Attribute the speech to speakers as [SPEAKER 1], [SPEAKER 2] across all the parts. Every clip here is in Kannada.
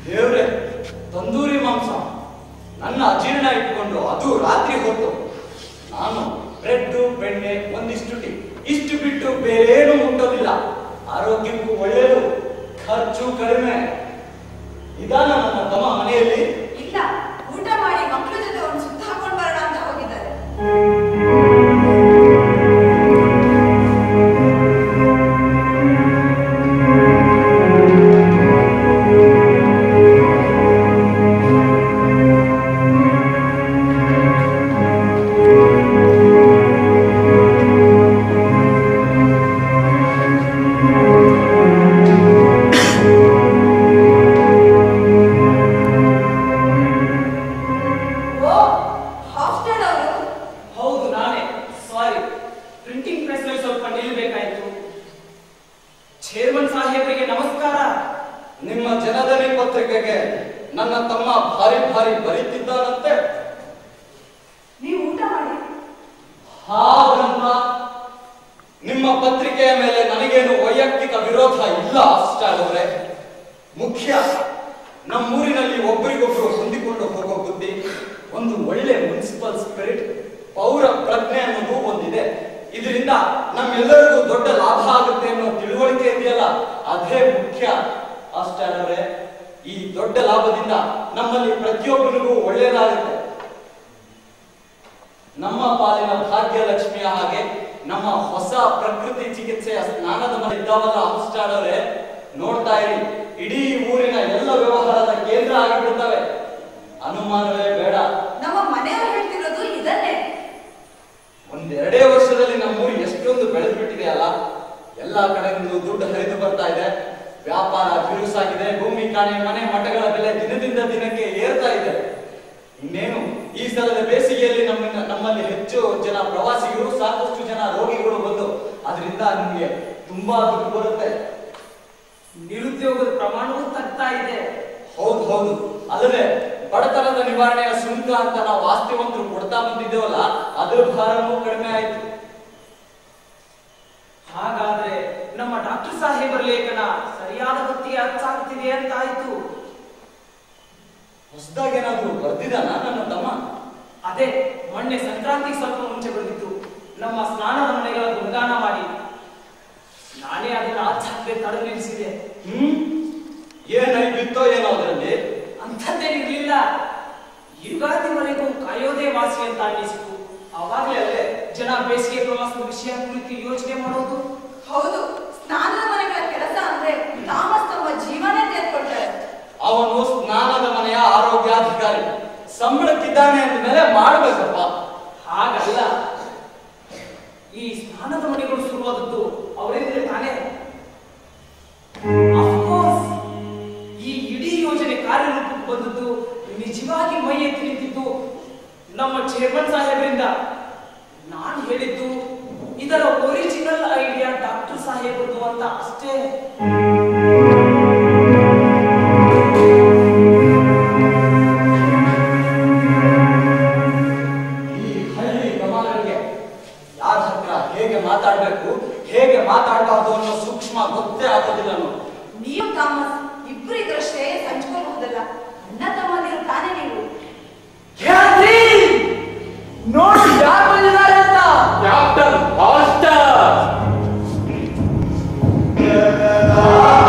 [SPEAKER 1] ದೇವ್ರೆ ತಂದೂರಿ ಮಾಂಸ ನನ್ನ ಅಜೀರ್ಣ ಇಟ್ಕೊಂಡು ಅದು ರಾತ್ರಿ ಹೊತ್ತು ನಾನು ಬ್ರೆಡ್ ಬೆಣ್ಣೆ ಒಂದಿಷ್ಟು ಟೀ ಇಷ್ಟು ಬಿಟ್ಟು ಬೇರೇನು ಮುಟ್ಟೋದಿಲ್ಲ ಆರೋಗ್ಯಕ್ಕೂ ಒಳ್ಳೆಯದು ಖರ್ಚು ಕಡಿಮೆ ಇದಾನ ನನ್ನ ತಮ್ಮ ಮನೆಯಲ್ಲಿ
[SPEAKER 2] ಇಲ್ಲ ಊಟ ಮಾಡಿ ಮಕ್ಕಳ ಜೊತೆ ಒಂದು ಸುತ್ತ ಹಾಕೊಂಡು ಬರೋಣ ಅಂತ ಹೋಗಿದ್ದಾರೆ ಓ ಹಾಸ್ಟೆಲ್ ಅವರು
[SPEAKER 3] ಹೌದು ನಾನೇ ಸಾರಿ ಪ್ರಿಂಟಿಂಗ್ ಪ್ರೆಸ್ ನಲ್ಲಿ ಸ್ವಲ್ಪ ನಿಲ್ಲಬೇಕಾಯ್ತು ಚೇರ್ಮನ್ ಸಾಹೇಬರಿಗೆ ನಮಸ್ಕಾರ
[SPEAKER 1] ನಿಮ್ಮ ಜನಧನಿ ಪತ್ರಿಕೆಗೆ ನನ್ನ ತಮ್ಮ ಭಾರಿ ಭಾರಿ ಬರೀತಿದ್ದಾನಂತೆ
[SPEAKER 2] ನೀವು ಊಟ ಮಾಡಿ
[SPEAKER 1] ಹಾಗಂತ ನಿಮ್ಮ ಪತ್ರಿಕೆಯ ಮೇಲೆ ನನಗೇನು ವೈಯಕ್ತಿಕ ವಿರೋಧ ಇಲ್ಲ ಸ್ಟಾಲ್ ಅವರೇ ಮುಖ್ಯ ನಮ್ಮೂರಿನಲ್ಲಿ ಒಬ್ಬರಿಗೊಬ್ರು ಹೊಂದಿಕೊಂಡು ಹೋಗೋ ಬುದ್ಧಿ ಒಂದು ಒಳ್ಳೆ ಮುನ್ಸಿಪಲ್ ಸ್ಪಿರಿಟ್ ಪೌರ ಪ್ರಜ್ಞೆ ಅನ್ನೋದು ಒಂದಿದೆ ಇದರಿಂದ ನಮ್ಮೆಲ್ಲರಿಗೂ ದೊಡ್ಡ ಲಾಭ ಆಗುತ್ತೆ ಅನ್ನೋ ತಿಳುವಳಿಕೆ ಇದೆಯಲ್ಲ ಅದೇ ಮುಖ್ಯ ಅಸ್ಟಾಲ್ ಅವರೇ ಈ ದೊಡ್ಡ ಲಾಭದಿಂದ ನಮ್ಮಲ್ಲಿ ಪ್ರತಿಯೊಬ್ಬರಿಗೂ ಒಳ್ಳೆಯದಾಗುತ್ತೆ ನಮ್ಮ ಪಾಲಿನ ಭಾಗ್ಯಲಕ್ಷ್ಮಿಯ ಹಾಗೆ ನಮ್ಮ ಹೊಸ ಪ್ರಕೃತಿ ಚಿಕಿತ್ಸೆಯ ಸ್ನಾನದ ಮನೆ ಇದ್ದಾವಲ್ಲ ಅನುಷ್ಠಾನ ಅವರೇ ನೋಡ್ತಾ ಇರಿ ಇಡೀ ಊರಿನ ಎಲ್ಲ ವ್ಯವಹಾರದ ಕೇಂದ್ರ ಆಗಿಬಿಡ್ತವೆ ಅನುಮಾನವೇ ಬೇಡ
[SPEAKER 2] ನಮ್ಮ ಮನೆಯವರು ಹೇಳ್ತಿರೋದು ಇದನ್ನೇ
[SPEAKER 1] ಒಂದೆರಡೇ ವರ್ಷದಲ್ಲಿ ನಮ್ಮೂರು ಎಷ್ಟೊಂದು ಬೆಳೆದು ಬಿಟ್ಟಿದೆಯಲ್ಲ ಎಲ್ಲಾ ಕಡೆಯಿಂದ ದುಡ್ಡು ಹರಿದು ಬರ್ತಾ ಇದೆ ವ್ಯಾಪಾರ ಬಿರುಸಾಗಿದೆ ಭೂಮಿ ಕಾಣೆ ಮನೆ ಮಠಗಳ ಬೆಲೆ ದಿನದಿಂದ ದಿನಕ್ಕೆ ಏರ್ತಾ ಇದೆ ಇನ್ನೇನು ಈ ಸಲದ ಬೇಸಿಗೆಯಲ್ಲಿ ನಮ್ಮ ನಮ್ಮಲ್ಲಿ ಹೆಚ್ಚು ಜನ ಪ್ರವಾಸಿಗರು ಸಾಕಷ್ಟು ಜನ ರೋಗಿಗಳು ಬಂದು ಅದರಿಂದ ನಿಮಗೆ ತುಂಬಾ ದುಡ್ಡು ಬರುತ್ತೆ
[SPEAKER 3] ನಿರುದ್ಯೋಗದ ಪ್ರಮಾಣವೂ ತಗ್ತಾ ಇದೆ
[SPEAKER 1] ಹೌದು ಹೌದು ಅಲ್ಲದೆ ಬಡತನದ ನಿವಾರಣೆಯ ಶುಲ್ಕ ಅಂತ ನಾವು ಆಸ್ತಿವಂತರು ಕೊಡ್ತಾ ಬಂದಿದ್ದೇವಲ್ಲ ಅದ್ರ ಭಾರನೂ ಕಡಿಮೆ ಆಯ್ತು
[SPEAKER 3] ಹಾಗಾದ್ರೆ ನಮ್ಮ ಡಾಕ್ಟರ್ ಸಾಹೇಬರ ಲೇಖನ ಸರಿಯಾದ ಹೊತ್ತಿಗೆ ಅರ್ಥಾಗ್ತಿದೆ ಅಂತಾಯ್ತು
[SPEAKER 1] ಹೊಸದಾಗಿ ಏನಾದ್ರು ಬರ್ದಿದಾನ ನನ್ನ ತಮ್ಮ
[SPEAKER 3] ಅದೇ ಮೊನ್ನೆ ಸಂಕ್ರಾಂತಿಗೆ ಸ್ವಲ್ಪ ಮುಂಚೆ ಬಂದಿತ್ತು ನಮ್ಮ ಸ್ನಾನದ ಮನೆಗಳ ಗುಣಗಾನ ಮಾಡಿ ನಾನೇ ಅದನ್ನ ಆಚಾರ್ಯ ತಡೆ ನಿಲ್ಲಿಸಿದೆ
[SPEAKER 1] ಹ್ಮ್ ಏನ್ ಬಿತ್ತೋ ಏನೋ ಅದರಲ್ಲಿ
[SPEAKER 3] ಅಂಥದ್ದೇನಿರ್ಲಿಲ್ಲ ಯುಗಾದಿವರೆಗೂ ಕಾಯೋದೇ ವಾಸಿ ಅಂತ ಅನ್ನಿಸಿತು ಅವಾಗಲೇ ಅಲ್ಲೇ ಜನ ಬೇಸಿಗೆ ಪ್ರವಾಸದ ವಿಷಯ ಕುರಿತು ಯೋಚನೆ ಮಾಡೋದು
[SPEAKER 2] ಹೌದು ಸ್ನಾನದ ಮನೆಗಳ ಕೆಲಸ ಅಂದ್ರೆ ತಾಮಸ್ ತಮ್ಮ ಜೀವನೇ ತೆಗೆದುಕೊಳ್ತಾರೆ
[SPEAKER 1] ಅವನು ಸ್ನಾನದ ಮನೆಯ ಆರೋಗ್ಯಾಧಿಕಾರಿ ಸಂಬಳಕ್ಕಿದ್ದಾನೆ ಅಂದ್ಮೇಲೆ ಮಾಡ್ಬೇಕಪ್ಪ
[SPEAKER 3] ಹಾಗಲ್ಲ ಈ ಸ್ನಾನದ ಮನೆಗಳು ಶುರುವಾದದ್ದು ಅವರಿಂದ ತಾನೇ Of course, ಈ ಇಡೀ ಯೋಜನೆ ಕಾರ್ಯರೂಪಕ್ಕೆ ಬಂದದ್ದು ನಿಜವಾಗಿ ಮೈ ಎತ್ತಿ ನಿಂತಿದ್ದು ನಮ್ಮ ಚೇರ್ಮನ್ ಸಾಹೇಬರಿಂದ ನಾನು ಹೇಳಿದ್ದು ಇದರ ಒರಿಜಿನಲ್ ಐಡಿಯಾ ಡಾಕ್ಟರ್ ಸಾಹೇಬರದು ಅಂತ ಅಷ್ಟೇ
[SPEAKER 1] ಈ ಹಳ್ಳಿ ಗಮನಗಳಿಗೆ ಯಾರ ಹತ್ರ ಹೇಗೆ ಮಾತಾಡ್ಬೇಕು ಹೇಗೆ ಮಾತಾಡಬಾರ್ದು ಅನ್ನೋ ಸೂಕ್ಷ್ಮ ಗೊತ್ತೇ ಆಗೋದಿಲ್ಲ ನೋಡಿ
[SPEAKER 2] ನೀವು ತಾಮಸ್ ಇಬ್ರು ಇದ್ರಷ್ಟೇ ಹಂಚ್ಕೋಬಹುದಲ್ಲ ಅಣ್ಣ ತಮ್ಮಂದಿರು ತಾನೇ ನೀವು
[SPEAKER 3] ನೋಡಿ ಯಾರು ಬಂದಿದ್ದಾರೆ ಅಂತ
[SPEAKER 1] ಕ್ಯಾಪ್ಟನ್ ಮಾಸ್ಟರ್
[SPEAKER 4] ಆ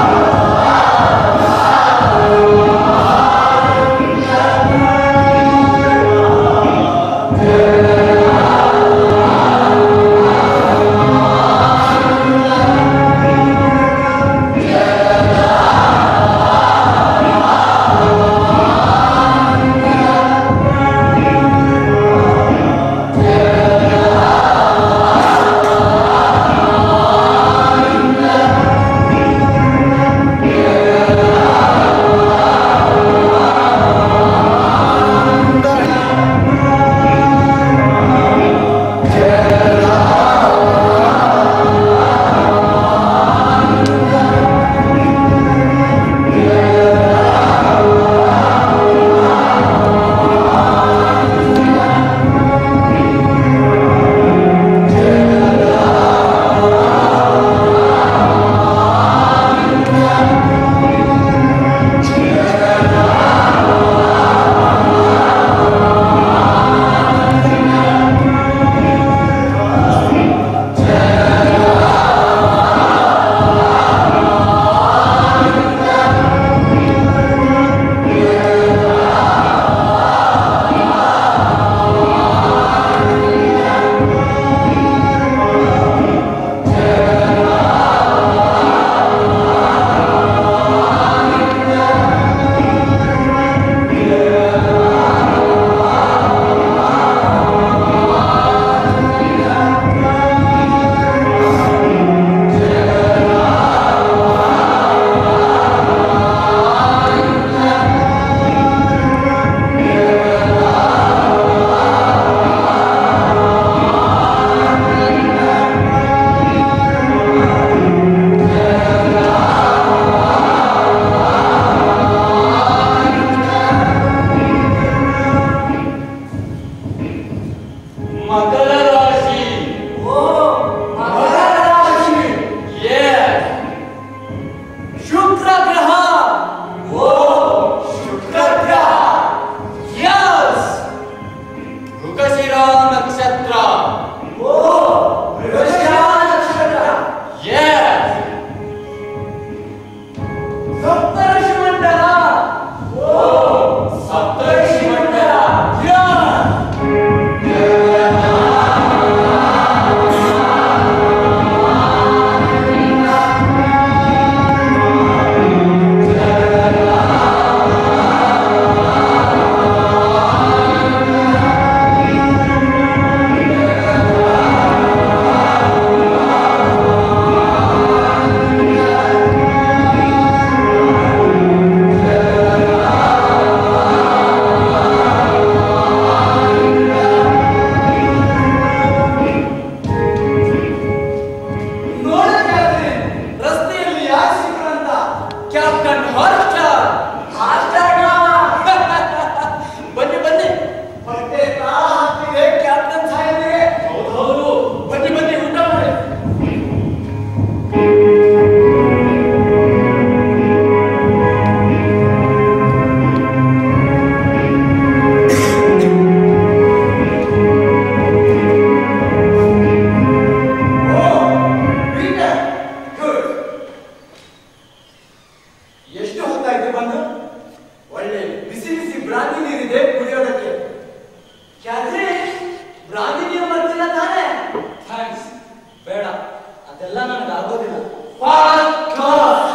[SPEAKER 4] ನಾನು ಒಳ್ಳೆ ಬಿಸಿ ಬಿಸಿ ಬ್ರಾಂದಿ ನೀರಿದೆ ಕುಡಿಯೋದಕ್ಕೆ ಯಾದ್ರೆ ಬ್ರಾಂದಿ ನೀರು ಬರ್ತಿಲ್ಲ ತಾನೇ
[SPEAKER 1] ಥ್ಯಾಂಕ್ಸ್ ಬೇಡ ಅದೆಲ್ಲ ನನಗೆ ಆಗೋದಿಲ್ಲ
[SPEAKER 4] ಫಸ್ಟ್ ಕ್ಲಾಸ್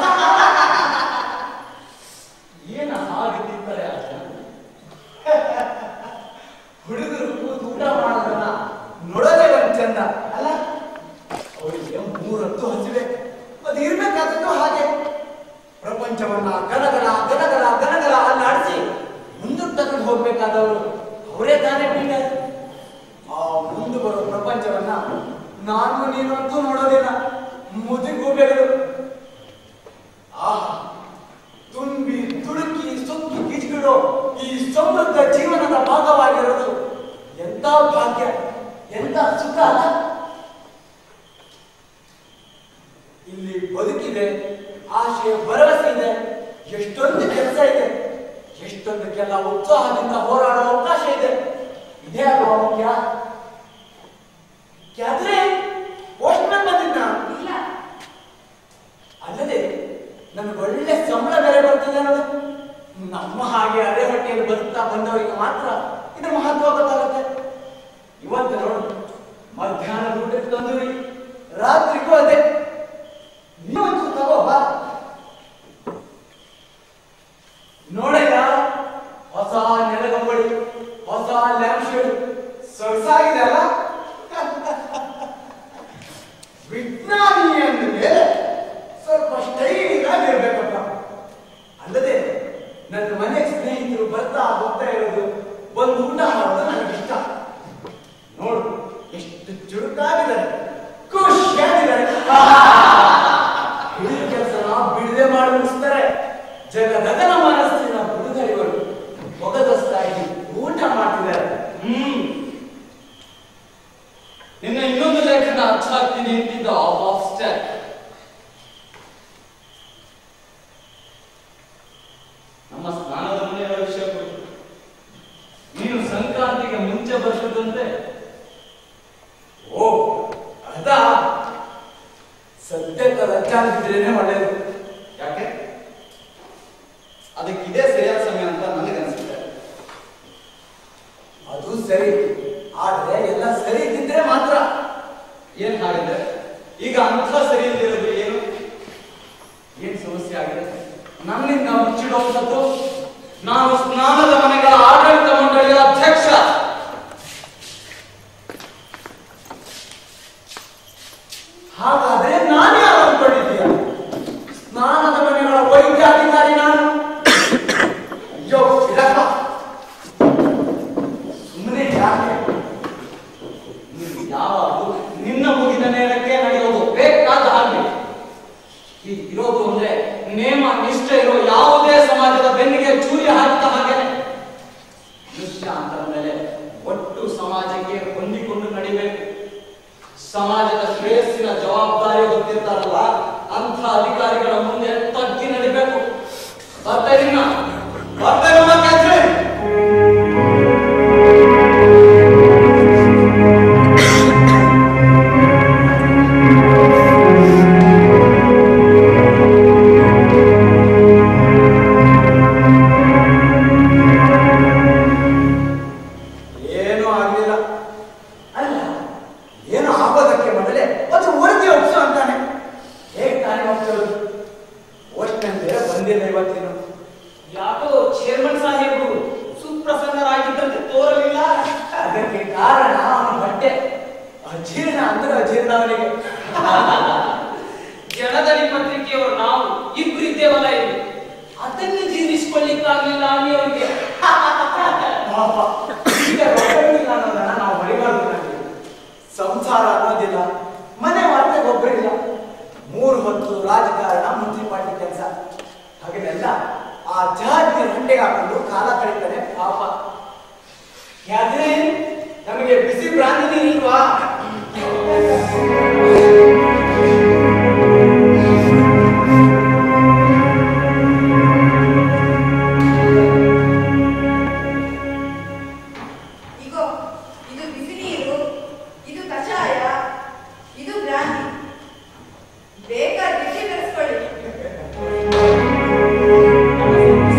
[SPEAKER 1] ಏನ ಹಾಗೆ ತಿಂತಾರೆ ಆ ಜನ?
[SPEAKER 4] ಹುಡುಗರು ಕೂತು ಊಟ ಮಾಡೋದನ್ನ ನೋಡೋದೇ ಒಂದ್ ಚಂದ ಅಲ್ಲ ಅವರಿಗೆ ಮೂರತ್ತು ಹಸಿವೆ ಅದು ಇರ್ಬೇಕಾದದ್ದು ಹಾಗೆ ಪ್ರಪಂಚವನ್ನ ಗನಗಲ ಗನಗಲ ಗನಗಲ ಅಲ್ಲಾಡಿಸಿ ಮುಂದಕ್ಕೆ ತಗೊಂಡು ಹೋಗ್ಬೇಕಾದವರು ಅವರೇ ತಾನೇ ಬಿಲ್ಡರ್ ಆ ಮುಂದೆ ಬರೋ ಪ್ರಪಂಚವನ್ನ ನಾನು ನೀನಂತೂ ನೋಡೋದಿಲ್ಲ ಮುದಿಗೂಬೆಗಳು ಆಹಾ ತುಂಬಿ ತುಳುಕಿ ಸುಕ್ಕಿ ಗಿಜ್ಗಿಡೋ ಈ ಸಮೃದ್ಧ ಜೀವನದ ಭಾಗವಾಗಿರೋದು ಎಂತ ಭಾಗ್ಯ ಎಂತ ಸುಖ ಅಲ್ಲ ಇಲ್ಲಿ ಬದುಕಿದೆ ಆಶೆ ಭರವಸೆ ಇದೆ ಎಷ್ಟೊಂದು ಕೆಲಸ ಇದೆ ಎಷ್ಟೊಂದಕ್ಕೆಲ್ಲ ಉತ್ಸಾಹದಿಂದ ಹೋರಾಡೋ ಅವಕಾಶ ಇದೆ ಇದೇ ಅಲ್ವಾ ಮುಖ್ಯ ಯಾದ್ರೆ ಪೋಸ್ಟ್ಮನ್ ಬಂದಿದ್ದ
[SPEAKER 2] ಇಲ್ಲ
[SPEAKER 4] ಅಲ್ಲದೆ ನಮ್ಗೆ ಒಳ್ಳೆ ಸಂಬಳ ಬೇರೆ ಬರ್ತದೆ ಅನ್ನೋದು ನಮ್ಮ ಹಾಗೆ ಅರೆ ಹೊಟ್ಟೆಯಲ್ಲಿ ಬದುಕ್ತಾ ಬಂದವರಿಗೆ ಮಾತ್ರ ಇದ್ರ ಮಹತ್ವ ಗೊತ್ತಾಗುತ್ತೆ ಇವತ್ತು ನೋಡು ಮಧ್ಯಾಹ್ನ ಊಟಕ್ಕೆ ತಂದ್ರಿ ರಾತ್ರಿಗೂ ಅದೇ ನೀವು ಒಂಚೂರು ತಗೋ ಬಾ ನೋಡಯ್ಯ ಹೊಸ ನೆಲಗಂಬಳಿ ಹೊಸ ಲ್ಯಾಂಪ್ ಶೇಡ್ ಸೊಗಸಾಗಿದೆ ಅಲ್ಲ ವಿಜ್ಞಾನಿ ಅಂದ ಮೇಲೆ ಸ್ವಲ್ಪ ಸ್ಟೈಲ್ ಆಗಿರ್ಬೇಕಪ್ಪ ಅಲ್ಲದೆ ನನ್ನ ಮನೆ ಸ್ನೇಹಿತರು ಬರ್ತಾ ಹೋಗ್ತಾ ಇರೋದು ಒಂದು ಊಟ ಮಾಡೋದು ನನಗೆ ಇಷ್ಟ ನೋಡು ಎಷ್ಟು ಚುರುಕಾಗಿದ್ದಾರೆ ಖುಷಿಯಾಗಿದ್ದಾರೆ ಹಿಡಿದ ಕೆಲಸನ ಬಿಡದೆ ಮಾಡಿ ಮುಗಿಸ್ತಾರೆ ಜಗದಗನ ಮನಸ್ಸಿನ ಹುಡುಗರಿಗಳು ಮೊಗದಸ್ತಾಗಿ ಊಟ ಮಾಡ್ತಿದ್ದಾರೆ
[SPEAKER 1] ಹ್ಮ್ ನಿನ್ನ ಇನ್ನೊಂದು ಲೇಖನ ಅರ್ಥ ಆಗ್ತೀನಿ ಅಂತಿದ್ದ ಆಫ್ ಸ್ಟ್ಯಾಕ್ ನಮ್ಮ ಸ್ನಾನದ ಮನೆಯ ವಿಷಯ ಕುರಿತು ನೀನು ಸಂಕ್ರಾಂತಿಗೆ ಮುಂಚೆ ಬರ್ತಿದ್ದಂತೆ
[SPEAKER 4] ಓ ಅದಾ ಸದ್ಯಕ್ಕೆ ರಚ್ಚಾಗಿದ್ರೇನೆ ಒಳ್ಳೆಯದು
[SPEAKER 1] ಯಾಕೆ ಅದಕ್ಕೆ ಇದೇ ಸರಿಯಾದ ಸಮಯ ಅಂತ ನನಗನ್ಸುತ್ತೆ
[SPEAKER 4] ಅದು ಸರಿ ಆದ್ರೆ ಎಲ್ಲ ಸರಿ ಇದ್ದಿದ್ರೆ ಮಾತ್ರ
[SPEAKER 1] ಏನ್ ಹಾಗಿದೆ ಈಗ ಅಂಥ ಸರಿ ಇಲ್ದಿರೋದು ಏನು ಏನ್ ಸಮಸ್ಯೆ ಆಗಿದೆ ನನ್ನಿಂದ ಮುಚ್ಚಿಡುವಂಥದ್ದು ನಾನು ಸ್ನಾನದ ಮನೆಗಳ ಆಡಳಿತ ಮಂಡಳಿಯ ಅಧ್ಯಕ್ಷ
[SPEAKER 4] ಹಾಗಾದ್ರೆ ನಾನು ಯಾರು ಅನ್ಕೊಂಡಿದ್ದೀಯ ಸ್ನಾನದ ಮನೆಗಳ ವೈದ್ಯಾಧಿಕಾರಿ ನಾನು ಅಯ್ಯೋ ಇರಪ್ಪ ಸುಮ್ಮನೆ ಯಾಕೆ
[SPEAKER 1] ನೀನು ಯಾವಾಗಲೂ ನಿನ್ನ ಮುಗಿದ ನೇರಕ್ಕೆ ನಡೆಯೋದು ಬೇಕಾದ ಹಾಗೆ ಹೀಗಿರೋದು ಅಂದ್ರೆ ನೇಮ ನಿಷ್ಠೆ ಇರೋ ಯಾವುದೇ ಸಮಾಜದ ಬೆನ್ನಿಗೆ ಚೂರಿ ಹಾಕಿದ ಹಾಗೇನೆ ಮನುಷ್ಯ ಅಂತ ಮೇಲೆ ಒಟ್ಟು ಸಮಾಜಕ್ಕೆ ಹೊಂದಿಕೊಂಡು ನಡಿಬೇಕು ಸಮಾಜದ ಶ್ರೇಯಸ್ಸಿನ ಜವಾಬ್ದಾರಿ ಹೊತ್ತಿರ್ತಾರಲ್ಲ ಅಂಥ ಅಧಿಕಾರಿಗಳ ಮುಂದೆ ತಗ್ಗಿ ನಡಿಬೇಕು ಬರ್ತೇನಿನ್ನ ಬರ್ತೇನಮ್ಮ ಕ್ಯಾಥರಿನ್
[SPEAKER 4] ಏನೂ ಆಗ್ಲಿಲ್ಲ ಅಲ್ಲ ಏನು ಆಗೋದಕ್ಕೆ ಮೊದಲೇ ಒಂದು ವರದಿ ಒಪ್ಸು ಅಂತಾನೆ ಹೇಗೆ ತಾನೇ ಒಪ್ಸೋದು ಓಟ್ನಲ್ಲಿ ಬೇರೆ ಬಂದಿಲ್ಲ ಇವತ್ತಿನ
[SPEAKER 3] ಯಾಕೋ ಚೇರ್ಮನ್ ಸಾಹೇಬರು ಸುಪ್ರಸನ್ನರಾಗಿದ್ದಂತೆ ತೋರಲಿಲ್ಲ
[SPEAKER 4] ಅದಕ್ಕೆ ಕಾರಣ ಅವನ ಬಟ್ಟೆ ಅಜೀರ್ಣ ಅಂದ್ರೆ ಅಜೀರ್ಣ ಅವನಿಗೆ
[SPEAKER 3] ಜನದನಿ ಪತ್ರಿಕೆಯವರು ನಾವು ಇಬ್ಬರಿದ್ದೇವಲ್ಲ ಇಲ್ಲಿ ಅದನ್ನು ಜೀರ್ಣಿಸಿಕೊಳ್ಳಿಕ್ಕಾಗ್ಲಿಲ್ಲ ಅಲ್ಲಿ ಅವರಿಗೆ
[SPEAKER 4] ಪಾಪ ಈಗ ರೊಕ್ಕವಿಲ್ಲ ಅನ್ನೋದನ್ನ ನಾವು ಮರಿಬಾರ್ದು ನನಗೆ ಸಂಸಾರ ಅನ್ನೋದಿಲ್ಲ ಮನೆ ಮತ್ತೆ ಒಬ್ಬರಿಲ್ಲ ಮೂರು ಹೊತ್ತು ರಾಜಕಾರಣ ಮುನ್ಸಿಪಾಲಿಟಿ ಕೆಲಸ ಹಾಗೆಲ್ಲ ಆ ಜಾತಿ ಹಂಡೆಗೆ ಹಾಕೊಂಡು ಕಾಲ ಕಳೀತಾನೆ ಪಾಪ ಯಾದ್ರೆ ನಮಗೆ ಬಿಸಿ ಬ್ರಾಂದಿ ನೀರಿಲ್ವಾ
[SPEAKER 2] ಇಗೋ ಇದು ಬಿಸಿ ನೀರು ಇದು ಕಷಾಯ ಇದು ಬ್ರಾಂದಿ ಬೇಕಾದ ಬಿಸಿ ಬೆರೆಸ್ಕೊಳ್ಳಿ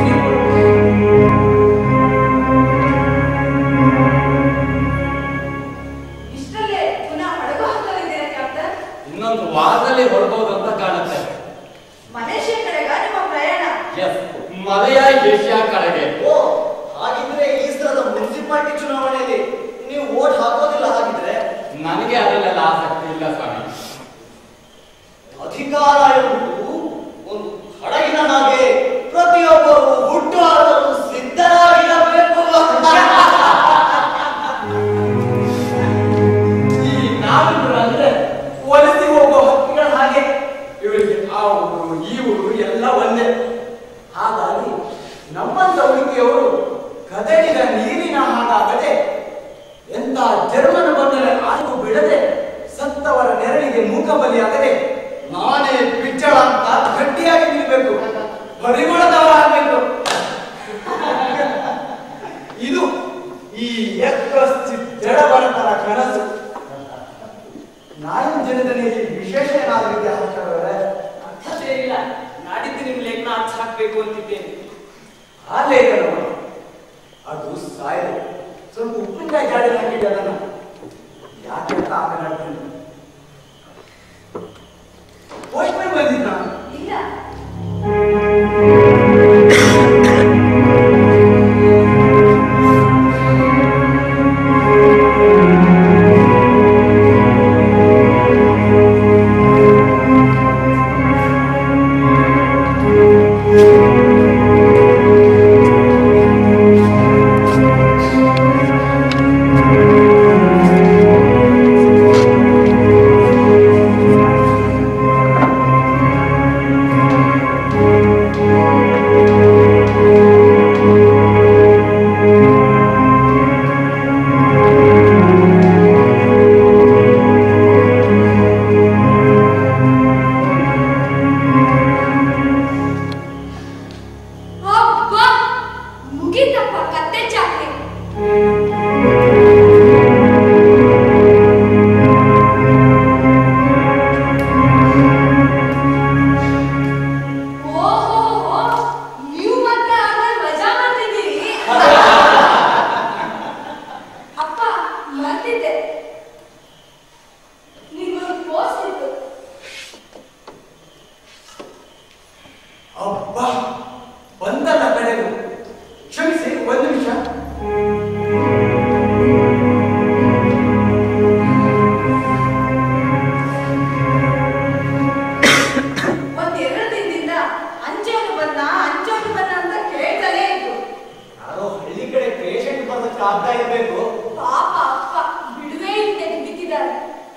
[SPEAKER 1] ಏಷ್ಯಾ ಕಡೆಗೆ
[SPEAKER 5] ಓ ಹಾಗಿದ್ರೆ ಈ ಸಲದ ಮುನ್ಸಿಪಾಲಿಟಿ ಚುನಾವಣೆಯಲ್ಲಿ ನೀವು ವೋಟ್ ಹಾಕೋದಿಲ್ಲ ಹಾಗಿದ್ರೆ
[SPEAKER 1] ನನಗೆ ಅದರಲ್ಲೆಲ್ಲ ಆಸಕ್ತಿ ಇಲ್ಲ ಸ್ವಾಮಿ
[SPEAKER 5] ಅಧಿಕಾರ ಎಂಬುದು ಒಂದು ಹಡಗಿನ ಹಾಗೆ ಪ್ರತಿಯೊಬ್ಬರು ಹುಟ್ಟುಹಾಕಲು ಸಿದ್ಧರಾಗಿರಬೇಕು
[SPEAKER 4] ಈ ನಾವಿಬ್ರು ಅಂದ್ರೆ ವಲಸೆ ಹೋಗೋ ಹಕ್ಕಿಗಳ ಹಾಗೆ ಇವರಿಗೆ ಆ ಊರು ಈ ಊರು ಎಲ್ಲ ಒಂದೇ ಹಾಗಾಗಿ ನಮ್ಮಂತ ಉಳಿಕೆಯವರು ಕದಡಿದ ನೀರಿನ ಹಾಗಾಗದೆ ಎಂತ ಜರ್ಮನ್ ಬಂದರೆ ಆಯ್ಕು ಬಿಡದೆ ಸತ್ತವರ ನೆರಳಿಗೆ ಮೂಕ ಬಲಿಯಾಗದೆ ನಾನೇ ಪಿಚ್ಚಳ ಅಂತ ಗಟ್ಟಿಯಾಗಿ ನಿಲ್ಬೇಕು ಪರಿಮಳದವರ ಆಗ್ಬೇಕು ಇದು ಈ ಯಕ್ಕಸ್ತಿ ಜಡಬಡತರ ಕನಸು ನಾಯಿನ ಜನದಲ್ಲಿ ವಿಶೇಷ ಏನಾದ್ರೂ ಇದೆಯಾ ಹಾಕ್ತಾರೆ
[SPEAKER 3] ಅರ್ಥನೇ ಇಲ್ಲ ನಾಡಿದ್ದು ನಿಮ್ ಲೇಖನ ಹಚ್ಚ ಹಾಕ್ಬೇಕು ಅಂತಿದ್ದೇನೆ
[SPEAKER 4] ಆ ಲೇಖನ ಅದು ಸಾಯಲು ಸ್ವಲ್ಪ ಉಪ್ಪಿನಕಾಯಿ ಜಾಡಿ ಹಾಕಿದ್ದೆ ಅದನ್ನ ಯಾಕೆ ಅಂತ ಆಮೇಲೆ ಹೇಳ್ತೀನಿ ಪೋಸ್ಟ್ಮನ್ ಬಂದಿದ್ದ
[SPEAKER 2] ಇಲ್ಲ ಅಬ್ಬಾ ಮುಗಿತಪ್ಪ ಕತ್ತೆ ಚಾಕ್ರಿ ಓಹೋ ನೀವು ಮಾತ್ರ ಆಮೇಲೆ ಮಜಾ ಮಾಡ್ತಿದ್ದೀರಿ ಅಪ್ಪ ಮರ್ತಿದ್ದೆ ನಿಮ್ಗೊಂದು ಪೋಸ್ಟ್ ಇತ್ತು
[SPEAKER 4] ಅಬ್ಬಾ ಬಂದಲ್ಲ ಕಡೆಗೂ ಕ್ಷಮಿಸಿ ಒಂದು ನಿಮಿಷ
[SPEAKER 2] ಒಂದೆರಡು ದಿನದಿಂದ ಅಂಚೋನು ಬಂದ ಅಂಚೋನು ಬಂದ ಅಂತ ಕೇಳ್ತಾನೆ ಇತ್ತು
[SPEAKER 5] ಯಾರೋ ಹಳ್ಳಿ ಕಡೆ ಪೇಷಂಟ್ ಬರೋದಕ್ಕೆ ಆಗ್ತಾ ಇರಬೇಕು
[SPEAKER 2] ಪಾಪ ಅಪ್ಪ ಬಿಡುವೇ ಇಲ್ಲದೆ ಬಿದ್ದಿದ್ದಾರೆ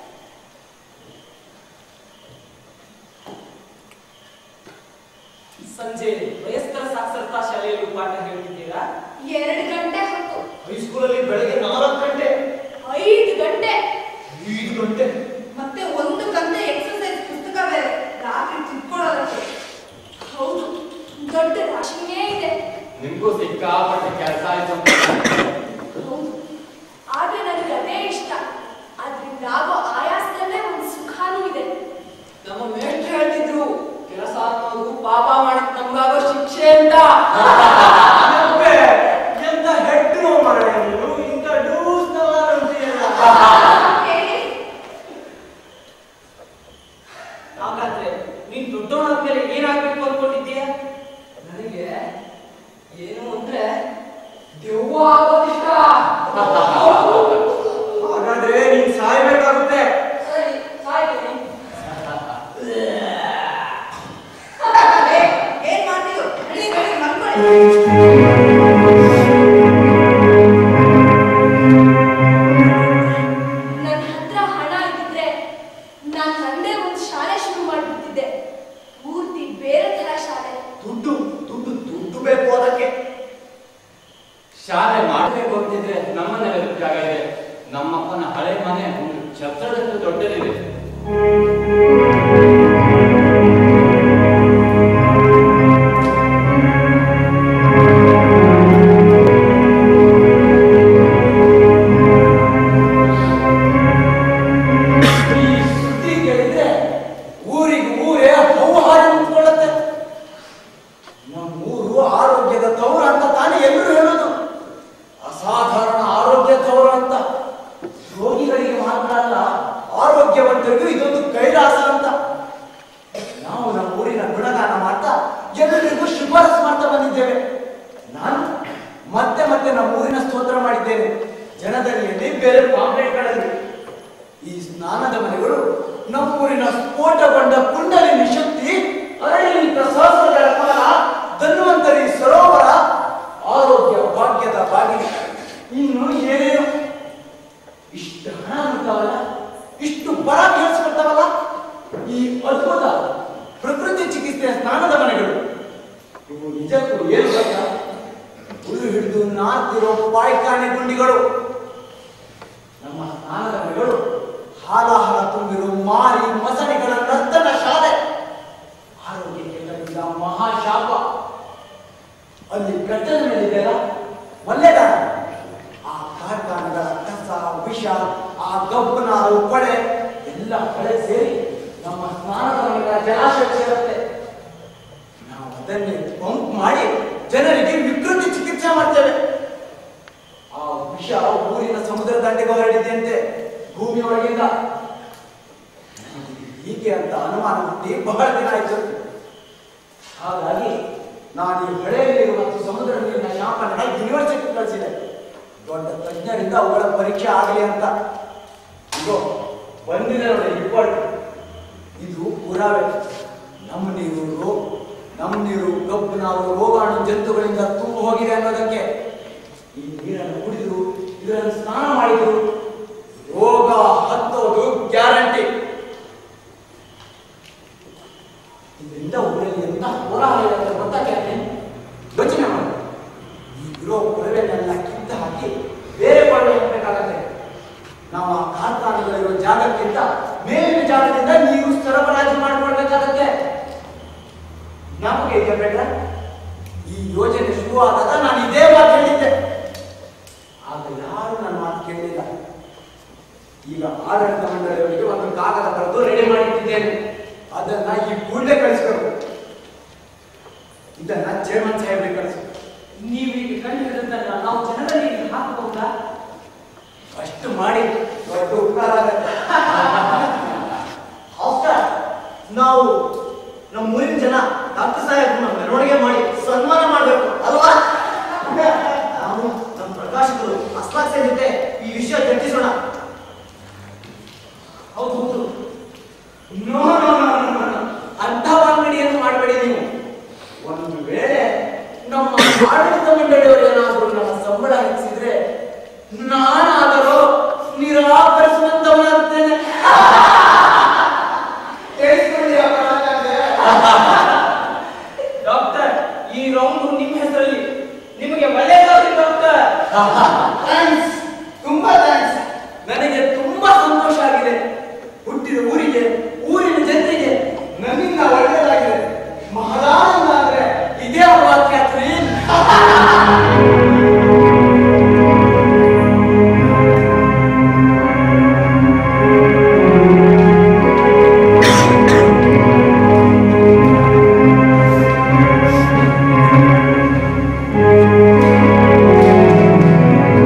[SPEAKER 3] ಸಂಜೆ ವಯಸ್ಕರ ಸಾಕ್ಷರತಾ ಶಾಲೆಯಲ್ಲಿ ಪಾಠ ಹೇಳ್ತಿದ್ದೀರಾ
[SPEAKER 2] ಎರಡು ಗಂಟೆ ಹೊತ್ತು
[SPEAKER 5] ಹೈಸ್ಕೂಲಲ್ಲಿ ಬೆಳಗ್ಗೆ ನಾಲ್ಕು ಗಂಟೆ
[SPEAKER 2] ಐದು ಗಂಟೆ
[SPEAKER 5] ಐದು ಗಂಟೆ
[SPEAKER 2] ಮತ್ತೆ ಒಂದು ಗಂಟೆ ಎಕ್ಸರ್ಸೈಸ್ ಪುಸ್ತಕ ಬೇರೆ ರಾತ್ರಿ ತಿಳ್ಕೊಳ್ಳೋದಕ್ಕೆ ಹೌದು ದೊಡ್ಡ ರಾಶಿನೇ ಇದೆ
[SPEAKER 1] ನಿಮ್ಗೂ ಸಿಕ್ಕಾಪಟ್ಟೆ ಕೆಲಸ ಆಯ್ತು
[SPEAKER 2] ಹೌದು ಆದ್ರೆ ನನಗೆ ಅದೇ ಇಷ್ಟ ಅದ್ರಿಂದ ಆಗೋ ಆಯಾಸದಲ್ಲೇ ಒಂದು ಸುಖಾನೂ ಇದೆ
[SPEAKER 3] ನಮ್ಮ ಮೇಷ್ಟ್ರು ಹೇಳ್ತಿದ್ರು ಕೆಲಸ ಅನ್ನೋದು ಪಾಪ ಮಾಡಿದ್ ನಮ್ಗಾಗೋ ಶಿಕ್ಷೆ ಅಂತ
[SPEAKER 4] ಅಬ್ಬೆ, ಎಂತ ಹೆಡ್ರು ಮರ ನೀವು ಇಂಥ ಡೂಸ್ನೆಲ್ಲ ಅಂತೀಯಲ್ಲ.
[SPEAKER 2] ಹೇಳಿ
[SPEAKER 3] ಹಾಗಾದ್ರೆ ನೀನ್ ದೊಡ್ಡವನಾದ್ಮೇಲೆ ಏನಾಗ್ಬೇಕು ಅನ್ಕೊಂಡಿದ್ದೀಯ
[SPEAKER 4] ನನಗೆ
[SPEAKER 3] ಏನು ಅಂದ್ರೆ ದೆವ್ವ ಆಗೋದಿಷ್ಟ
[SPEAKER 4] ಹಾಗಾದ್ರೆ ನೀನ್ ಸಾಯ್ಬೇಕಾಗುತ್ತೆ
[SPEAKER 3] ಸರಿ ಸಾಯ್ತೀನಿ
[SPEAKER 2] ಏ, ಏನ್ ಮಾಡ್ತೀಯೋ ನಡಿ ನಡಿ ಮಲ್ಕೊಳ್ಳಿ ನನ್ನ ಹತ್ರ ಹಣ ಇದ್ದಿದ್ರೆ ನಾನ್ ನಂದೇ ಒಂದು ಶಾಲೆ ಶುರು ಮಾಡ್ಬಿಡ್ತಿದ್ದೆ ಪೂರ್ತಿ ಬೇರೆ ತರ ಶಾಲೆ
[SPEAKER 5] ದುಡ್ಡು ದುಡ್ಡು ದುಡ್ಡು ಬೇಕು ಅದಕ್ಕೆ
[SPEAKER 1] ಶಾಲೆ ಮಾಡಬೇಕು ಅಂತಿದ್ರೆ ನಮ್ಮನೆಲ್ಲ ಜಾಗ ಇದೆ ನಮ್ಮಪ್ಪನ ಹಳೆ ಮನೆ ಒಂದು ಛತ್ರದಷ್ಟು ದೊಡ್ಡದಿದೆ
[SPEAKER 4] ಈ ಸುದ್ದಿ ಕೇಳಿದ್ರೆ ಊರಿಗೆ ಊರೇ ಹವು ಹಾರಿ ನಿಂತ್ಕೊಳ್ಳುತ್ತೆ ನಮ್ಮೂರು ಆರೋಗ್ಯದ ತವರು ಅಂತ ತಾನೇ ಎಲ್ಲರೂ ಹೇಳೋದು ಅಸಾಧಾರಣ ಆರೋಗ್ಯ ತವರು ಅಂತ ರೋಗಿಗಳಿಗೆ ಮಾತ್ರ ಅಲ್ಲ ಆರೋಗ್ಯವಂತರಿಗೂ ಇದೊಂದು ಕೈಲಾಸ ಅಂತ ನಾವು ನಮ್ಮ ಊರಿನ ಗುಣಗಾನ ಮಾಡ್ತಾ ಎಲ್ಲರಿಗೂ ಶಿಫಾರಸು ಮಾಡ್ತಾ ಬಂದಿದ್ದೇವೆ ಊರಿನ ಸ್ತೋತ್ರ ಮಾಡಿದ್ದೇನೆ ಜನದನಿಯಲ್ಲಿ ಬೇರೆ ಪಾಂಪ್ಲೆಟ್ಗಳಲ್ಲಿ ಈ ಸ್ನಾನದ ಮನೆಗಳು ನಮ್ಮೂರಿನ ಸ್ಫೋಟಗೊಂಡ ಕುಂಡಲಿನಿ ಶಕ್ತಿ ಅರಳಿನಿಂದ ಸಹಸ್ರಗಳ ಕಮಲ ಧನ್ವಂತರಿ ಸರೋವರ ಆರೋಗ್ಯ ಭಾಗ್ಯದ ಬಾಗಿಲು ಇನ್ನು ಏನೇನು ಇಷ್ಟು ಹಣ ಅಂತಾವಲ್ಲ ಇಷ್ಟು ಬರ ಕೇಳಿಸ್ಕೊಳ್ತಾವಲ್ಲ ಈ ಅದ್ಭುತ ಪ್ರಕೃತಿ ಚಿಕಿತ್ಸೆಯ ಸ್ನಾನದ ಮನೆಗಳು ಇವು ನಿಜಕ್ಕೂ ಏನು ಗೊತ್ತಾ ಹುಳು ಹಿಡಿದು ನಾರ್ತಿರೋ ಪಾಯ್ಕಾನೆ ಗುಂಡಿಗಳು ನಮ್ಮ ಸ್ನಾನದ ಮನೆಗಳು ಹಾಲಾಹಲ ತುಂಬಿರೋ ಮಾರಿ ಮಸಣಿಗಳ ನರ್ತನ ಶಾಲೆ ಆರೋಗ್ಯಕ್ಕೆಲ್ಲರಿಲ್ಲ ಮಹಾಶಾಪ ಅಲ್ಲಿ ಕಟ್ಟದ ಮೇಲಿದೆಯಲ್ಲ ಮಲ್ಲೆದಾರ ಆ ಕಾರ್ಖಾನೆಗಳ ಕಸ ವಿಷ ಆ ಗಬ್ಬನಾರು ಕೊಳೆ ಎಲ್ಲ ಕಳೆ ಸೇರಿ ನಮ್ಮ ಸ್ನಾನದ ಮನೆಗಳ ಜಲಾಶಯ ಸೇರುತ್ತೆ ನಾವು ಅದನ್ನೇ ಪಂಪ್ ಮಾಡಿ ಜನರಿಗೆ ವಿಕೃತಿ ಚಿಕಿತ್ಸೆ ಮಾಡ್ತೇವೆ ಆ ವಿಷ ಊರಿನ ಸಮುದ್ರ ದಂಡೆಗೆ ಹೊರಡಿದೆಯಂತೆ ಭೂಮಿ ಒಳಗಿಂದ ನನಗೆ ಹೀಗೆ ಅಂತ ಅನುಮಾನ ಹುಟ್ಟಿ ಬಹಳ ದಿನ ಆಯ್ತು ಹಾಗಾಗಿ ನಾನು ಈ ಹೊಳೆ ನೀರು ಮತ್ತು ಸಮುದ್ರ ನೀರಿನ ಶಾಪನ ಯೂನಿವರ್ಸಿಟಿ ಕಳಿಸಿದೆ ದೊಡ್ಡ ತಜ್ಞರಿಂದ ಅವುಗಳ ಪರೀಕ್ಷೆ ಆಗಲಿ ಅಂತ ಇದು ಬಂದಿದೆ ನೋಡಿ ರಿಪೋರ್ಟ್ ಇದು ಪುರಾವೆ ನಮ್ಮ ನೀರು ರೋ- ನಮ್ಮ ನೀರು ಕಬ್ಬು ನಾವು ರೋಗಾಣು ಜಂತುಗಳಿಂದ ತುಂಬ ಹೋಗಿದೆ ಅನ್ನೋದಕ್ಕೆ ಈ ನೀರನ್ನು ಕುಡಿದ್ರು ಇದರಲ್ಲಿ ಸ್ನಾನ ಮಾಡಿದ್ರು ರೋಗ ಹತ್ತೋದು ಗ್ಯಾರಂಟಿ ಇದರಿಂದ ಊರಲ್ಲಿ ಎಂತ ಕೋಲಾಹಲ ಇದೆ ಅಂತ ಗೊತ್ತಾಗ್ಯಾನೆ ಯೋಚನೆ ಮಾಡಿ ಈ ಇರೋ ಕೊಳವೆನೆಲ್ಲ ಕಿತ್ತು ಹಾಕಿ ಬೇರೆ ಕೊಳವೆ ಹಾಕಬೇಕಾಗತ್ತೆ ನಾವು ಆ ಕಾರ್ಖಾನೆಗಳಿರೋ ಜಾಗಕ್ಕಿಂತ ಮೇಲಿನ ಜಾಗದಿಂದ ನೀರು ಸರಬರಾಜು ಮಾಡಿಕೊಳ್ಬೇಕಾಗತ್ತೆ ನಮಗೆ ಈಗ ಬೇಡ ಈ ಯೋಜನೆ ಶುರುವಾದಾಗ ನಾನು ಇದೇ ಮಾತು ಹೇಳಿದ್ದೆ ಆಗ ಯಾರು ನನ್ನ ಮಾತು ಕೇಳಲಿಲ್ಲ ಈಗ ಆಡಳಿತ ಮಂಡಳಿಯವರಿಗೆ ಒಂದು ಕಾಗದ ಬರೆದು ರೆಡಿ ಮಾಡಿಟ್ಟಿದ್ದೇನೆ ಅದನ್ನ ಈ ಕೂಡಲೇ ಕಳಿಸ್ಬೇಕು ಇದನ್ನ ಚೇರ್ಮನ್ ಸಾಹೇಬ್ರಿಗೆ ಕಳಿಸ್ಬೇಕು
[SPEAKER 3] ನೀವು ಈಗ ಕಂಡು ಹಿಡಿದದ್ದನ್ನ ನಾವು ಜನರಲ್ಲಿ ಈಗ ಹಾಕಬಹುದಾ
[SPEAKER 4] ಅಷ್ಟು ಮಾಡಿ ದೊಡ್ಡ ಉಪಕಾರ ಆಗತ್ತೆ
[SPEAKER 5] ಆಫ್ಟರ್ ನಾವು ನಮ್ಮ ಊರಿನ ಜನ ಡಾಕ್ಟರ್ ಸಾಹೇಬ್ರನ್ನ ಮೆರವಣಿಗೆ ಮಾಡಿ ಸನ್ಮಾನ ಮಾಡಬೇಕು ಅಲ್ವಾ ನಾವು ನಮ್ಮ ಪ್ರಕಾಶಕರು ಹಸ್ತಾಕ್ಷರ ಜೊತೆ ಈ ವಿಷಯ ಚರ್ಚಿಸೋಣ
[SPEAKER 3] ಹೌದು ಹೌದು
[SPEAKER 4] no no no no, no, no. ಅಂಥ ಅಂಗಡಿಯನ್ನು ಮಾಡಬೇಡಿ ನೀವು ಒಂದು ವೇಳೆ ನಮ್ಮ ಆಡಳಿತ ಮಂಡಳಿಯವರು ಏನಾದರೂ ನಮ್ಮ ಸಂಬಳ ಹೆಚ್ಚಿದ್ರೆ ನಾನಾದರೂ ನಿರಾಕರಿಸುವಂತವನಾಗ್ತೇನೆ ಕೇಳಿಸ್ಕೊಳ್ಳಿ ಆ ಕಲಾಕಾರರೇ.
[SPEAKER 3] ಡಾಕ್ಟರ್ ಈ ರೌಂಡ್ ನಿಮ್ಮ ಹೆಸರಲ್ಲಿ ನಿಮಗೆ ಒಳ್ಳೆಯದಾಗಲಿ ಡಾಕ್ಟರ್
[SPEAKER 4] ಥ್ಯಾಂಕ್ಸ್ ತುಂಬಾ ಥ್ಯಾಂಕ್ಸ್ ನನಗೆ ತುಂಬಾ ಸಂತೋಷ ಆಗಿದೆ ಹುಟ್ಟಿದ ಊರಿಗೆ ಊರಿನ ಜನರಿಗೆ ನನ್ನಿಂದ ಒಳ್ಳೆಯದಾಗಿದೆ ಮಹಾರಾಜ ಅಂದ್ರೆ ಇದೇ ಅಲ್ವಾ ಕ್ಯಾಥರಿನ್
[SPEAKER 2] ಆ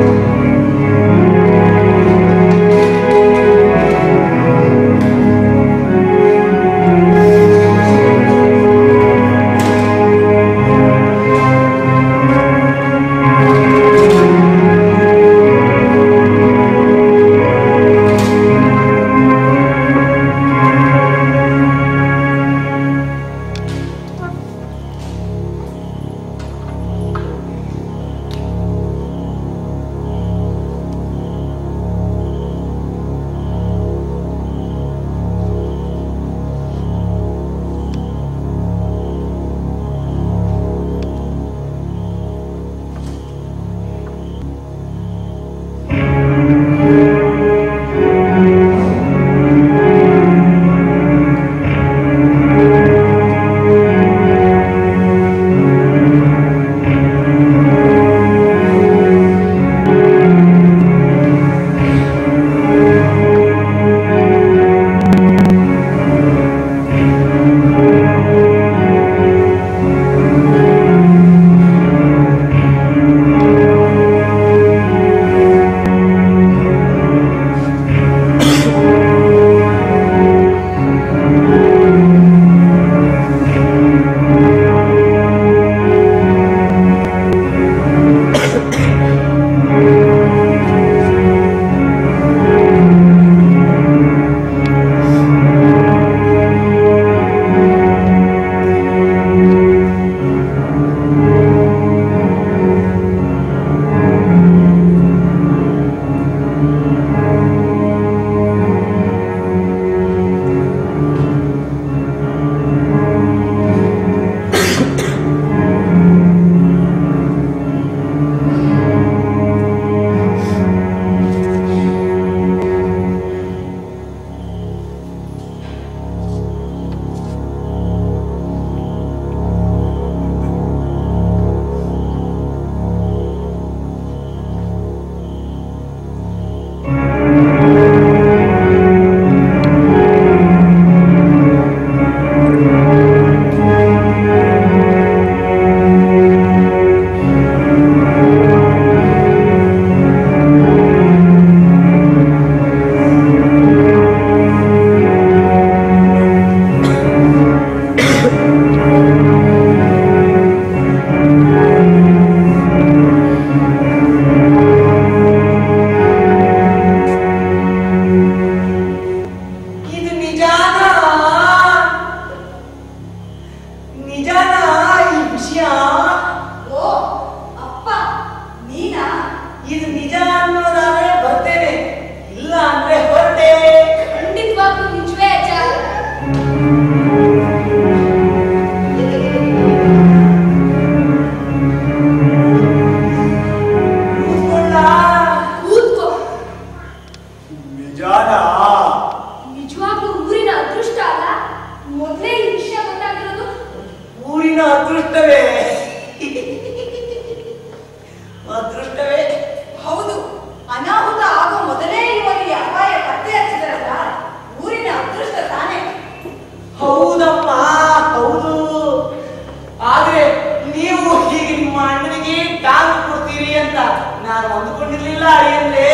[SPEAKER 4] ನಾನು ಅಂದುಕೊಂಡಿರ್ಲಿಲ್ಲ ಅಡಿಯಲ್ಲೇ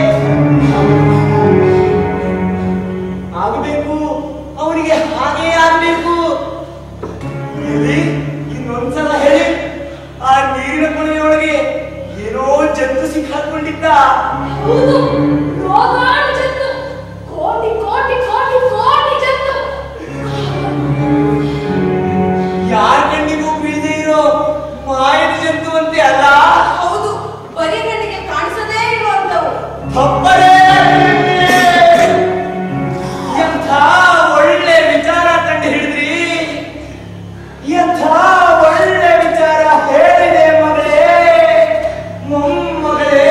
[SPEAKER 4] ಆಗಬೇಕು ಅವನಿಗೆ ಹಾಗೇ ಆಗ್ಬೇಕು ಎಲ್ಲಿ ಇನ್ನೊಂದ್ಸಲ ಹೇಳಿ ಆ ನೀರಿನ ಕೊನೆಯೊಳಗೆ ಏನೋ ಜಂತು ಸಿಕ್ಕಾಕೊಂಡಿದ್ದ
[SPEAKER 2] ಹೌದು ರೋಗಾಣು ಜಂತು ಕೋಟಿ ಕೋಟಿ ಕೋಟಿ ಕೋಟಿ ಜಂತು
[SPEAKER 4] ಯಾರ ಕಣ್ಣಿಗೂ ಬೀಳದೆ ಇರೋ ಮಾಯದ ಜಂತುವಂತೆ ಅಲ್ಲ
[SPEAKER 2] ಹೌದು ಬರೀ ಕಣ್ಣಿಗೆ ಕಾಣಿಸದೇ ಇರುವಂತವು
[SPEAKER 4] ತಪ್ಪಲೇ ಎಂಥ ಒಳ್ಳೆ ವಿಚಾರ ಕಂಡು ಹಿಡಿದ್ರಿ ಎಂಥ ಒಳ್ಳೆ ವಿಚಾರ ಹೇಳಿದೆ ಮಗಳೇ ಮೊಮ್ಮಗಳೇ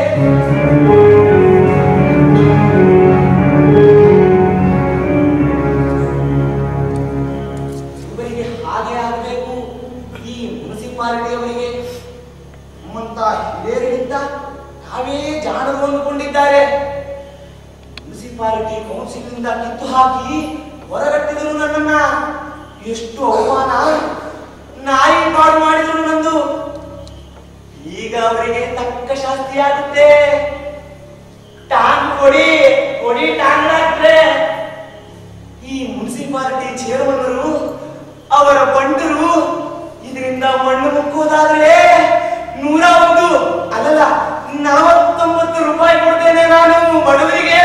[SPEAKER 4] ಇವರಿಗೆ ಹಾಗೆ ಆಗಬೇಕು ಈ ಮುನ್ಸಿಪಾಲಿಟಿಯವರಿಗೆ ನಮ್ಮಂತ ಹಿರಿಯರಿಗಿಂತ ನಾವೇ ಜಾಣರು ಅಂದುಕೊಂಡಿದ್ದಾರೆ ಮುನ್ಸಿಪಾಲಿಟಿ ಕೌನ್ಸಿಲಿಂದ ಕಿತ್ತು ಹಾಕಿ ಹೊರಗಟ್ಟಿದರು ನನ್ನನ್ನ ಎಷ್ಟು ಅವಮಾನ ನಾಯಿ ಪಾಡು ಮಾಡಿದ್ರು ನಂದು ಈಗ ಅವರಿಗೆ ತಕ್ಕ ಶಾಸ್ತಿ ಆಗುತ್ತೆ ಟಾಂಗ್ ಕೊಡಿ ಕೊಡಿ ಟಾಂಗ್ ಡಾಕ್ಟ್ರೆ ಈ ಮುನ್ಸಿಪಾಲಿಟಿ ಚೇರ್ಮನ್ನರು ಅವರ ಬಂಡರು ಇದರಿಂದ ಮಣ್ಣು ಮುಕ್ಕುವುದಾದ್ರೆ ನೂರ ಒಂದು ಅಲ್ಲಲ್ಲ ನಲವತ್ತೊಂಬತ್ತು ರೂಪಾಯಿ ಕೊಡ್ತೇನೆ ನಾನು ಬಡವರಿಗೆ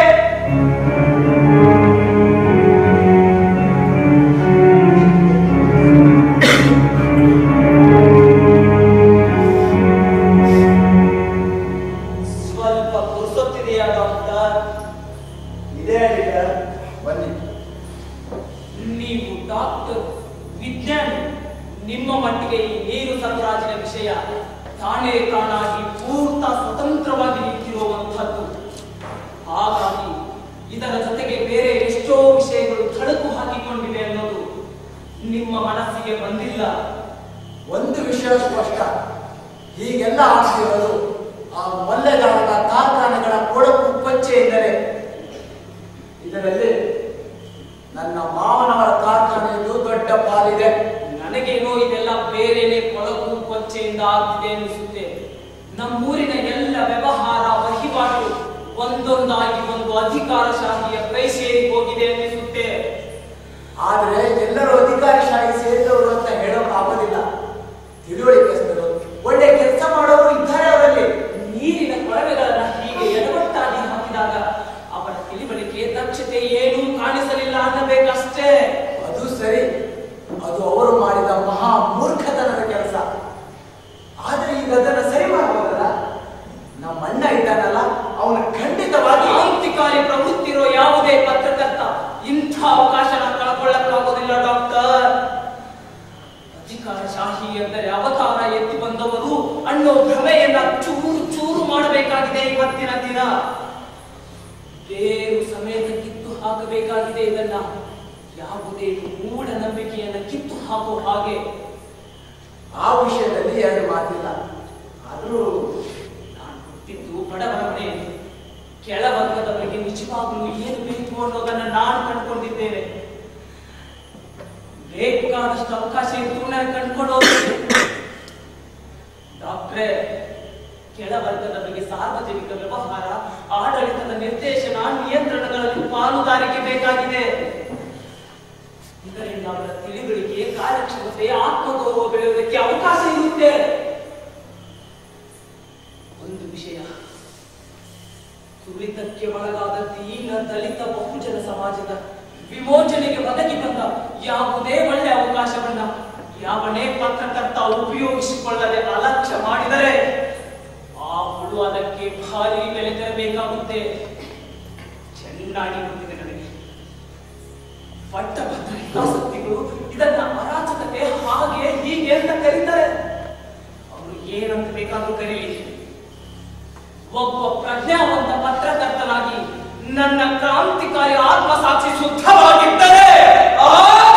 [SPEAKER 4] ಸ್ವಲ್ಪ ಪುರ್ಸೊತ್ತಿದೆಯಾ ಡಾಕ್ಟರ್ ಇದೆ ಡಾಕ್ಟರ್ ಬನ್ನಿ
[SPEAKER 3] ನೀವು ಡಾಕ್ಟರ್ ವಿಜ್ಞಾನಿ ನಿಮ್ಮ ಮಟ್ಟಿಗೆ ಈ ನೀರು ಸರಬರಾಜಿನ ವಿಷಯ ತಾನೇ ತಾನಾಗಿ ಪೂರ್ತ ಸ್ವತಂತ್ರವಾಗಿ ನಿಂತಿರುವಂತಹದ್ದು ಹಾಗಾಗಿ ಇದರ ಜೊತೆಗೆ ಬೇರೆ ಎಷ್ಟೋ ವಿಷಯಗಳು ತಳುಕು ಹಾಕಿಕೊಂಡಿವೆ ಅನ್ನೋದು ನಿಮ್ಮ ಮನಸ್ಸಿಗೆ ಬಂದಿಲ್ಲ
[SPEAKER 5] ಒಂದು ವಿಷಯ ಸ್ಪಷ್ಟ ಹೀಗೆಲ್ಲ ಆಗ್ತಿರೋದು ಆ ಮಲ್ಲೆಗಾರನ ಕಾರ್ಖಾನೆಗಳ ಕೊಳಕು ಕೊಚ್ಚೆಯಿಂದಲೇ ಇದರಲ್ಲಿ ನನ್ನ ಮಾವನವರ ಕಾರ್ಖಾನೆಯದು ದೊಡ್ಡ ಪಾಲಿದೆ
[SPEAKER 3] ನನಗೇನೋ ಇದೆಲ್ಲ ಬೇರೆನೆ ಕೊಳಕು ಕೊಚ್ಚೆಯಿಂದ ಆಗ್ತಿದೆ ಅನಿಸುತ್ತೆ ನಮ್ಮೂರಿನ ಎಲ್ಲ ವ್ಯವಹಾರ ವಹಿವಾಟು ಒಂದೊಂದಾಗಿ ಒಂದು ಅಧಿಕಾರಶಾಹಿಯ ಕೈ ಸೇರಿ ಹೋಗಿದೆ ಅನಿಸುತ್ತೆ
[SPEAKER 5] ಆದ್ರೆ ಎಲ್ಲರೂ ಅಧಿಕಾರಿಶಾಹಿ ಸೇರಿದವರು ಅಂತ ಹೇಳೋಕೆ ಆಗೋದಿಲ್ಲ ತಿಳುವಳಿಕೆಸ್ತರು ಒಳ್ಳೆ ಕೆಲಸ ಮಾಡೋರು ಇದ್ದಾರೆ ಅವರಲ್ಲಿ
[SPEAKER 3] ನೀರಿನ ಕೊಳವೆಗಳನ್ನ ಹೀಗೆ ಎಡವಟ್ಟಾಗಿ ಹಾಕಿದಾಗ ಅವರ ತಿಳಿವಳಿಕೆ ದಕ್ಷತೆ ಏನೂ ಕಾಣಿಸಲಿಲ್ಲ ಅನ್ನಬೇಕಷ್ಟೇ
[SPEAKER 5] ಅದು ಸರಿ ಅದು ಅವರು ಮಾಡಿದ ಮಹಾ ಮೂರ್ಖತನದ ಕೆಲಸ ಆದ್ರೆ ಈಗ ಅದನ್ನ ಸರಿ ಮಾಡಬಹುದಲ್ಲ ನಮ್ಮ ಅಣ್ಣ ಇದ್ದಾನಲ್ಲ ಅವನು ಖಂಡಿತವಾಗಿ
[SPEAKER 3] ಕ್ರಾಂತಿಕಾರಿ ಪ್ರವೃತ್ತಿ ಇರೋ ಯಾವುದೇ ಪತ್ರಕರ್ತ ಇಂಥ ಅವಕಾಶನ ಕಳ್ಕೊಳ್ಳಕ್ಕಾಗೋದಿಲ್ಲ ಡಾಕ್ಟರ್ ಅಧಿಕಾರಶಾಹಿ ಎಂದರೆ ಅವತಾರ ಎತ್ತಿ ಬಂದವರು ಅನ್ನೋ ಭ್ರಮೆಯನ್ನ ಚೂರು ಚೂರು ಮಾಡಬೇಕಾಗಿದೆ ಇವತ್ತಿನ ದಿನ ಬೇರು ಸಮೇತ ಕಿತ್ತು ಹಾಕಬೇಕಾಗಿದೆ ಇದನ್ನ ಯಾವುದೇ ಮೂಢನಂಬಿಕೆಯನ್ನ ಕಿತ್ತು ಹಾಕೋ ಹಾಗೆ
[SPEAKER 5] ಆ ವಿಷಯದಲ್ಲಿ ಎರಡು ಮಾತಿಲ್ಲ ಆದ್ರೂ
[SPEAKER 3] ನಾನು ಹುಟ್ಟಿದ್ದು ಬಡವರ ಮನೆಯಲ್ಲಿ ಕೆಳವರ್ಗದವರಿಗೆ ನಿಜವಾಗ್ಲೂ ಏನು ಬೇಕು ಅನ್ನೋದನ್ನ ನಾನು ಕಂಡುಕೊಂಡಿದ್ದೇನೆ ಬೇಕಾದಷ್ಟು ಅವಕಾಶ ಇದ್ದು ನಾನು ಕಂಡುಕೊಂಡು ಹೋಗ್ತೀನಿ ಡಾಕ್ಟ್ರೇ ಕೆಳವರ್ಗದವರಿಗೆ ಸಾರ್ವಜನಿಕ ವ್ಯವಹಾರ ಆಡಳಿತದ ನಿರ್ದೇಶನ ನಿಯಂತ್ರಣಗಳಲ್ಲಿ ಪಾಲುದಾರಿಕೆ ಬೇಕಾಗಿದೆ ಇದರಿಂದ ಅವರ ತಿಳಿವಳಿಕೆ ಕಾರ್ಯಕ್ಷಮತೆ ಆತ್ಮಗೌರವ ಬೆಳೆಯುವುದಕ್ಕೆ ಅವಕಾಶ ಇರುತ್ತೆ ಒಂದು ವಿಷಯ ತುಳಿತಕ್ಕೆ ಒಳಗಾದ ದೀನ ದಲಿತ ಬಹುಜನ ಸಮಾಜದ ವಿಮೋಚನೆಗೆ ಒದಗಿ ಬಂದ ಯಾವುದೇ ಒಳ್ಳೆ ಅವಕಾಶವನ್ನ ಯಾವನೇ ಪತ್ರಕರ್ತ ಉಪಯೋಗಿಸಿಕೊಳ್ಳದೆ ಅಲಕ್ಷ್ಯ ಮಾಡಿದರೆ ಆ ಹುಳು ಅದಕ್ಕೆ ಭಾರಿ ಬೆಲೆ ತೆರಬೇಕಾಗುತ್ತೆ ಚೆನ್ನಾಗಿ ಗೊತ್ತಿದೆ ನನಗೆ ಪಟ್ಟಭದ್ರ ಹಿತಾಸಕ್ತಿಗಳು ಇದನ್ನ ಅರಾಜಕತೆ ಹಾಗೆ ಹೀಗೆ ಅಂತ ಕರೀತಾರೆ ಅವರು ಏನಂತ ಬೇಕಾದ್ರೂ ಕರೀಲಿ ಒಬ್ಬ ಪ್ರಜ್ಞಾವಂತ ಪತ್ರಕರ್ತನಾಗಿ ನನ್ನ ಕ್ರಾಂತಿಕಾರಿ ಆತ್ಮಸಾಕ್ಷಿ ಶುದ್ಧವಾಗಿದ್ದರೆ ಆಗ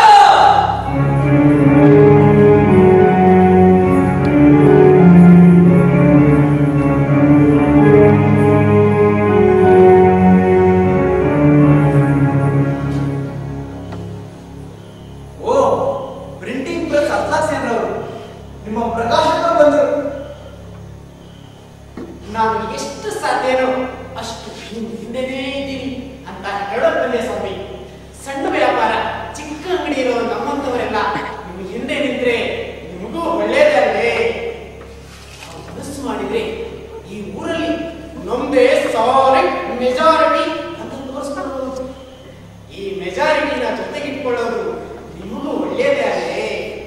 [SPEAKER 5] ಓ ಪ್ರಿಂಟಿಂಗ್ ಪ್ರೆಸ್ ಅರ್ಥಾಸೇನವರು ನಿಮ್ಮ ಪ್ರಕಾಶಕ ಬಂದರು
[SPEAKER 4] ನಾನು ಎಷ್ಟು ಸಾಧ್ಯನೋ ಅಷ್ಟು ಹಿಂದೆನೇ ಇದ್ದೀನಿ ಅಂತ ಹೇಳೋದಲ್ಲೇ ಸ್ವಾಮಿ ಸಣ್ಣ ವ್ಯಾಪಾರ ಚಿಕ್ಕ ಅಂಗಡಿ ಇರೋ ನಮ್ಮಂತವರೆಲ್ಲ ನಿಮ್ಗೆ ಹಿಂದೆ ನಿಂತ್ರೆ ನಿಮಗೂ ಒಳ್ಳೇದಲ್ಲೇ ನಾವು ಮನಸ್ಸು ಮಾಡಿದ್ರೆ ಈ ಊರಲ್ಲಿ ನಮ್ದೇ ಸಾಲಿಡ್ ಮೆಜಾರಿಟಿ ಅಂತ ತೋರಿಸ್ಕೊಳ್ಬೋದು ಈ ಮೆಜಾರಿಟಿನ ಜೊತೆಗಿಟ್ಕೊಳ್ಳೋದು ನಿಮಗೂ ಒಳ್ಳೇದೇ ಅಲ್ಲೇ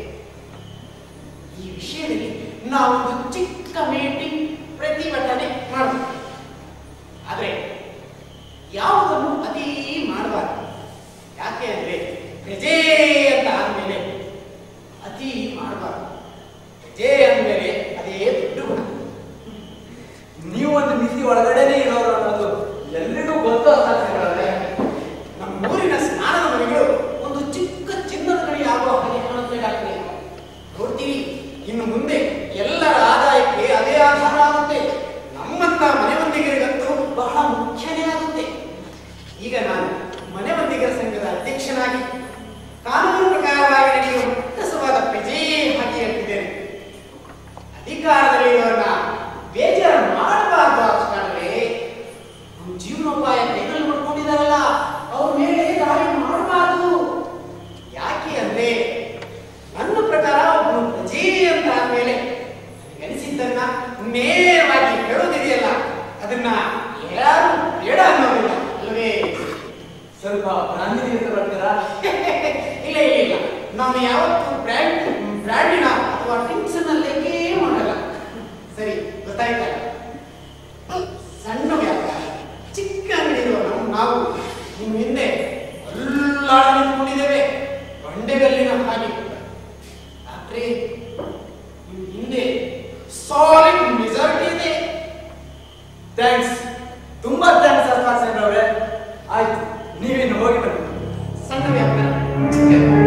[SPEAKER 4] ಈ ವಿಷಯದಲ್ಲಿ ನಾವೊಂದು ಚಿಕ್ಕ ಮೀಟಿಂಗ್ ಪ್ರತಿಭಟನೆ ಮಾಡಬೇಕು ಆದ್ರೆ ಯಾವುದನ್ನು ಅತಿ ಮಾಡಬಾರ್ದು ಯಾಕೆ ಅಂದ್ರೆ ಪ್ರಜೆ ಅಂತ ಆದ್ಮೇಲೆ ಅತಿ ಮಾಡಬಾರ್ದು ಪ್ರಜೆ ಅಂದ್ಮೇಲೆ ಅದೇ ದುಡ್ಡು ಗುಣ
[SPEAKER 5] ನೀವು ಒಂದು ಮಿತಿ ಒಳಗಡೆನೆ ಇರೋರು ಅನ್ನೋದು ಎಲ್ರಿಗೂ ಗೊತ್ತು ಅರ್ಥಾಗ್ತಿರೋದ್ರೆ
[SPEAKER 4] ನಮ್ಮ ಊರಿನ ಸ್ನಾನದ ಮನೆಗಳು ಒಂದು ಚಿಕ್ಕ ಚಿನ್ನದ ಗಣಿ ಆಗುವ ಹಾಗೆ ಕಾಣಬೇಕಾಗ್ತದೆ ನೋಡ್ತೀವಿ ಇನ್ನು ಮುಂದೆ ಎಲ್ಲರ ಆದಾಯಕ್ಕೆ ಅದೇ ಆಧಾರ ಆಗುತ್ತೆ ನಮ್ಮಂತ ಮನೆ ಮಂದಿಗರಿಗಂತೂ ಬಹಳ ಮುಖ್ಯನೇ ಆಗುತ್ತೆ ಈಗ ನಾನು ಮನೆ ಮಂದಿಗರ ಸಂಘದ ಅಧ್ಯಕ್ಷನಾಗಿ ಕಾನೂನು ಪ್ರಕಾರವಾಗಿ ನಡೆಯುವ ಮುಕ್ತಸವಾದ ಪ್ರಜೆ ಹಾಗೆ ಹೇಳ್ತಿದ್ದೇನೆ ಅಧಿಕಾರದಲ್ಲಿರೋರನ್ನ ಬೇಜಾರು ಮಾಡಬಾರ್ದು ಅಷ್ಟೇ ನಮ್ಮ ಜೀವನೋಪಾಯ ಕೈನಲ್ಲಿ ಮಾಡ್ಕೊಂಡಿದಾರಲ್ಲ ಅವ್ರ ಮೇಲೆ ದಾಳಿ ಮಾಡಬಾರ್ದು ಯಾಕೆ ಅಂದ್ರೆ ನನ್ನ ಪ್ರಕಾರ ಒಬ್ಬನು ಪ್ರಜೆ ಅಂತ ಆದ್ಮೇಲೆ ಅನಿಸಿದ್ದನ್ನ ನೇರವಾಗಿ ಹೇಳೋದಿದೆಯಲ್ಲ ಅದನ್ನ ಯಾರು ಬೇಡ ಅನ್ನೋದಿಲ್ಲ ಅಲ್ವೇ
[SPEAKER 5] ಸ್ವಲ್ಪ ಗಾಂಧಿಜಿ ಬರ್ತೀರಾ
[SPEAKER 4] ಇಲ್ಲ ಇಲ್ಲ ಇಲ್ಲ ನಾನು ಯಾವತ್ತೂ ಬ್ರ್ಯಾಂಡ್ ಬ್ರ್ಯಾಂಡಿನ ಅಥವಾ ಡ್ರಿಂಕ್ಸ್ ಅನ್ನ ಲೆಕ್ಕೇ ಮಾಡಲ್ಲ ಸರಿ ಗೊತ್ತಾಯ್ತಲ್ಲ ಸಣ್ಣ ವ್ಯಾಪಾರ ಚಿಕ್ಕ ಅಂಗಡಿ ಇರೋರು ನಾವು ನಿಮ್ಮ ಹಿಂದೆ ಅಲ್ಲಾಡ ನಿಂತ್ಕೊಂಡಿದ್ದೇವೆ ಬಂಡೆಗಲ್ಲಿನ ಹಾಗೆ ಆದ್ರೆ ನಿಮ್ಮ ಹಿಂದೆ ಸಾಲಿಡ್ ಮೆಜಾರಿಟಿ ಇದೆ
[SPEAKER 5] ಥ್ಯಾಂಕ್ಸ್ ತುಂಬಾ ಥ್ಯಾಂಕ್ಸ್ ಅರ್ಥ ಅವರೇ ಆಯ್ತು ನೀವಿನ್ನು ಹೋಗಿ ಬನ್ನಿ
[SPEAKER 4] ಸಣ್ಣ ವ್ಯಾಪಾರ ಚಿಕ್ಕ ವ್ಯಾಪಾರ.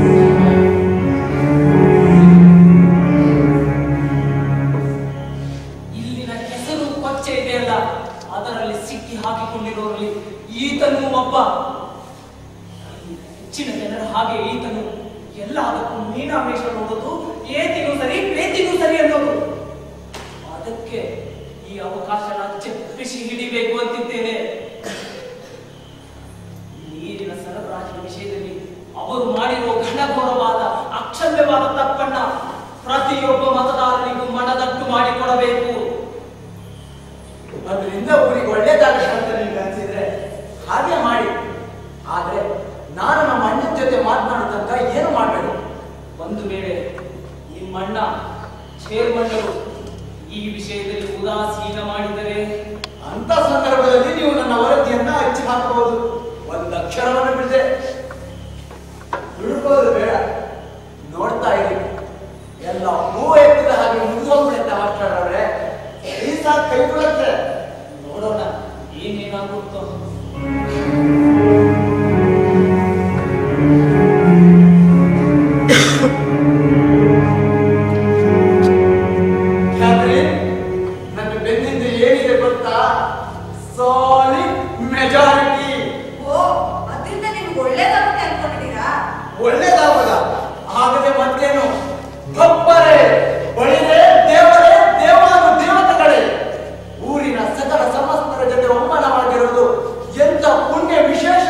[SPEAKER 3] ಇಲ್ಲಿನ ಹೆಸರು ಕೊಚ್ಚೆ ಇದೆಯಲ್ಲ ಅದರಲ್ಲಿ ಸಿಕ್ಕಿ ಹಾಕಿಕೊಂಡಿರೋರಲ್ಲಿ ಈತನು ಒಬ್ಬ ಹೆಚ್ಚಿನ ಜನರ ಹಾಗೆ ಈತನು ಎಲ್ಲದಕ್ಕೂ ಮೀನಾಮೇಷ ನೋಡೋದು ಏತಿಗೂ ಸರಿ ಪ್ರೇತಿಗೂ ಸರಿ ಅನ್ನೋದು ಅದಕ್ಕೆ ಈ ಅವಕಾಶನ ಚಪ್ಪಿಸಿ ಹಿಡಿಬೇಕು ಅಂತಿದ್ದೇನೆ ನೀರಿನ ಸರಬರಾಜಿನ ವಿಷಯದಲ್ಲಿ ಅವರು ಮಾಡಿರುವ ಘನಘೋರವಾದ ಅಕ್ಷಮ್ಯವಾದ ತಪ್ಪನ್ನ ಪ್ರತಿಯೊಬ್ಬ ಮತದಾರನಿಗೂ ಮನದಟ್ಟು ಮಾಡಿಕೊಡಬೇಕು
[SPEAKER 5] ಅದರಿಂದ ಊರಿಗೆ ಒಳ್ಳೇದಾಗತ್ತೆ ಅಂತ ನಿಮ್ಗೆ ಅನ್ಸಿದ್ರೆ ಹಾಗೆ ಮಾಡಿ ಆದ್ರೆ ನಾನು ನಮ್ಮ ಅಣ್ಣನ ಜೊತೆ ಮಾತನಾಡೋ ತನಕ ಏನು ಮಾಡಬೇಡಿ
[SPEAKER 3] ಒಂದು ವೇಳೆ ನಿಮ್ಮಣ್ಣ ಚೇರ್ಮನ್ನರು ಈ ವಿಷಯದಲ್ಲಿ ಉದಾಸೀನ ಮಾಡಿದರೆ
[SPEAKER 5] ಅಂತ ಸಂದರ್ಭದಲ್ಲಿ ನೀವು ನನ್ನ ವರದಿಯನ್ನ ಹಚ್ಚಿ ಹಾಕಬಹುದು ಒಂದು ಅಕ್ಷರವನ್ನು ಬಿಡದೆ ಹುಡುಕೋದು ಬೇಡ ನೋಡ್ತಾ ಇರಿ ಎಲ್ಲ ಹೂವು ಎತ್ತಿದ ಹಾಗೆ ಮುಗಿದೋಗ್ಬಿಡುತ್ತೆ ಮಾಸ್ಟರ್ ಈ ಸಾಕು ಕೈ ಬಿಡುತ್ತೆ
[SPEAKER 3] ನೋಡೋಣ ಏನೇನಾಗುತ್ತೋ
[SPEAKER 5] ಕ್ಯಾಥರಿನ್ ನನ್ನ ಬೆನ್ನಿಂದ ಏನಿದೆ ಗೊತ್ತಾ ಸಾಲಿಡ್ ಮೆಜಾರಿಟಿ
[SPEAKER 2] ಓ ಅದರಿಂದ ನಿಮ್ಗೆ ಒಳ್ಳೇದಾಗುತ್ತೆ ಅನ್ಕೊಂಡಿದ್ದೀರಾ
[SPEAKER 5] ಒಳ್ಳೇದಾಗದ ಆಗದೆ ಮತ್ತೇನು ತಪ್ಪರೆ ಬಳಿರೆ ದೇವರೇ ದೇವಾನು ದೇವತೆಗಳೇ ಊರಿನ ಸಕಲ ಸಮಸ್ತರ ಜೊತೆ ಒಮ್ಮನವಾಗಿರುವುದು ಎಂತ ಪುಣ್ಯ ವಿಶೇಷ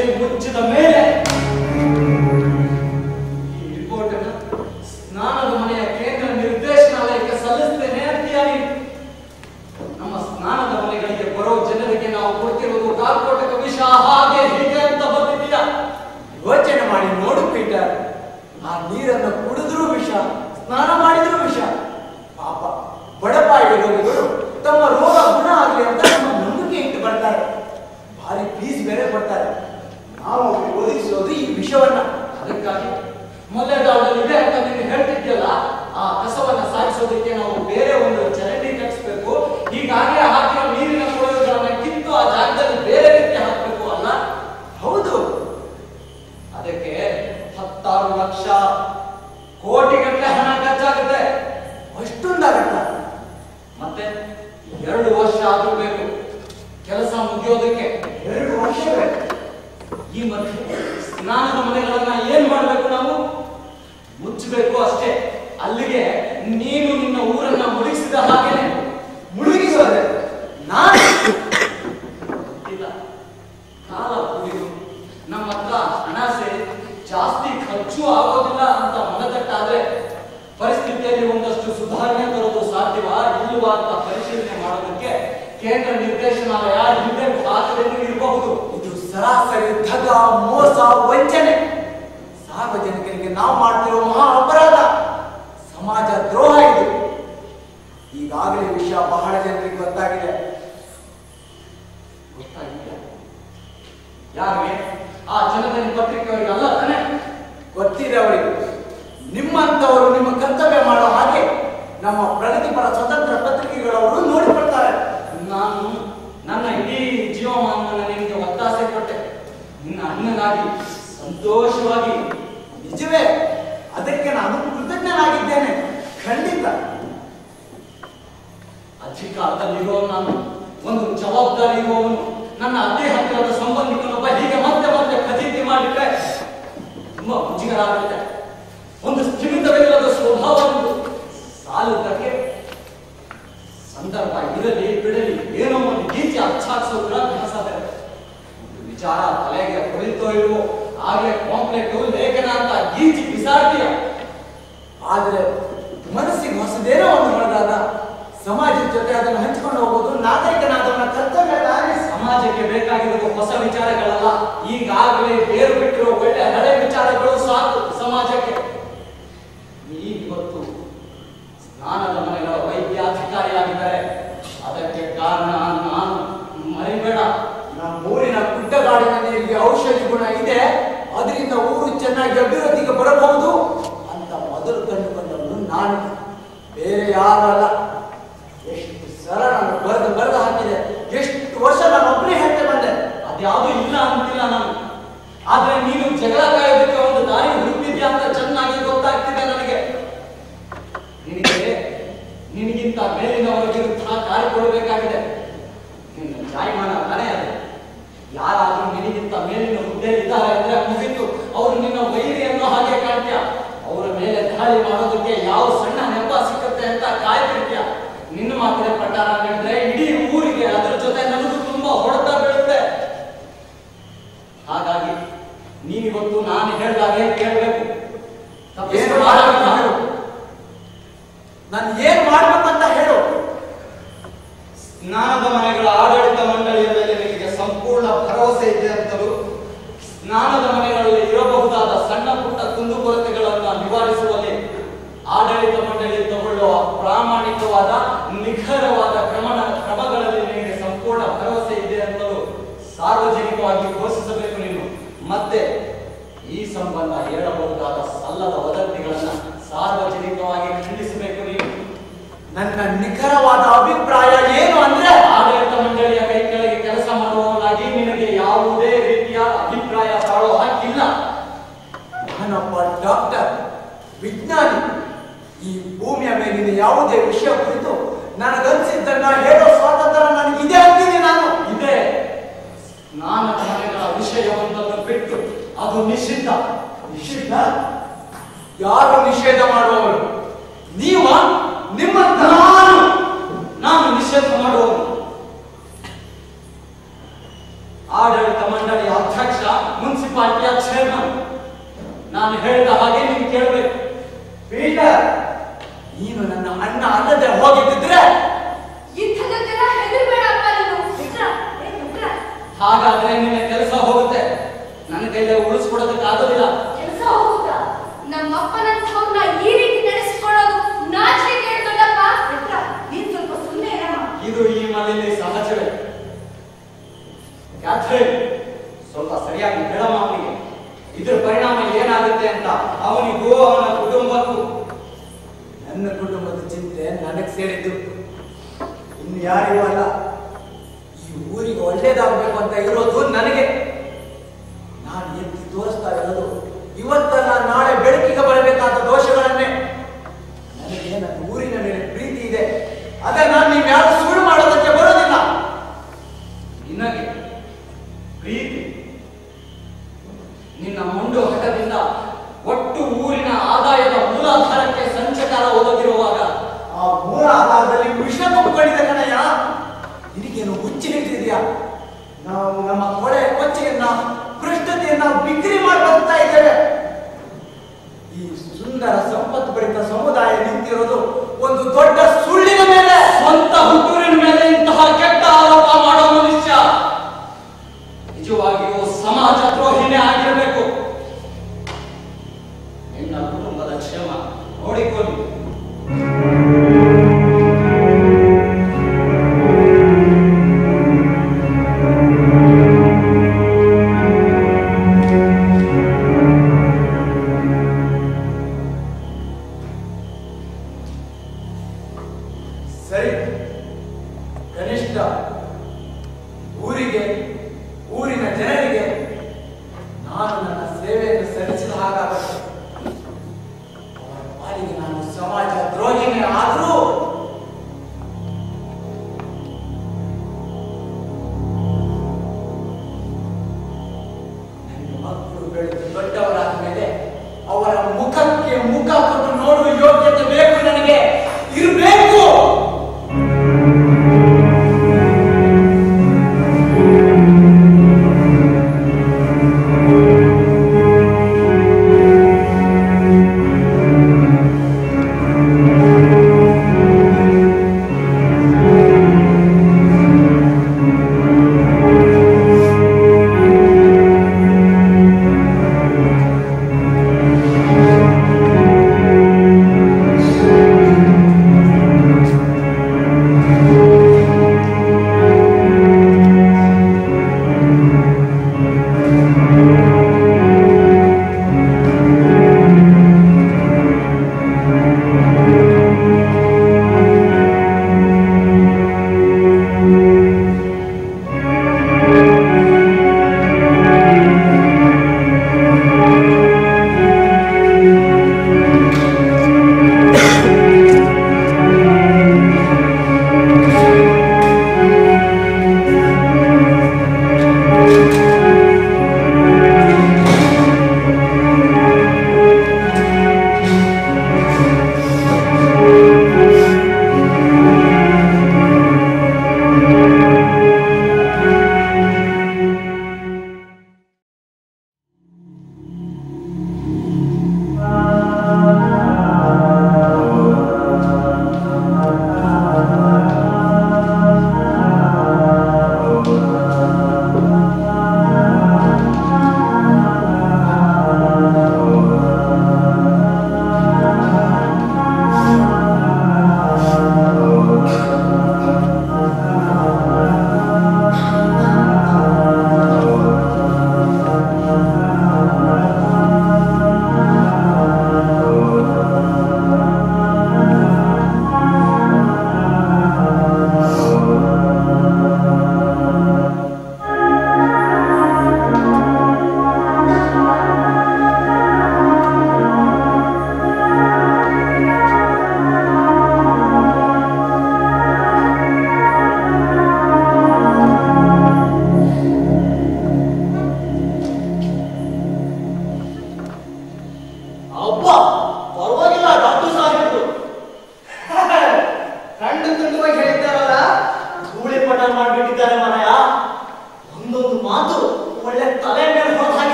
[SPEAKER 1] ಕಚೇರಿ ಮುಚ್ಚಿದ ಮೇಲೆ ಈ ರಿಪೋರ್ಟ್ ಅನ್ನ ಸ್ನಾನದ ಮನೆಯ ಕೇಂದ್ರ ನಿರ್ದೇಶನಾಲಯಕ್ಕೆ ಸಲ್ಲಿಸ್ತೇನೆ ಅಂತೀಯ ನೀನು ನಮ್ಮ ಸ್ನಾನದ ಮನೆಗಳಿಗೆ ಬರೋ ಜನರಿಗೆ ನಾವು ಕೊಡ್ತಿರುವುದು ಕಾರ್ಕೋಟಕ ವಿಷ ಹಾಗೆ ಹೀಗೆ ಅಂತ ಬಂದಿದ್ದೀಯ
[SPEAKER 4] ಯೋಚನೆ ಮಾಡಿ ನೋಡು ಪೀಟರ್ ಆ ನೀರನ್ನು ಕುಡಿದ್ರೂ ವಿಷ ಸ್ನಾನ ಮಾಡಿದ್ರೂ ವಿಷ ಪಾಪ ಬಡಪಾಯಿಗೆ ರೋಗಿಗಳು ತಮ್ಮ ರೋಗ ಗುಣ ಆಗಲಿ ಅಂತ ನಮ್ಮ ನಂಬಿಕೆ ಇಟ್ಟು ಬರ್ತಾರೆ ಭಾರಿ ಫೀಸ್ ಬೇರೆ ಕೊಡ್ತಾರೆ ನಾವು ಅವ್ರಿಗೆ ಒದಗಿಸೋದು ಈ ವಿಷವನ್ನ
[SPEAKER 1] ಅದಕ್ಕಾಗಿ ಮೊದಲನೇದಾಳದಲ್ಲಿ ಇದೆ ಅಂತ ನೀನು ಹೇಳ್ತಿದ್ಯಲ್ಲ ಆ ಕಸವನ್ನ ಸಾಗಿಸೋದಕ್ಕೆ ನಾವು ಬೇರೆ ಒಂದು ಚರಂಡಿ ಕಟ್ಟಿಸ್ಬೇಕು ಹೀಗಾಗಿ ಹಾಕಿರೋ ನೀರಿನ ಕೊಳವೆಗಳನ್ನ ಕಿತ್ತು ಆ ಜಾಗದಲ್ಲಿ ಬೇರೆ ರೀತಿ ಹಾಕ್ಬೇಕು ಅಲ್ಲ
[SPEAKER 4] ಹೌದು
[SPEAKER 1] ಅದಕ್ಕೆ ಹತ್ತಾರು ಲಕ್ಷ ಕೋಟಿ ಗಟ್ಟಲೆ ಹಣ ಖರ್ಚಾಗುತ್ತೆ
[SPEAKER 4] ಅಷ್ಟೊಂದಾಗತ್ತ
[SPEAKER 1] ಮತ್ತೆ ಎರಡು ವರ್ಷ ಆದ್ರೂ ಬೇಕು ಕೆಲಸ ಮುಗಿಯೋದಕ್ಕೆ
[SPEAKER 4] ಎರಡು ವರ್ಷವೇ
[SPEAKER 1] ಈ ಮಧ್ಯೆ ಸ್ನಾನದ ಮನೆಗಳನ್ನ ಏನ್ ಮಾಡ್ಬೇಕು ನಾವು ಮುಚ್ಚಬೇಕು ಅಷ್ಟೇ ಅಲ್ಲಿಗೆ ನೀನು ನಿನ್ನ ಊರನ್ನ ಮುಳುಗಿಸಿದ ಹಾಗೇನೆ
[SPEAKER 4] ಮುಳುಗಿಸೋದೆ ನಾನು
[SPEAKER 1] ಇಲ್ಲ ಕಾಲ ಕೂಡಿದು ನಮ್ಮ ಹತ್ರ ಹಣ ಸೇರಿ ಜಾಸ್ತಿ ಖರ್ಚು ಆಗೋದಿಲ್ಲ ಅಂತ ಮನದಟ್ಟಾದ್ರೆ ಪರಿಸ್ಥಿತಿಯಲ್ಲಿ ಒಂದಷ್ಟು ಸುಧಾರಣೆ ತರೋದು ಸಾಧ್ಯವಾ ಇಲ್ವಾ ಅಂತ ಪರಿಶೀಲನೆ ಮಾಡೋದಕ್ಕೆ ಕೇಂದ್ರ ನಿರ್ದೇಶನಾಲಯ ಹಿಂದೆ ಹಾಕದೇನು ಇರಬಹುದು
[SPEAKER 4] ಇದು ಸರಾಸರಿ ಧಗ ಮೋಸ ವಂಚನೆ ಸಾರ್ವಜನಿಕರಿಗೆ ನಾವು ಮಾಡ್ತಿರೋ ಮಹಾ ಅಪರಾಧ ಸಮಾಜ ದ್ರೋಹ ಇದು ಈಗಾಗಲೇ ವಿಷಯ ಬಹಳ ಜನರಿಗೆ ಗೊತ್ತಾಗಿದೆ
[SPEAKER 1] ಗೊತ್ತಾಗಿಲ್ಲ ಯಾರಿಗೆ ಆ ಜನಧನಿ ಪತ್ರಿಕೆಯವರಿಗೆ ಅಲ್ಲ ತಾನೆ
[SPEAKER 4] ಗೊತ್ತಿದೆ ಅವರಿಗೆ ನಿಮ್ಮಂತವರು ನಿಮ್ಮ ಕರ್ತವ್ಯ ಮಾಡೋ ಹಾಗೆ ನಮ್ಮ ಪ್ರಗತಿಪರ ಸ್ವತಂತ್ರ ಪತ್ರಿಕೆಗಳವರು ನೋಡಿಕೊಳ್ತಾರೆ
[SPEAKER 1] ನಾನು ನನ್ನ ಇಡೀ ಜೀವಮಾನವನ್ನು ನಿನಗೆ ಒತ್ತಾಸೆ ಕೊಟ್ಟೆ ನಿನ್ನ ಅಣ್ಣನಾಗಿ ಸಂತೋಷವಾಗಿ
[SPEAKER 4] ನಿಜವೇ ಅದಕ್ಕೆ ನಾನು ಕೃತಜ್ಞನಾಗಿದ್ದೇನೆ ಖಂಡಿತ
[SPEAKER 1] ಅಧಿಕಾರದಲ್ಲಿರೋ ನಾನು ಒಂದು ಜವಾಬ್ದಾರಿ ಇರುವವನು ನನ್ನ ಅದೇ ಹತ್ತಿರದ ಸಂಬಂಧಿಕನೊಬ್ಬ ಹೀಗೆ ಮತ್ತೆ ಮತ್ತೆ ಖರೀದಿ ಮಾಡಿದ್ರೆ ತುಂಬಾ ಮುಜುಗರ ಆಗುತ್ತೆ ಒಂದು ಸ್ಥಿಮಿತವಿಲ್ಲದ ಸ್ವಭಾವ ನಿಂದು. ಸಾಲುದ್ದಕ್ಕೆ ಸಂದರ್ಭ ಇರಲಿ ಬಿಡಲಿ ಏನೋ ಒಂದು ಗೀಚಿ ಅಚ್ಚಾಕ್ಸೋದ್ರ ಅಭ್ಯಾಸ ಬೇರೆ ಒಂದು ವಿಚಾರ ತಲೆಗೆ ಹೊಳಿತೋ ಇಲ್ವೋ ಹಾಗೆ ಕಾಂಪ್ಲೆಟ್ ಲೇಖನ ಅಂತ ಗೀಚಿ ಬಿಸಾಡ್ತೀಯ
[SPEAKER 4] ಆದ್ರೆ ಮನಸ್ಸಿಗೆ ಹೊಸದೇನೋ ಒಂದು ಹೊಡೆದಾಗ ಸಮಾಜದ ಜೊತೆ ಅದನ್ನು ಹಂಚಿಕೊಂಡು ಹೋಗೋದು ನಾಗರಿಕನಾದವನ ಕರ್ತವ್ಯ ತಾನೇ
[SPEAKER 1] ಸಮಾಜಕ್ಕೆ ಬೇಕಾಗಿರುವ ಹೊಸ ವಿಚಾರಗಳಲ್ಲ ಈಗಾಗಲೇ ಬೇರು ಬಿಟ್ಟಿರೋ ಒಳ್ಳೆ ಹಳೆ ವಿಚಾರಗಳು ಸಾಕು ಸಮಾಜಕ್ಕೆ ನೀವಿವತ್ತು ಸ್ನಾನದ ಮನೆಗಳ ವೈದ್ಯಾಧಿಕಾರಿಯಾಗಿದ್ದಾರೆ ಅದಕ್ಕೆ ಕಾರಣ ನಾನು ಮರಿಬೇಡ
[SPEAKER 4] ನಮ್ಮ ಊರಿನ ಗುಡ್ಡಗಾಡಿನ ನೀರಿಗೆ ಔಷಧಿ ಗುಣ ಇದೆ ಅದರಿಂದ ಊರು ಚೆನ್ನಾಗಿ ಅಭಿವೃದ್ಧಿಗೆ ಬರಬಹುದು ಅಂತ ಮೊದಲು ಕಂಡುಕೊಂಡವನು ನಾನು ಬೇರೆ ಯಾರು ಅಲ್ಲ ಎಷ್ಟು ಸಲ ನಾನು ಬರೆದು ಬರೆದು ಹಾಕಿದೆ ಎಷ್ಟು ವರ್ಷ ನಾನು ಒಬ್ಬನೇ ಹೇಳ್ತೆ ಬಂದೆ
[SPEAKER 1] ಅದ್ಯಾವುದು ಇಲ್ಲ ಅಂತಿಲ್ಲ ನಾನು ಆದ್ರೆ ನೀನು ಜಗಳ ಕಾಯೋದಕ್ಕೆ ಒಂದು ದಾರಿ ಹುಡುಕಿದ್ಯಾ ಅಂತ ಚೆನ್ನಾಗಿ ಗೊತ್ತಾಗ್ತಿದೆ ನನಗೆ ನಿನಗೆ ನಿನಗಿಂತ ಮೇಲಿನವರ ವಿರುದ್ಧ ಕಾರಿಕೊಳ್ಬೇಕಾಗಿದೆ ನಿನ್ನ ಜಾಯಮಾನ ತಾನೇ ಅದು ಯಾರಾದ್ರೂ ನಿನಗಿಂತ ಮೇಲಿನ ಹುದ್ದೆ ಇದ್ದಾರೆ ಅಂದ್ರೆ ಮುಗಿತು ಅವರು ನಿನ್ನ ವೈರಿ ಅನ್ನೋ ಹಾಗೆ ಕಾಣ್ತ್ಯ ಅವರ ಮೇಲೆ ದಾಳಿ ಮಾಡೋದಕ್ಕೆ ಯಾವ ಸಣ್ಣ ನೆಪ ಸಿಕ್ಕತ್ತೆ ಅಂತ ಕಾಯ್ತಿರ್ತ್ಯ ನಿನ್ನ ಮಾತಿನ ಪ್ರಕಾರ ನಡೆದ್ರೆ ಇಡೀ ಊರಿಗೆ ಅದ್ರ ಜೊತೆ ನನಗೂ ತುಂಬಾ ಹೊಡೆತ ಬೀಳುತ್ತೆ ಹಾಗಾಗಿ ನೀನಿವತ್ತು ನಾನು ಹೇಳ್ದಾಗೆ ಕೇಳಬೇಕು
[SPEAKER 4] ಏನು ಮಾಡಬೇಕು ಹೇಳು ನಾನು ಏನ್ ಮಾಡ್ಬೇಕಂತ ಹೇಳು
[SPEAKER 1] ಸ್ನಾನದ ಮನೆಗಳ ಆಡಳಿತ ಮಂಡಳಿಯ ಮೇಲೆ ನಿನಗೆ ಸಂಪೂರ್ಣ ಭರವಸೆ ಇದೆ ಅಂತಲೂ ಸ್ನಾನದ ಮನೆಗಳಲ್ಲಿ ಇರಬಹುದಾದ ಸಣ್ಣ ಪುಟ್ಟ ಕುಂದುಕೊರತೆಗಳನ್ನು ನಿವಾರಿಸುವಲ್ಲಿ ಆಡಳಿತ ಮಂಡಳಿ ತಗೊಳ್ಳುವ ಪ್ರಾಮಾಣಿಕವಾದ ನಿಖರವಾದ ಕ್ರಮಣ ಕ್ರಮಗಳಲ್ಲಿ ನಿನಗೆ ಸಂಪೂರ್ಣ ಭರವಸೆ ಇದೆ ಅಂತಲೂ ಸಾರ್ವಜನಿಕವಾಗಿ ಘೋಷಿಸಬೇಕು ನೀನು ಮತ್ತೆ ಈ ಸಂಬಂಧ ಹೇಳಬಹುದಾದ ಸಲ್ಲದ ವದಂತಿಗಳನ್ನ ಸಾರ್ವಜನಿಕವಾಗಿ ಖಂಡಿಸಬೇಕು ನೀನು
[SPEAKER 4] ನನ್ನ ನಿಖರವಾದ ಅಭಿಪ್ರಾಯ ಏನು ಅಂದ್ರೆ
[SPEAKER 1] ಆಡಳಿತ ಮಂಡಳಿಯ ಕೈ ಕೆಳಗೆ ಕೆಲಸ ಮಾಡುವವನಾಗಿ ನಿನಗೆ ಯಾವುದೇ ರೀತಿಯ ಅಭಿಪ್ರಾಯ ತಾಳೋ ಹಾಕಿಲ್ಲ
[SPEAKER 4] ನಾನೊಬ್ಬ ಡಾಕ್ಟರ್ ವಿಜ್ಞಾನಿ ಈ ಭೂಮಿಯ ಮೇಲಿನ ಯಾವುದೇ ವಿಷಯ ಕುರಿತು ನನಗನ್ಸಿದ್ದನ್ನ ಹೇಳೋ ಸ್ವಾತಂತ್ರ್ಯ ನನಗಿದೆ ಅಂತೀನಿ ನಾನು
[SPEAKER 1] ಇದೆ ಸ್ನಾನದ ಮನೆಗಳ ವಿಷಯವೊಂದನ್ನು ಬಿಟ್ಟು ಅದು ನಿಷಿದ್ಧ
[SPEAKER 4] ನಿಷಿದ್ಧ ಯಾರು ನಿಷೇಧ ಮಾಡುವವರು ನೀವ ನಿಮ್ಮಂತ
[SPEAKER 1] ನಾನು ನಾನು ನಿಷೇಧ ಮಾಡುವವನು ಆಡಳಿತ ಮಂಡಳಿಯ ಅಧ್ಯಕ್ಷ ಮುನ್ಸಿಪಾಲಿಟಿಯ ಚೇರ್ಮನ್ ನಾನು ಹೇಳಿದ ಹಾಗೆ ನೀವು ಕೇಳಬೇಕು
[SPEAKER 4] ಪೀಟರ್ ನೀನು ನನ್ನ ಅಣ್ಣ ಅಲ್ಲದೆ ಹೋಗಿದ್ದಿದ್ರೆ
[SPEAKER 2] ಇಂಥದಕ್ಕೆಲ್ಲ ಹೆದರ್ಬೇಡಪ್ಪ ನೀನು ಮಿತ್ರ ಏ ಮಿತ್ರ
[SPEAKER 1] ಹಾಗಾದ್ರೆ ನಿನ್ನ ಕೆಲಸ ಹೋಗುತ್ತೆ ನನ್ನ ಕೈಲೇ ಉಳಿಸ್ಕೊಡೋದಕ್ಕಾಗೋದಿಲ್ಲ
[SPEAKER 2] ಕೆಲಸ ಹೋಗುತ್ತಾ ನಮ್ಮಪ್ಪನಂಥವ್ರನ್ನ ಈ ರೀತಿ ನಡೆಸಿಕೊಳ್ಳೋದು ನಾಚಿಕೆ ಕೇಳ್ದಲ್ಲಪ್ಪ ಮಿತ್ರ ನೀನ್ ಸ್ವಲ್ಪ ಸುಮ್ಮನೆ ಇರಮ್ಮ
[SPEAKER 1] ಇದು ಈ ಮನೆಯಲ್ಲಿ ಸಹಜವೇ ಕ್ಯಾಥರಿನ್ ಸ್ವಲ್ಪ ಸರಿಯಾಗಿ ಹೇಳಮ್ಮ ಅವನಿಗೆ ಇದ್ರ ಪರಿಣಾಮ ಏನಾಗುತ್ತೆ ಅಂತ ಅವನಿಗೂ ಅವನ ಕುಟುಂಬಕ್ಕೂ
[SPEAKER 4] ನನ್ನ ಕುಟುಂಬದ ಚಿಂತೆ ನನಗೆ ಸೇರಿದ್ದು ಇನ್ನು ಯಾರಿಗೂ ಅಲ್ಲ ಈ ಊರಿಗೆ ಒಳ್ಳೇದಾಗಬೇಕು ಅಂತ ಇರೋದು ನನಗೆ ನಾನು ಎತ್ತಿ ತೋರಿಸ್ತಾ ಇರೋದು ಇವತ್ತಲ್ಲ ನಾಳೆ ಬೆಳಕಿಗೆ ಬರಬೇಕಾದ ದೋಷಗಳನ್ನೇ ನನಗೆ ನನ್ನ ಊರಿನ ಮೇಲೆ ಪ್ರೀತಿ ಇದೆ ಅದನ್ನ ನೀವು ಯಾರು ಸುಳ್ಳು ಮಾಡೋದಕ್ಕೆ ಬರೋದಿಲ್ಲ
[SPEAKER 1] ನಿನಗೆ ಪ್ರೀತಿ ನಿನ್ನ ಮುಂಡು ಹಠದಿಂದ ಒಟ್ಟು ಊರಿನ ಆದಾಯದ ಮೂಲಾಧಾರಕ್ಕೆ ಸಂಚಕಾರ ಒದಗಿರುವಾಗ
[SPEAKER 4] ಆ ಮೂಲ ಆಧಾರದಲ್ಲಿ ವಿಷ ತುಂಬಿಕೊಂಡಿದೆ ಕಣಯ್ಯ ನಿನಗೇನು ಹುಚ್ಚಿ ನಿಂತಿದ್ಯಾ ನಾವು ನಮ್ಮ ಕೊಳೆ ಕೊಚ್ಚೆಯನ್ನ ಪೃಷ್ಠತೆಯನ್ನ ಬಿಕ್ರಿ ಮಾಡಿ ಬರ್ತಾ ಇದ್ದೇವೆ ಈ ಸುಂದರ ಸಂಪತ್ತು ಭರಿತ ಸಮುದಾಯ ನಿಂತಿರೋದು ಒಂದು ದೊಡ್ಡ ಸುಳ್ಳಿನ ಮೇಲೆ
[SPEAKER 1] ಸ್ವಂತ ಹುಟ್ಟೂರಿನ ಮೇಲೆ ಇಂತಹ ಕೆಟ್ಟ ಆರೋಪ ಮಾಡೋ ಮನುಷ್ಯ ನಿಜವಾಗಿಯೂ ಸಮಾಜ ದ್ರೋಹಿನೇ ಆಗಿರಬೇಕು ನಿನ್ನ ಕುಟುಂಬದ ಕ್ಷೇಮ ನೋಡಿಕೊಳ್ಳಿ
[SPEAKER 4] ಸರಿ ಕನಿಷ್ಠ ಊರಿಗೆ ಊರಿನ ಜನರಿಗೆ ನಾನು ನನ್ನ ಸೇವೆಯನ್ನು ಸಲ್ಲಿಸಿದ ಹಾಗಾಗುತ್ತೆ ಅವರ ಪಾಲಿಗೆ ನಾನು ಸಮಾಜ ದ್ರೋಹಿನೇ ಆದರೂ ನನ್ನ ಮಕ್ಕಳು ಬೆಳೆದು ದೊಡ್ಡವರಾದ ಮೇಲೆ ಅವರ ಮುಖಕ್ಕೆ ಮುಖ ಕೊಟ್ಟು ನೋಡುವ ಯೋಗ್ಯತೆ ಬೇಕು ನನಗೆ ಇರಬೇಕು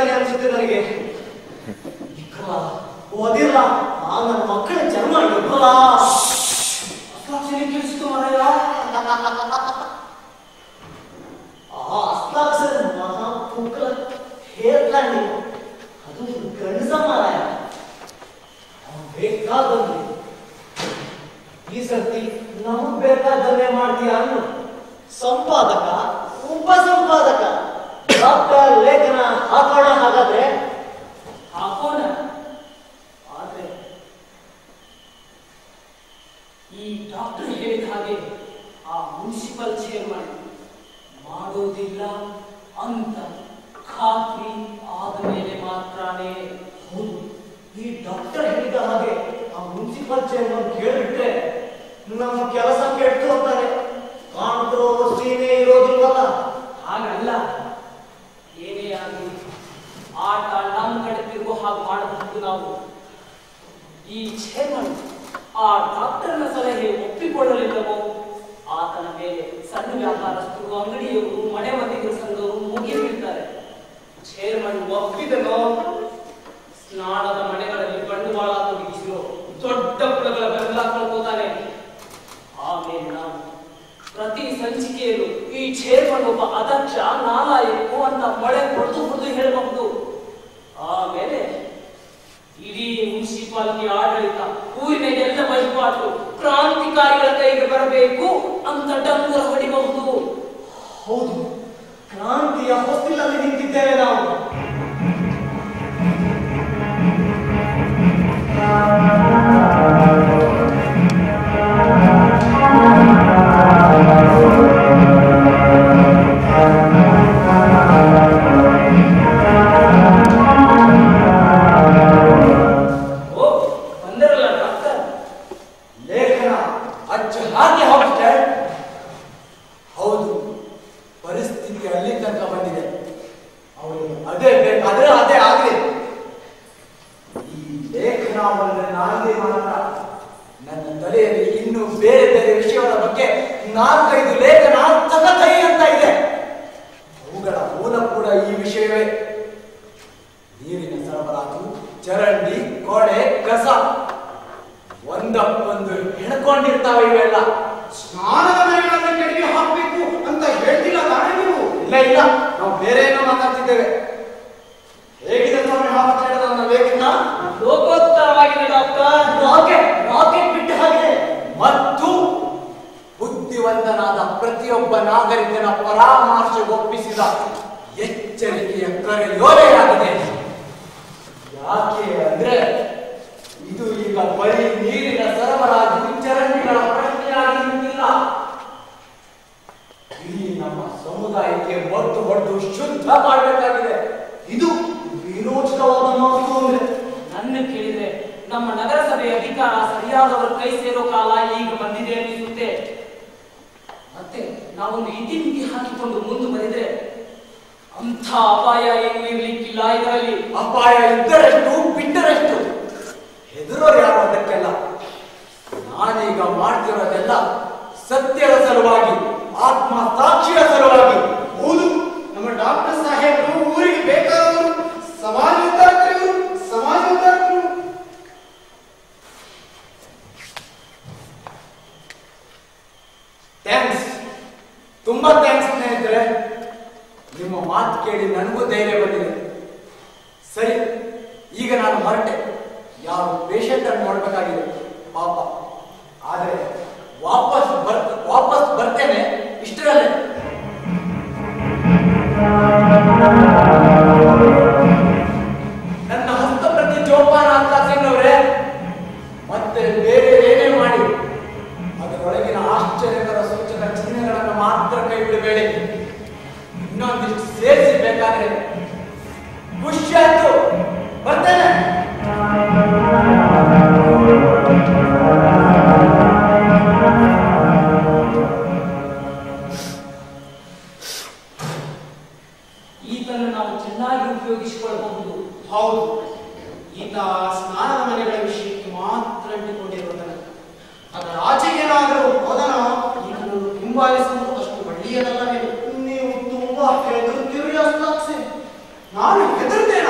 [SPEAKER 5] ಇದ್ದಾನೆ ಅನ್ಸುತ್ತೆ ನನಗೆ ಇಕ್ಕಲ್ಲ, ಓದಿಲ್ಲ ಆ ನನ್ನ ಮಕ್ಕಳ ಜನ್ಮ ಇಬ್ಬಲ್ಲ
[SPEAKER 3] ಅಷ್ಟಾಕ್ಷರಿ ಕೇಳಿಸಿತು ಮಾರಾಯ
[SPEAKER 5] ಆ ಹಸ್ತಾಕ್ಷರ ಮಹಾ ಪುಕ್ಕಲ ಹೇರ್ಕಂಡಿ ಅದು ಗಂಡಸ ಮಾರಾಯ ಅವ್ನ್ ಬೇಕಾದಲ್ಲಿ ಈ ಸರ್ತಿ ನಮಗ್ ಬೇಕಾದನ್ನೇ ಮಾಡ್ತೀಯ ಅನ್ನು ಸಂಪಾದಕ ಉಪ ಸಂಪಾದಕ ಡಾಕ್ಟರ್ ಲೇಖನ ಹಾಕೋಣ ಹಾಗಾದ್ರೆ
[SPEAKER 3] ಹಾಕೋಣ ಆದ್ರೆ ಈ ಡಾಕ್ಟರ್ ಹೇಳಿದ ಹಾಗೆ ಆ ಮುನ್ಸಿಪಲ್ ಚೇರ್ಮನ್ ಮಾಡೋದಿಲ್ಲ ಅಂತ ಖಾತ್ರಿ ಆದ ಮೇಲೆ ಮಾತ್ರನೇ
[SPEAKER 5] ಹೌದು ಈ ಡಾಕ್ಟರ್ ಹೇಳಿದ ಹಾಗೆ ಆ ಮುನ್ಸಿಪಲ್ ಚೇರ್ಮನ್ ಕೇಳಿಬಿಟ್ರೆ ನಮ್ಮ ಕೆಲಸ ಕೆಟ್ಟು ಹೋಗ್ತಾರೆ ಕಾಂಟ್ರೋ ಸೀನೆ ಇರೋದಿಲ್ವಲ್ಲ
[SPEAKER 3] ಹಾಗಲ್ಲ ಏನೇ ಆಗಲಿ ಆಟ ನಮ್ಮ ಕಡೆ ತಿರುಗೋ ಹಾಗೆ ಮಾಡಬಹುದು ನಾವು ಈ ಚೇರ್ಮನ್ ಆ ಡಾಕ್ಟರ್ನ ಸಲಹೆ ಒಪ್ಪಿಕೊಳ್ಳಲಿಲ್ಲವೋ ಆತನ ಮೇಲೆ ಸಣ್ಣ ವ್ಯಾಪಾರಸ್ಥರು ಅಂಗಡಿಯವರು ಮನೆ ಮಂದಿಗರ ಸಂಘವರು ಮುಗಿ ಬೀಳ್ತಾರೆ ಚೇರ್ಮನ್ ಒಪ್ಪಿದನೋ ಸ್ನಾನದ ಮನೆಗಳಲ್ಲಿ ಬಂಡವಾಳ ತೊಡಗಿಸಿರೋ ದೊಡ್ಡ ಕುಳಗಳ ಬೆಲ್ಲ ಕಳ್ಕೋತಾನೆ ಆಮೇಲೆ ನಾವು ಪ್ರತಿ ಸಂಚಿಕೆಯಲ್ಲೂ ಈ ಚೇರ್ಮನ್ ಒಬ್ಬ ಅದಕ್ಷ ನಾಲಾಯಕು ಅಂತ ಮೊಳೆ ಹೊಡೆದು ಹೊಡೆದು ಹೇಳಬಹುದು ಆಮೇಲೆ ಇಡೀ ಮುನ್ಸಿಪಾಲಿಟಿ ಆಡಳಿತ ಊರಿನ ಎಲ್ಲ ವಹಿವಾಟು ಕ್ರಾಂತಿಕಾರಿಗಳ ಕೈಗೆ ಬರಬೇಕು ಅಂತ ಡಂಗುರ ಹೊಡಿಬಹುದು
[SPEAKER 5] ಹೌದು ಕ್ರಾಂತಿಯ ಹೊಸ್ತಿಲಲ್ಲಿ ನಿಂತಿದ್ದೇವೆ ನಾವು
[SPEAKER 3] ಓ ಬಂದರಲ್ಲ ಡಾಕ್ಟರ್
[SPEAKER 1] ಲೇಖನ ಅಚ್ಚ ಹಾಗೆ ಹಾಸ್ಟೆಲ್ ಹೌದು ಪರಿಸ್ಥಿತಿ ಅಲ್ಲಿ ತನಕ ಬಂದಿದೆ ಅವನಿಗೆ ಅದೇ ಬೇಕಾದ್ರೆ ಅದೇ ಆಗಲಿ ಈ ಲೇಖನ ಬಂದ್ರೆ ನಾನೇ ಮಾತ್ರ ನನ್ನ ತಲೆಯಲ್ಲಿ ಇನ್ನು ಬೇರೆ ಬೇರೆ ವಿಷಯಗಳ ಬಗ್ಗೆ ನಾಲ್ಕೈದು ಲೇಖನ ತಗತೈ ಅಂತ ಇದೆ ಅವುಗಳ ಮೂಲ ಕೂಡ ಈ ವಿಷಯವೇ ನೀರಿನ ಸರಬರಾಜು ಚರಂಡಿ ಕೊಳೆ ಕಸ ಒಂದಕ್ಕೊಂದು ಹೆಣ್ಕೊಂಡಿರ್ತಾವೆ ಇವೆಲ್ಲ
[SPEAKER 6] ಸ್ನಾನದ ಮನೆಗಳನ್ನು ಕೆಳಗೆ ಹಾಕಬೇಕು ಅಂತ ಹೇಳ್ತಿಲ್ಲ ತಾನೇ ನೀವು
[SPEAKER 1] ಇಲ್ಲ ಇಲ್ಲ ನಾವು ಬೇರೆ ಏನೋ ಮಾತಾಡ್ತಿದ್ದೇವೆ ಹೇಗಿದೆ ಸ್ವಾಮಿ ಹಾಸ್ಪಿಟಲ್ ನನ್ನ ಲೇಖನ
[SPEAKER 3] ಲೋಕೋತ್ತರವಾಗಿದೆ ಡಾಕ್ಟರ್
[SPEAKER 5] ರಾಕೆಟ್ ರಾಕೆಟ್ ಬಿಟ್ಟ ಹಾಗೆ
[SPEAKER 1] ಮತ್ತು ಬುದ್ಧಿವಂತನಾದ ಪ್ರತಿಯೊಬ್ಬ ನಾಗರಿಕನ ಪರಾಮರ್ಶೆ ಒಪ್ಪಿಸಿದ ಎಚ್ಚರಿಕೆಯ ಕರೆಯೋಲೆಯಾಗಿದೆ ಯಾಕೆ ಅಂದ್ರೆ ಇದು ಈಗ ಬರೀ ನೀರಿನ ಸರಬರಾಜು ಚರಂಡಿಗಳ ಪ್ರಶ್ನೆಯಾಗಿ ನಿಂತಿಲ್ಲ ಇಡೀ ನಮ್ಮ ಸಮುದಾಯಕ್ಕೆ ಒಟ್ಟು ಒಟ್ಟು ಶುದ್ಧ ಮಾಡಬೇಕಾಗಿದೆ
[SPEAKER 5] ಇದು ವಿರೋಚಿತವಾದ ಮಾತು ಅಂದ್ರೆ
[SPEAKER 3] ನನ್ನ ಕೇಳಿದ್ರೆ ನಮ್ಮ ನಗರಸಭೆ ಅಧಿಕಾರ ಸರಿಯಾದವರ ಕೈ ಸೇರೋ ಕಾಲ ಈಗ ಬಂದಿದೆ ಅನಿಸುತ್ತೆ ಮತ್ತೆ ನಾವೊಂದು ಇತಿಮಿತಿ ಹಾಕಿಕೊಂಡು ಮುಂದುವರಿದ್ರೆ ಅಂಥ ಅಪಾಯ ಏನು ಇರ್ಲಿಕ್ಕಿಲ್ಲ ಇದರಲ್ಲಿ
[SPEAKER 1] ಅಪಾಯ ಇದ್ದರೆಷ್ಟು ಬಿಟ್ಟರೆಷ್ಟು ಹೆದರೋರು ಯಾರು ಅದಕ್ಕೆಲ್ಲ ನಾನೀಗ ಮಾಡ್ತಿರೋದೆಲ್ಲ ಸತ್ಯದ ಸಲುವಾಗಿ ಆತ್ಮ ಸಾಕ್ಷಿಯ ಸಲುವಾಗಿ
[SPEAKER 6] ಹೌದು ನಮ್ಮ ಡಾಕ್ಟರ್ ಸಾಹೇಬರು ಊರಿಗೆ ಬೇಕಾದವರು ಸಮಾಜ ಉದ್ಧಾರಕರು ಸಮಾಜ ಉದ್ಧಾರಕರು
[SPEAKER 1] ಥ್ಯಾಂಕ್ಸ್ ತುಂಬಾ ಥ್ಯಾಂಕ್ಸ್ ಸ್ನೇಹಿತರೆ ನಿಮ್ಮ ಮಾತು ಕೇಳಿ ನನಗೂ ಧೈರ್ಯ ಬಂದಿದೆ ಸರಿ ಈಗ ನಾನು ಹೊರಟೆ ಯಾರು ಪೇಷಂಟ್ ಅನ್ನು ನೋಡ್ಬೇಕಾಗಿದೆ ಪಾಪ ಆದರೆ ವಾಪಸ್ ಬರ್ ವಾಪಸ್ ಬರ್ತೇನೆ ಇಷ್ಟರಲ್ಲೇ ನನ್ನ ಹಸ್ತಪ್ರತಿ ಜೋಪಾನ ಅಂತ ಸಿಂಗ್ನವ್ರೆ ಮತ್ತೆ ಬೇರೆ ಏನೇ ಮಾಡಿ ಅದರೊಳಗಿನ ಆಶ್ಚರ್ಯಕರ ಸೂಚಕ ಚಿಹ್ನೆಗಳನ್ನು ಮಾತ್ರ ಕೈ ಬಿಡಬೇಡಿ ಇನ್ನೊಂದಿಷ್ಟು ಸೇರಿಸಿ ಬೇಕಾದ್ರೆ ಖುಷಿ ಆಯ್ತು ಬರ್ತೇನೆ
[SPEAKER 3] ಈತನ್ನು ನಾವು ಚೆನ್ನಾಗಿ ಉಪಯೋಗಿಸಿಕೊಳ್ಳಬಹುದು
[SPEAKER 6] ಹೌದು ಈತ ಸ್ನಾನದ ಮನೆಗಳ ವಿಷಯಕ್ಕೆ ಮಾತ್ರ ಅಂಟಿಕೊಂಡಿರುವುದಲ್ಲ ಅದರ ಆಚೆಗೇನಾದರೂ ಹೋದನ ಈತನು ಹಿಂಬಾಲಿಸುವುದು ಅಷ್ಟು ಒಳ್ಳೆಯದಲ್ಲವೇ
[SPEAKER 5] ನೀವು ತುಂಬಾ ಹೆದರ್ತೀರಿ ಅಷ್ಟಾಕ್ಷಿ
[SPEAKER 6] ನಾನು ಹೆದರ್ತೇನೆ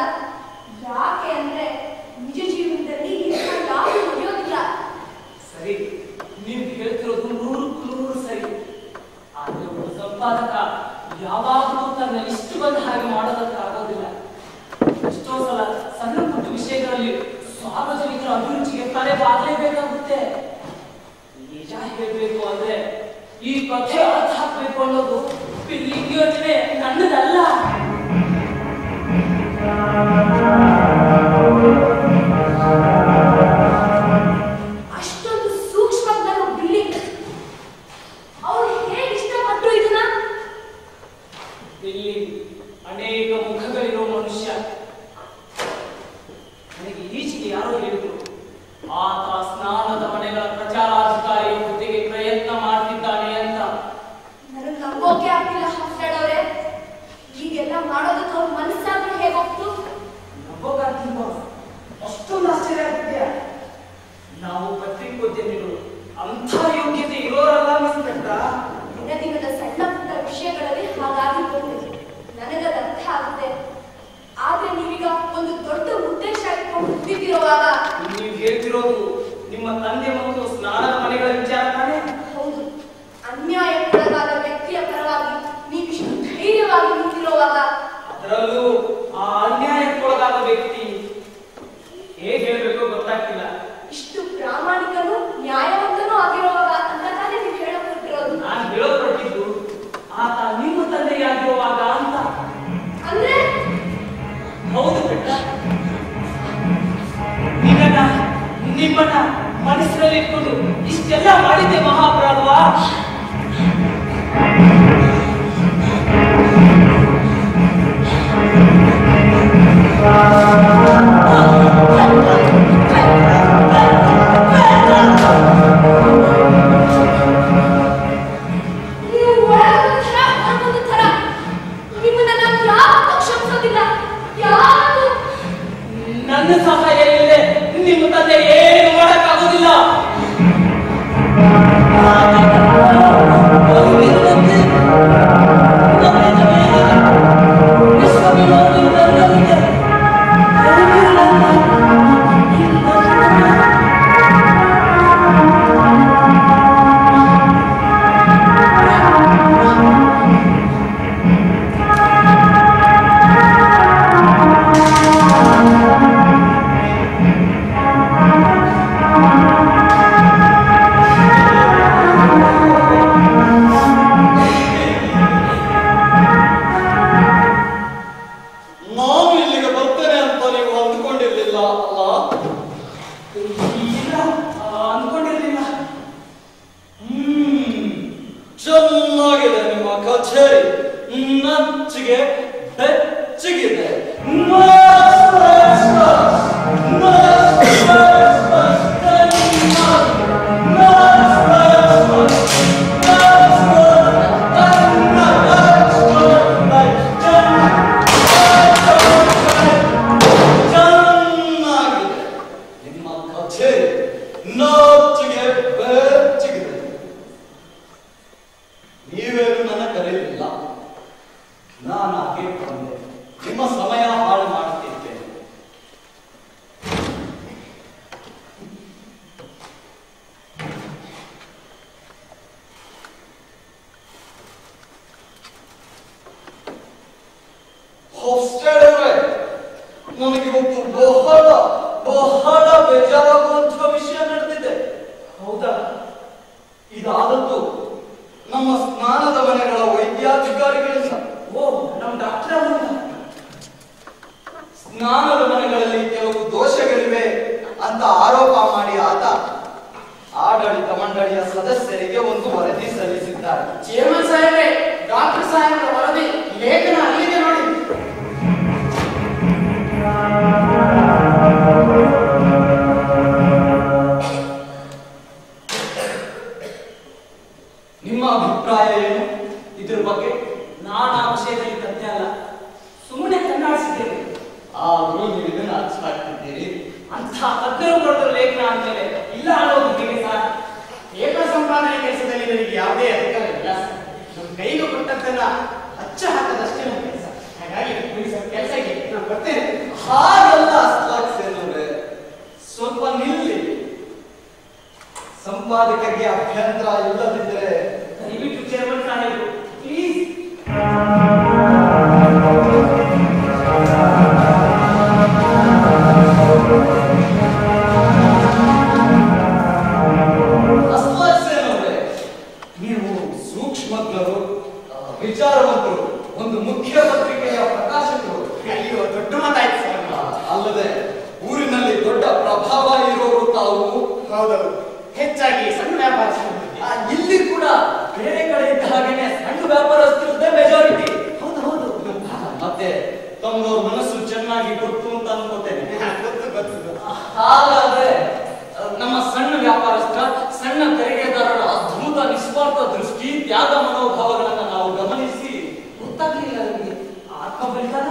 [SPEAKER 2] ಯಾಕೆ ಅಂದ್ರೆ ನಿಜ ಜೀವನದಲ್ಲಿ ಇಂಥ ಯಾರು ನಡೆಯೋದಿಲ್ಲ
[SPEAKER 3] ಸರಿ ನೀವು ಹೇಳ್ತಿರೋದು ನೂರಕ್ಕೂ ನೂರು ಸರಿ ಆದ್ರೆ ಒಬ್ಬ ಸಂಪಾದಕ ಯಾವಾಗಲೂ ತನ್ನ ಇಷ್ಟು ಬಂದ ಹಾಗೆ ಮಾಡೋದಕ್ಕೆ ಆಗೋದಿಲ್ಲ ಎಷ್ಟೋ ಸಲ ಸಣ್ಣ ಪುಟ್ಟ ವಿಷಯಗಳಲ್ಲಿ ಸಾರ್ವಜನಿಕರ ಅಭಿರುಚಿಗೆ ತಲೆ ಬಾಗಲೇಬೇಕಾಗುತ್ತೆ ನಿಜ ಹೇಳ್ಬೇಕು ಅಂದ್ರೆ ಈ ಕಥೆ ಅರ್ಥ ಹಾಕ್ಬೇಕು ಅನ್ನೋದು ಬಿಲ್ಲಿಂಗ್ ಯೋಚನೆ ನನ್ನದಲ್ಲ
[SPEAKER 2] ಅಷ್ಟೊಂದು ಸೂಕ್ಷ್ಮವಾದ ಬಿಲ್ಲಿಂಗ್ ಅವ್ರು ಹೇಗೆ ಇಷ್ಟಪಟ್ರು ಇದನ್ನ
[SPEAKER 3] ಇಲ್ಲಿ ಅನೇಕ ಮುಖಗಳಿರೋ ಮನುಷ್ಯ ನನಗೆ ಈಚೆಗೆ ಯಾರೋ ಹೇಳಿದ್ರು ಆತ ಸ್ನಾನದ ಮನೆಗಳ ಪ್ರಚಾರಾಧಿಕಾರಿ ಹುದ್ದೆಗೆ ಪ್ರಯತ್ನ ಮಾಡ್ತಿದ್ದಾನೆ ಅಂತ
[SPEAKER 2] ನನಗೆ ನಂಬೋಕೆ ಆಗ್ತಿಲ್ಲ ಹಾಸ್ಟಾಡವ್ರೆ ಹೀಗೆಲ್ಲ ಮಾಡೋದಕ್ಕೆ ಅವ್ರ ಮನಸ್ಸಾದ್ರೂ ಹೇಗೋಗ್ತು
[SPEAKER 3] ನಂಬೋಕಾಗ್ತಿಲ್ವಾ ಅಷ್ಟೊಂದು ಆಶ್ಚರ್ಯ ಆಗ್ತಿದ್ಯಾ ನಾವು ಪತ್ರಿಕೋದ್ಯಮಿಗಳು ಅಂಥ ಯೋಗ್ಯತೆ ಇರೋರಲ್ಲ ಮಿಸ್ಪೆಟ್ಟ
[SPEAKER 2] ದಿನ ದಿನದ ಸಣ್ಣ ಪುಟ್ಟ ವಿಷಯಗಳಲ್ಲಿ ಹಾಗಾಗಿರ್ಬೋದು ನನಗದು ಅರ್ಥ ಆಗುತ್ತೆ ಆದ್ರೆ ನೀವೀಗ ಒಂದು ದೊಡ್ಡ ಉದ್ದೇಶ ಇಟ್ಕೊಂಡು ಕೂತಿರುವಾಗ
[SPEAKER 3] ನೀವು ಹೇಳ್ತಿರೋದು ನಿಮ್ಮ ತಂದೆ ಮತ್ತು ಸ್ನಾನದ ಮನೆಗಳ ವಿಚಾರ ತಾನೇ
[SPEAKER 2] ಹೌದು ಅನ್ಯಾಯಕ್ಕೊಳಗಾದ ವ್ಯಕ್ತಿಯ ಪರವಾಗಿ ನೀವಿಷ್ಟು ಧೈರ್ಯವಾಗಿ ನಿಂತಿರುವಾಗ
[SPEAKER 3] ಅದರಲ್ಲೂ ಆ ಅನ್ಯಾಯಕ್ಕೊಳಗಾದ ವ್ಯಕ್ತಿ ಹೇಗೆ ಹೇಳ್ಬೇಕೋ ಗೊತ್ತಾಗ್ತಿಲ್ಲ
[SPEAKER 2] ಇಷ್ಟು ಪ್ರಾಮಾಣಿಕನು ನ್ಯಾಯವಂತನೂ ಆಗಿರುವಾಗ ಅಂತ ತಾನೇ ನೀವು ಹೇಳೋಕಿರೋದು
[SPEAKER 3] ನಾನು ಹೇಳಲ್ಪಟ್ಟಿದ್ದು ಆತ ನಿಮ್ಮ ತಂದೆಯಾಗಿರುವಾಗ ಅಂತ
[SPEAKER 2] ಅಂದ್ರೆ
[SPEAKER 3] ಹೌದು ಬೆಟ್ಟ ನಿನ್ನ ನಿಮ್ಮನ್ನ ಮನಸ್ಸಿನಲ್ಲಿ ಇಟ್ಕೊಂಡು ಇಷ್ಟೆಲ್ಲ ಮಾಡಿದ್ದೆ ಮಹಾಪರಾಧವಾ
[SPEAKER 2] ನೀವು ಒಳಗೊಂದು ಥರ ಹೊರಗೊಂದು ಥರ ನಿಮ್ಮನ್ನ ನಾನು ಯಾವತ್ತೂ ಕ್ಷಮಿಸೋದಿಲ್ಲ ಯಾವತ್ತೂ
[SPEAKER 3] ನನ್ನ ಸಹಾಯ ಇಲ್ಲದೆ ನಿಮ್ಮ ತಂದೆ ಏನು ಮಾಡಕ್ಕಾಗೋದಿಲ್ಲ
[SPEAKER 1] ನಾನು ಇಲ್ಲಿಗೆ ಬರ್ತೇನೆ ಅಂತ ನೀವು ಅಂದುಕೊಂಡಿರ್ಲಿಲ್ಲ ಅಲ್ಲ
[SPEAKER 3] ಇಲ್ಲ ಆ, ಅನ್ಕೊಂಡಿರ್ಲಿಲ್ಲ
[SPEAKER 1] ಹ್ಮ್ ಚೆನ್ನಾಗಿದೆ ನಿಮ್ಮ ಕಚೇರಿ ನಚ್ಚಿಗೆ ಬೆಚ್ಚಗಿದೆ ಮಸ್ತ್, ಮಸ್ತ್, ಮಸ್ತ್, ಮಸ್ತ್, ಮಸ್ತ್, ಚೆನ್ನಾಗಿದೆ. ಮಸ್ತ್, ಮಸ್ತ್, ಮಸ್ತ್, ಮಸ್ತ್, ಮಸ್ತ್, ಚೆನ್ನಾಗಿದೆ ನಿಮ್ಮ ಕಚೇರಿ ನಾಚಿಗೆ ಬೆಚ್ಚಗಿದೆ ನೀವೇನು ನನ್ನ ಕರೆಯಲಿಲ್ಲ ನಾನು ಹಾಗೆ ಬಂದೆ ನಿಮ್ಮ ಸಮಯ ಹಾಳು ಮಾಡುತ್ತಿದ್ದೇನೆ ಹೊಸ್ಟೆಡವೇ ನನಗೆ ಇವತ್ತು ಬಹಳ ಬಹಳ ಬೇಜಾರಾಗುವಂತಹ ವಿಷಯ ನಡೆದಿದೆ
[SPEAKER 3] ಹೌದಾ
[SPEAKER 1] ಇದಾದದ್ದು ನಮ್ಮ ಸ್ನಾನದ ಮನೆಗಳ ವೈದ್ಯಾಧಿಕಾರಿಗಳಿಂದ
[SPEAKER 3] ಓ ನಮ್ ಡಾಕ್ಟರ್ ಅವರಿಂದ
[SPEAKER 1] ಸ್ನಾನದ ಮನೆಗಳಲ್ಲಿ ಕೆಲವು ದೋಷಗಳಿವೆ ಅಂತ ಆರೋಪ ಮಾಡಿ ಆತ ಆಡಳಿತ ಮಂಡಳಿಯ ಸದಸ್ಯರಿಗೆ ಒಂದು ವರದಿ ಸಲ್ಲಿಸಿದ್ದಾರೆ
[SPEAKER 6] ಚೇರ್ಮನ್ ಸಾಹೇಬ್ರೆ ಡಾಕ್ಟರ್ ಸಾಹೇಬ್ರ ವರದಿ ಲೇಖನ ಅಲ್ಲಿದೆ ನೋಡಿ
[SPEAKER 1] ನಿಮ್ಮ ಅಭಿಪ್ರಾಯ ಏನು ಇದ್ರ ಬಗ್ಗೆ
[SPEAKER 3] ನಾನು ಆ ವಿಷಯದಲ್ಲಿ ತಜ್ಞ ಅಲ್ಲ ಸುಮ್ಮನೆ ಕಣ್ಣಾಡಿಸಿದ್ದೇನೆ
[SPEAKER 1] ಆದ್ರೂ ನೀವು ಇದನ್ನ ಅರ್ಥ ಆಗ್ತಿದ್ದೀರಿ
[SPEAKER 3] ಅಂಥ ತಜ್ಞರು ಬರೆದ ಲೇಖನ ಅಂದ್ಮೇಲೆ ಇಲ್ಲ ಅನ್ನೋದು ಹೇಗೆ ಸರ್
[SPEAKER 6] ಪೇಪರ್ ಸಂಪಾದನೆ ಕೆಲಸದಲ್ಲಿ ನನಗೆ ಯಾವುದೇ ಅಧಿಕಾರ ಇಲ್ಲ ಸರ್. ನಮ್ಮ ಕೈಗೆ ಕೊಟ್ಟದ್ದನ್ನ ಹಚ್ಚ ಹಾಕದಷ್ಟೇ ನಮ್ಮ ಕೆಲಸ ಹಾಗಾಗಿ ಕೆಲಸಕ್ಕೆ ನಾನು ಬರ್ತೇನೆ
[SPEAKER 1] ಹಾಗಲ್ಲ ಅಸ್ಲಾಕ್ಸೇನವ್ರೆ ಸ್ವಲ್ಪ ನಿಲ್ಲಿ ಸಂಪಾದಕರಿಗೆ ಅಭ್ಯಂತರ ಇಲ್ಲದಿದ್ದರೆ
[SPEAKER 3] ದಯವಿಟ್ಟು ಚೇರ್ಮನ್ ಸಾಹೇಬರು ಪ್ಲೀಸ್
[SPEAKER 1] ಅಸ್ಲಾಕ್ಸೇನವ್ರೆ ನೀವು ಸೂಕ್ಷ್ಮಜ್ಞರು ಆ, ವಿಚಾರವಂತರು ಒಂದು ಮುಖ್ಯ ಪತ್ರಿಕೆಯ ಪ್ರಕಾಶಕರು
[SPEAKER 6] ಅಯ್ಯೋ ದೊಡ್ಡ ಮಾತಾಯ್ತು ಸರ್
[SPEAKER 1] ಆ, ಅಲ್ಲದೆ ಊರಿನಲ್ಲಿ ದೊಡ್ಡ ಪ್ರಭಾವ ಇರೋರು ತಾವು
[SPEAKER 6] ಹೌದೌದು ಹೆಚ್ಚಾಗಿ ಸಣ್ಣ ವ್ಯಾಪಾರ ಸಂಸ್ಥೆ.
[SPEAKER 1] ಆ, ಇಲ್ಲಿ ಕೂಡ ಬೇರೆ ಕಡೆ ಇದ್ದ ಹಾಗೇನೆ ಸಣ್ಣ ವ್ಯಾಪಾರಸ್ಥರದ್ದೇ ಮೆಜಾರಿಟಿ
[SPEAKER 6] ಹೌದು ಹೌದು
[SPEAKER 1] ಮತ್ತೆ ತಮ್ಮದವ್ರ ಮನಸ್ಸು ಚೆನ್ನಾಗಿ ಗೊತ್ತು ಅಂತ ಅನ್ಕೋತೇನೆ
[SPEAKER 6] ಹಾ, ಗೊತ್ತು ಗೊತ್ತು ಗೊತ್ತು.
[SPEAKER 1] ಹಾಗಾದ್ರೆ ಆ, ನಮ್ಮ ಸಣ್ಣ ವ್ಯಾಪಾರಸ್ಥ ಸಣ್ಣ ತೆರಿಗೆದಾರರ ಅದ್ಭುತ ನಿಸ್ವಾರ್ಥ ದೃಷ್ಟಿ ತ್ಯಾಗ ಮನೋಭಾವಗಳನ್ನ ನಾವು ಗಮನಿಸಿ ಗೊತ್ತಾಗ್ಲಿಲ್ಲ ನಮಗೆ ಆತ್ಮ ಬಲಿದಾನ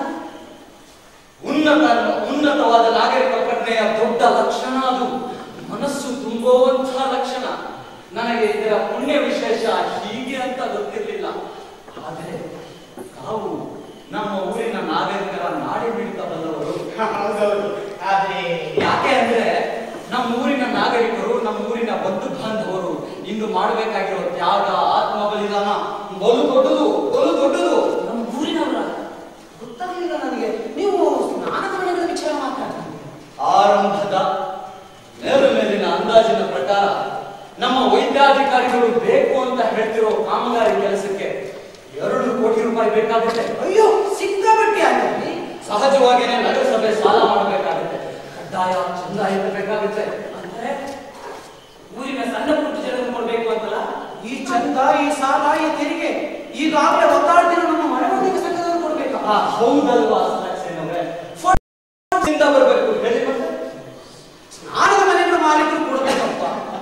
[SPEAKER 1] ಉನ್ನತ ಉನ್ನತವಾದ ನಾಗರಿಕ ಪ್ರಜ್ಞೆಯ ದೊಡ್ಡ ಲಕ್ಷಣ ಅದು ಮನಸ್ಸು ತುಂಬುವಂತಹ ಲಕ್ಷಣ ನನಗೆ ಇದರ ಪುಣ್ಯ ವಿಶೇಷ ಹೀಗೆ ಅಂತ ಗೊತ್ತಿರಲಿಲ್ಲ ಆದರೆ ತಾವು ನಮ್ಮ ಊರಿನ ನಾಗರಿಕರ ನಾಡಿ ಮಿಡಿತ ಬಲ್ಲವರು
[SPEAKER 6] ಹಾ, ಹೌದೌದು ಆದ್ರೆ
[SPEAKER 1] ಯಾಕೆ ಅಂದ್ರೆ ನಮ್ಮ ಊರಿನ ನಾಗರಿಕರು ನಮ್ಮ ಊರಿನ ಬಂಧು ಬಾಂಧವರು ಇಂದು ಮಾಡಬೇಕಾಗಿರೋ ತ್ಯಾಗ ಆತ್ಮ ಬಲಿದಾನ ಬಲು ದೊಡ್ಡದು ಬಲು ದೊಡ್ಡದು
[SPEAKER 4] ನಮ್ಮ ಊರಿನವರ ಗೊತ್ತಾಗಲಿಲ್ಲ ನನಗೆ ನೀವು ಸ್ನಾನದ ಮನೆಗಳ ವಿಚಾರ ಮಾತಾಡ್ತಾರೆ
[SPEAKER 1] ಆರಂಭದ ಮೇಲು ಮೇಲಿನ ಅಂದಾಜಿನ ಪ್ರಕಾರ ನಮ್ಮ ವೈದ್ಯಾಧಿಕಾರಿಗಳು ಬೇಕು ಅಂತ ಹೇಳ್ತಿರೋ ಕಾಮಗಾರಿ ಕೆಲಸಕ್ಕೆ ಎರಡು ಕೋಟಿ ರೂಪಾಯಿ ಬೇಕಾಗುತ್ತೆ
[SPEAKER 4] ಅಯ್ಯೋ ಸಿಕ್ಕಾಪಟ್ಟೆ ಆಗಲಿ
[SPEAKER 1] ಸಹಜವಾಗಿಯೇ ನಗರಸಭೆ ಸಾಲ ಮಾಡಬೇಕಾಗುತ್ತೆ ಕಡ್ಡಾಯ ಚಂದ ಎತ್ತಬೇಕಾಗುತ್ತೆ
[SPEAKER 3] ಅಂದ್ರೆ ಊರಿನ ಸಣ್ಣ ಪುಟ್ಟ ಜನರು ಕೊಡ್ಬೇಕು ಅಂತಲ್ಲ
[SPEAKER 4] ಈ ಚಂದ ಈ ಸಾಲ ಈ ತೆರಿಗೆ ಈಗಾಗಲೇ ಒತ್ತಾಡ್ತಿರೋ ನಮ್ಮ ಮನೆಮಂದಿಗೆ ಸಂಘದವರು ಕೊಡ್ಬೇಕಾ
[SPEAKER 1] ಆ, ಹೌದಲ್ವಾ ಸದಾಶಿವನವ್ರೆ? ಫೋರ್ಟಿಂದ ಬರ್ಬೇಕು ಹೇಳಿ ಮತ್ತೆ
[SPEAKER 4] ಸ್ನಾನದ ಮನೆಗಳ ಮಾಲೀಕರು ಕೊಡ್ಬೇಕಪ್ಪ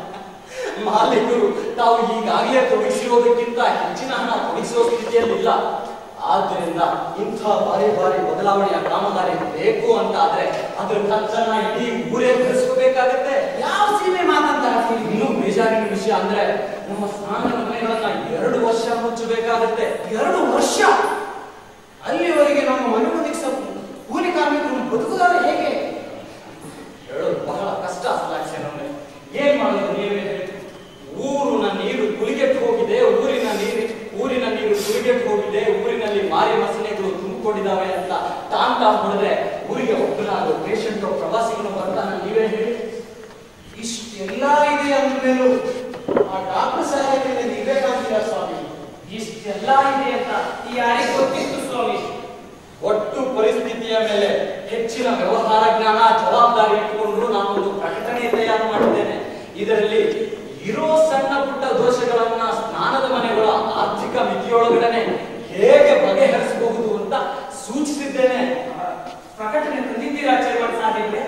[SPEAKER 1] ಮಾಲೀಕರು ತಾವು ಈಗಾಗಲೇ ತೊಡಗಿಸಿರೋದಕ್ಕಿಂತ ಹೆಚ್ಚಿನ ಹಣ ತೊಡಗಿಸುವ ಸ್ಥಿತಿಯಲ್ಲಿಲ್ಲ ಆದ್ದರಿಂದ ಇಂಥ ಬಾರಿ ಬಾರಿ ಬದಲಾವಣೆಯ ಕಾಮಗಾರಿ ಬೇಕು ಅಂತ ಆದ್ರೆ ಅದ್ರ ಖರ್ಚನ್ನ ಇಡೀ ಊರೇ ಭರಿಸ್ಕೋಬೇಕಾಗತ್ತೆ
[SPEAKER 4] ಯಾವ ಸೀಮೆ ಮಾತಂತ
[SPEAKER 1] ಇನ್ನೂ ಬೇಜಾರಿನ ವಿಷಯ ಅಂದ್ರೆ ನಮ್ಮ ಸ್ನಾನದ ಮನೆಗಳನ್ನ ಎರಡು ವರ್ಷ ಮುಚ್ಚಬೇಕಾಗತ್ತೆ
[SPEAKER 4] ಎರಡು ವರ್ಷ ಅಲ್ಲಿವರೆಗೆ ನಮ್ಮ ಮನೆಮಂದಿಗೆ ಸ್ವಲ್ಪ ಕೂಲಿ ಕಾರ್ಮಿಕರು ಬದುಕುದಾರೆ ಹೇಗೆ
[SPEAKER 1] ಹೇಳೋದು ಬಹಳ ಕಷ್ಟ ಸದಾಶಿವನವ್ರೆ ಏನ್ ಮಾಡೋದು ನೀವೇ ಹೇಳಿ ಊರಿನ ನೀರು ಕುಲಿಗೆಟ್ಟು ಹೋಗಿದೆ ಊರಿನ ನೀರು ಊರಿನ ನೀರು ಕುಲಿಗೆಟ್ಟು ಹೋಗಿದೆ ಊರಿನಲ್ಲಿ ಮಾರಿ ಮಸನೆಗಳು ತುಂಬಿಕೊಂಡಿದ್ದಾವೆ ಅಂತ ಟಾನ್ ಟಾನ್ ಹೊಡೆದ್ರೆ ಊರಿಗೆ ಒಬ್ಬನಾದ್ರು ಪೇಷಂಟ್ ಪ್ರವಾಸಿಗನು ಬರ್ತಾನೆ ನೀವೇ ಹೇಳಿ
[SPEAKER 4] ಇಷ್ಟೆಲ್ಲ ಇದೆ ಅಂದ್ಮೇಲೂ ಆ ಡಾಕ್ಟರ್ ಸಾಹೇಬರಿಗೆ ನೀವೇ ಕಾಣ್ತೀರಾ ಸ್ವಾಮಿ
[SPEAKER 3] ಇಷ್ಟೆಲ್ಲ ಇದೆ ಅಂತ ಯಾರಿಗೆ ಗೊತ್ತಿತ್ತು ಸ್ವಾಮಿ
[SPEAKER 1] ಒಟ್ಟು ಪರಿಸ್ಥಿತಿಯ ಮೇಲೆ ಹೆಚ್ಚಿನ ವ್ಯವಹಾರ ಜ್ಞಾನ ಜವಾಬ್ದಾರಿ ಇಟ್ಟುಕೊಂಡು ನಾನೊಂದು ಪ್ರಕಟಣೆ ತಯಾರು ಮಾಡಿದ್ದೇನೆ ಇದರಲ್ಲಿ ಇರೋ ಸಣ್ಣ ಪುಟ್ಟ ದೋಷಗಳನ್ನ ಸ್ನಾನದ ಮನೆಗಳ ಆರ್ಥಿಕ ಮಿತಿಯೊಳಗಡೆ ಹೇಗೆ ಬಗೆಹರಿಸಬಹುದು ಅಂತ ಸೂಚಿಸಿದ್ದೇನೆ
[SPEAKER 3] ಪ್ರಕಟಣೆ ತಂದಿದ್ದೀರಾ ಚೇರ್ಮನ್ ಸಾಹೇಬ್ರೆ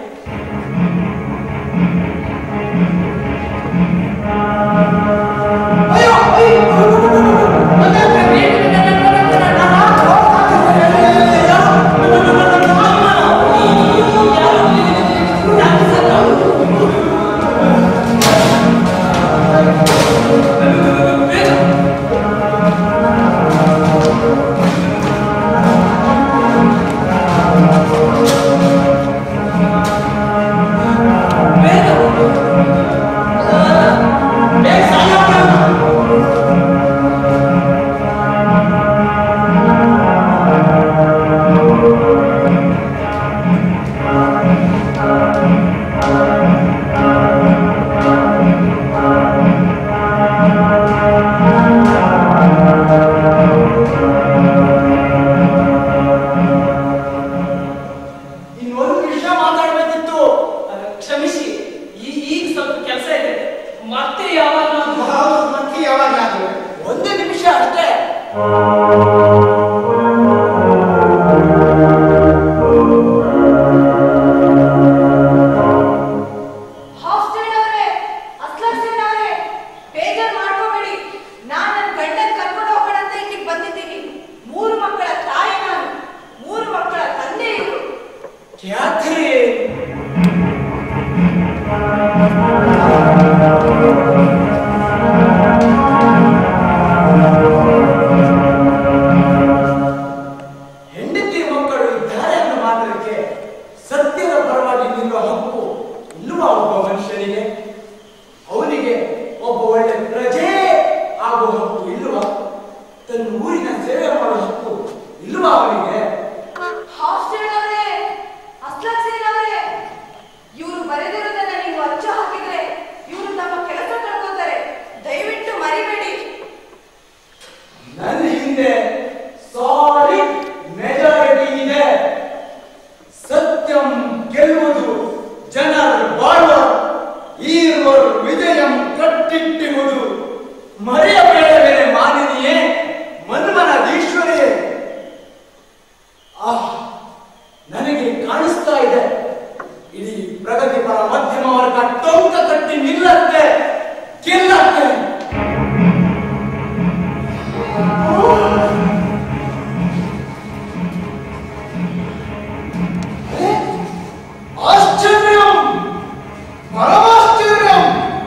[SPEAKER 4] ಅಯ್ಯೋ ಅಯ್ಯೋ ಇನ್ನೊಂದು ವಿಷಯ ಮಾತಾಡ್ಬೇಕಿತ್ತು
[SPEAKER 3] ಅಹ್, ಕ್ಷಮಿಸಿ ಈ- ಈಗ ಸ್ವಲ್ಪ ಕೆಲಸ ಇದೆ ಮತ್ತೆ ಯಾವಾಗ
[SPEAKER 6] ಹೌದು, ಮತ್ತೆ ಯಾವಾಗಾದ್ರೂ
[SPEAKER 4] ಒಂದೇ ನಿಮಿಷ ಅಷ್ಟೇ
[SPEAKER 2] ಹಾಸ್ಟೆಲ್ ಅವರೇ ಅಸ್ಲಾಕ್ಸೇನ್ ಅವರೇ ಬೇಜಾರ್ ಮಾಡ್ಕೋಬೇಡಿ ನಾನ್ ನನ್ನ ಗಂಡನ್ ಕರ್ಕೊಂಡು ಹೋಗೋಣ ಅಂತ ಇಲ್ಲಿಗೆ ಬಂದಿದ್ದೀನಿ ಮೂರು ಮಕ್ಕಳ ತಾಯಿ ನಾನು ಮೂರು ಮಕ್ಕಳ ತಂದೆ ಇವರು
[SPEAKER 4] ಕ್ಯಾಥರಿ ಹೆಂಡತಿ ಮಕ್ಕಳು ಇದ್ದಾರೆ ಅನ್ನೋ ಮಾತ್ರಕ್ಕೆ ಕಟ್ಟಿಟ್ಟಿಹುದು ಮರೆಯಬೇಡಬೇರೆ ಮಾನಿನಿಯೇ ಮನ್ಮನ ಈಶ್ವರಿಯೇ ಆಹ್ ನನಗೆ ಕಾಣಿಸ್ತಾ ಇದೆ ಇಡೀ ಪ್ರಗತಿಪರ ಮಧ್ಯಮ ವರ್ಗ ಟೊಂಕ ಕಟ್ಟಿ ನಿಲ್ಲತ್ತೆ ಗೆಲ್ಲತ್ತೆ
[SPEAKER 6] ಆಶ್ಚರ್ಯಂ ಪರಮಾಶ್ಚರ್ಯಂ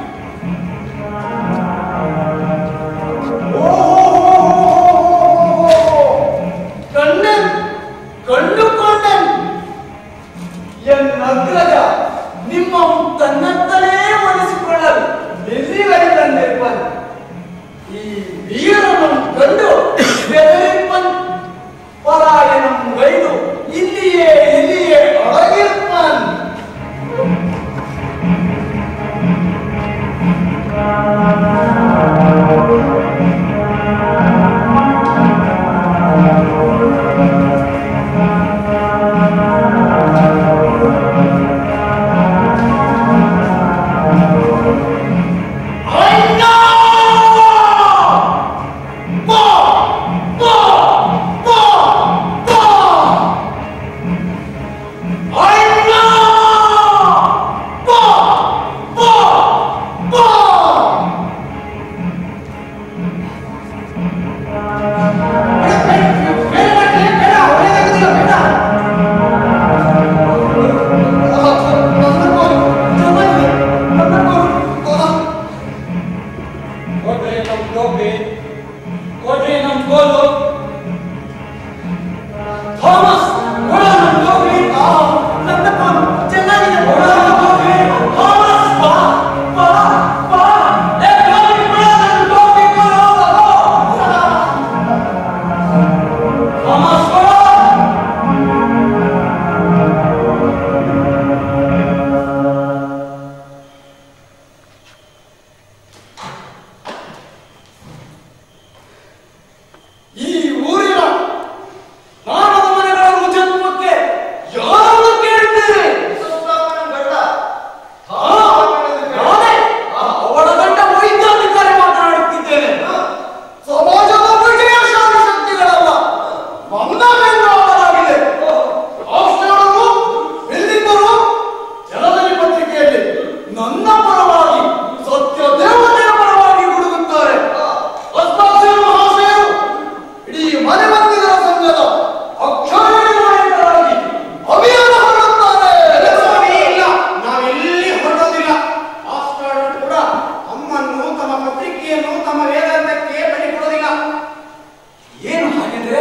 [SPEAKER 4] ಕಣ್ಣನ್ ಕಂಡುಕೊಂಡನ್ ಎನ್ ಅಗ್ರಜ ನಿಮ್ಮ ತನ್ನತ್ತಲೇ ಒಲಿಸಿಕೊಳ್ಳಲು ಎಲ್ಲಿವರೆ ತಂದಿರ್ಪನ್ ಈ ವೀರನನ್ನು ಕಂಡು ಬೆದರಿಪ್ಪನ್ ಪಲಾಯನಂ ಗೈದು ಇಲ್ಲಿಯೇ ಇಲ್ಲಿಯೇ ಅಡಗಿರ್ಪನ್
[SPEAKER 1] ಕೊಡ್ರಿ ನಮ್ ಟೋಪಿ ಕೊಡ್ರಿ ನಮ್ ಗೋಲು
[SPEAKER 4] ಥಾಮಸ್ ಕೊಡ ನನ್ನ ಟೋಪಿ. ಆ, ನನ್ನ ಗೋಲು. ಚೆನ್ನಾಗಿದೆ ಕೊಡ ನನ್ನ ಟೋಪಿ. ಥಾಮಸ್, ಬಾ, ಬಾ, ಬಾ. ಏ, ಟೋಪಿ ಕೊಡ ನನ್ನ ಟೋಪಿ ಕೊಡು. ಥಾಮಸ್, ಕೊಡ. ಈ ಊರಿನ ಮಾನವ ಮನೆಗಳ ಜನ್ಮಕ್ಕೆ ಯಾರನ್ನು ಕೇಳ್ತೀರಿ ಹಾ, ನಾನೇ ಅವಳ ಗಂಡ ವೈದ್ಯಾಧಿಕಾರಿ ಮಾತನಾಡುತ್ತಿದ್ದೇನೆ ಸಮಾಜದ ವಿಜಯಶಾಲಿ ಶಕ್ತಿಗಳಲ್ಲ ಮಂದವೆಂದು ಅವರಾಗಿದೆ ಆಸ್ಟ್ರೇಲಿಯರು ಬಿಲ್ಡಿಂಗರು ಜನಧನಿ ಪತ್ರಿಕೆಯಲ್ಲಿ ನನ್ನ ಪರವಾಗಿ ಸತ್ಯ ದೇವತೆಯ ಪರವಾಗಿ ಹುಡುಗುತ್ತಾರೆ ಅಸ್ತಾಕ್ಷರ ಮಹಾಶಯರು ಇಡೀ ಮನೆ ಮಂದಿರ ಸಂಘದ ಅಕ್ಷರರಾಗಿ ಅಭಿಯಾನ ಹೊರಡುತ್ತಾರೆ
[SPEAKER 6] ಸ್ವಾಮಿ, ಇಲ್ಲ ನಾವೆಲ್ಲಿ ಹೊರಡೋದಿಲ್ಲ ಆಸ್ಟ್ರಾಡಲ್ ಕೂಡ ತಮ್ಮನ್ನು ತಮ್ಮ ಪತ್ರಿಕೆಯನ್ನು ತಮ್ಮ ವೇದಾಂತಕ್ಕೆ ಬಲಿ ಕೊಡೋದಿಲ್ಲ
[SPEAKER 4] ಏನು ಹಾಗೆಂದ್ರೆ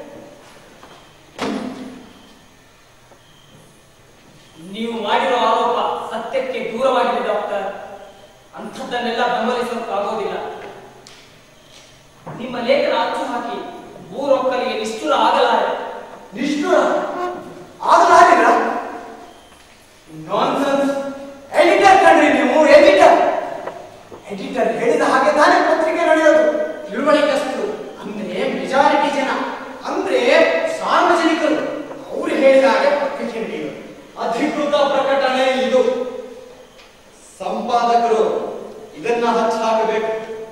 [SPEAKER 3] ನೀವು ಮಾಡಿರೋ ಆರೋಪ ಸತ್ಯಕ್ಕೆ ದೂರವಾಗಿದೆ ಡಾಕ್ಟರ್ ಅಂಥದ್ದನ್ನೆಲ್ಲ ಬೆಂಬಲಿಸೋಕ್ಕಾಗೋದಿಲ್ಲ ನಿಮ್ಮ ಲೇಖನ ಅಚ್ಚು ಹಾಕಿ ಊರೊಕ್ಕಲಿಗೆ ನಿಷ್ಠುರ ಆಗಲಾರೆ
[SPEAKER 4] ನಿಷ್ಠುರ ಆಗಲಾರಿಲ್ಲ ನಾನ್ಸೆನ್ಸ್ ಎಡಿಟರ್ ಕಣ್ರಿ ನೀವು ಎಡಿಟರ್ ಎಡಿಟರ್ ಹೇಳಿದ ಹಾಗೆ ತಾನೇ ಪತ್ರಿಕೆ ನಡೆಯೋದು
[SPEAKER 6] ತಿಳುವಳಿಕಸ್ತರು ಅಂದ್ರೆ ಮೆಜಾರಿಟಿ ಜನ ಅಂದ್ರೆ ಸಾರ್ವಜನಿಕರು ಅವ್ರು ಹೇಳಿದಾಗ ಪತ್ರಿಕೆ ನಡೆಯೋದು
[SPEAKER 1] ಅಧಿಕೃತ ಪ್ರಕಟಣೆ ಇದು ಸಂಪಾದಕರು ಇದನ್ನ ಹಚ್ಚ ಹಾಕಬೇಕು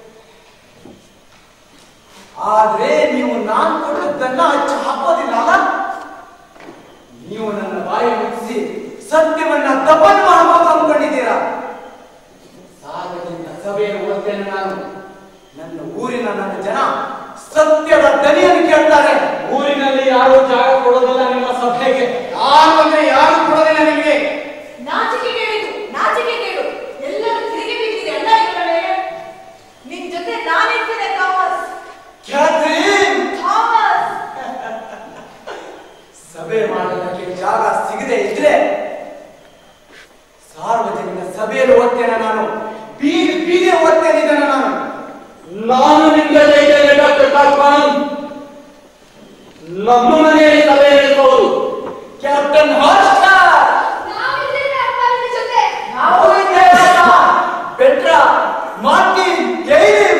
[SPEAKER 4] ಆದ್ರೆ ನೀವು ನಾನ್ ಕೊಟ್ಟದ್ದನ್ನ ಹಚ್ಚಿ ಹಾಕೋದಿಲ್ಲ ಅಲ್ಲ ನೀವು ನನ್ನ ಬಾಯಿ ಮುಗಿಸಿ ಸತ್ಯವನ್ನ ದಪನ್ ಮಾಡಬೇಕು ಅಂದ್ಕೊಂಡಿದ್ದೀರಾ ಸಾರ್ವಜನಿಕ ಸಭೆಯಲ್ಲಿ ಓದ್ತೇನೆ ನಾನು ನನ್ನ ಊರಿನ ನನ್ನ ಜನ ಸತ್ಯದ ದನಿಯನ್ನು ಕೇಳ್ತಾರೆ
[SPEAKER 1] ಊರಿನಲ್ಲಿ ಯಾರು ಜಾಗ ಕೊಡೋದಿಲ್ಲ ನಿಮ್ಮ ಸಭೆಗೆ
[SPEAKER 6] ಯಾರು ಅಂದ್ರೆ ಯಾರು ಕೊಡೋದಿಲ್ಲ ನಿಮಗೆ
[SPEAKER 2] ನಾಚಿಕೆ ಕೇಳಿದು ನಾಚಿಕೆ ಕೇಳು ಎಲ್ಲರೂ ತಿರುಗಿ ಬಿದ್ದಿರಿ ಅಲ್ಲ ಇವರೇ ನಿನ್ ಜೊತೆ ನಾನಿರ್ತೇನೆ ಥಾಮಸ್
[SPEAKER 4] ಕ್ಯಾಥರೀನ್
[SPEAKER 2] ಥಾಮಸ್
[SPEAKER 4] ಸಭೆ ಮಾಡೋದಕ್ಕೆ ಜಾಗ ಸಿಗದೆ ಇದ್ರೆ ಸಾರ್ವಜನಿಕ ಸಭೆಯಲ್ಲಿ ಓದ್ತೇನೆ ನಾನು ಬೀದಿ ಬೀದಿ ಓದ್ತೇನೆ ಇದನ್ನ ನಾನು
[SPEAKER 1] ನಾನು ನಿಮ್ಗೆ ಜೈತೇನೆ ಡಾಕ್ಟರ್ ಕಾಕ್ವಾನ್ ನಮ್ಮ ಮನೆಯಲ್ಲಿ ಸಭೆ ನಡೆಸಬಹುದು
[SPEAKER 4] ಕ್ಯಾಪ್ಟನ್ ಹಾಸ್ಟರ್
[SPEAKER 2] ನಾವಿದ್ದೇವೆ ಅಪ್ಪ ನಿನ್ನ ಜೊತೆ
[SPEAKER 4] ನಾವು ಇದ್ದೇವಲ್ಲ. ಪೆಟ್ರಾ ಮಾರ್ಟಿನ್ ಜೈಲಿನ್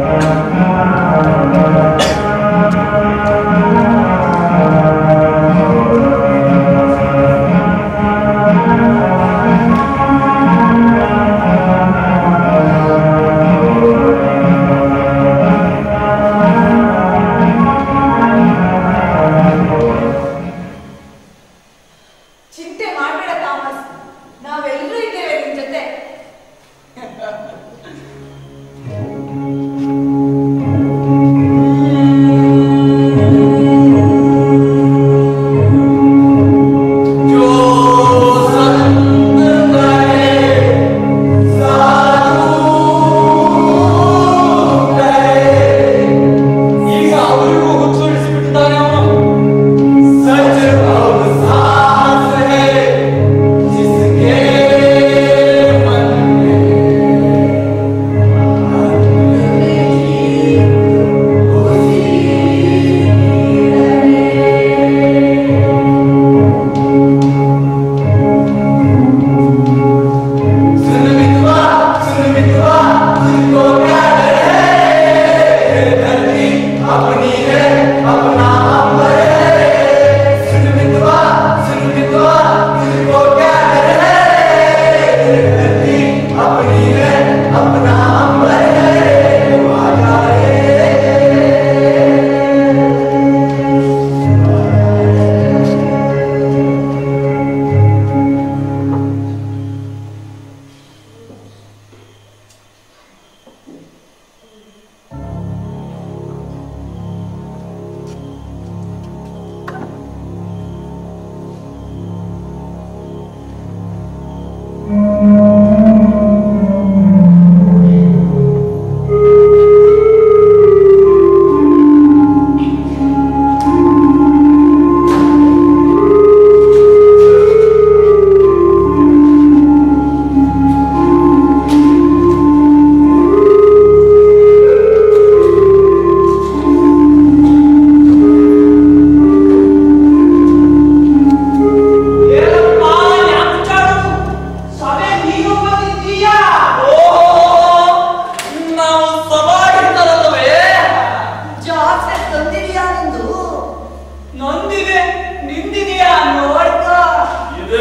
[SPEAKER 2] ಆ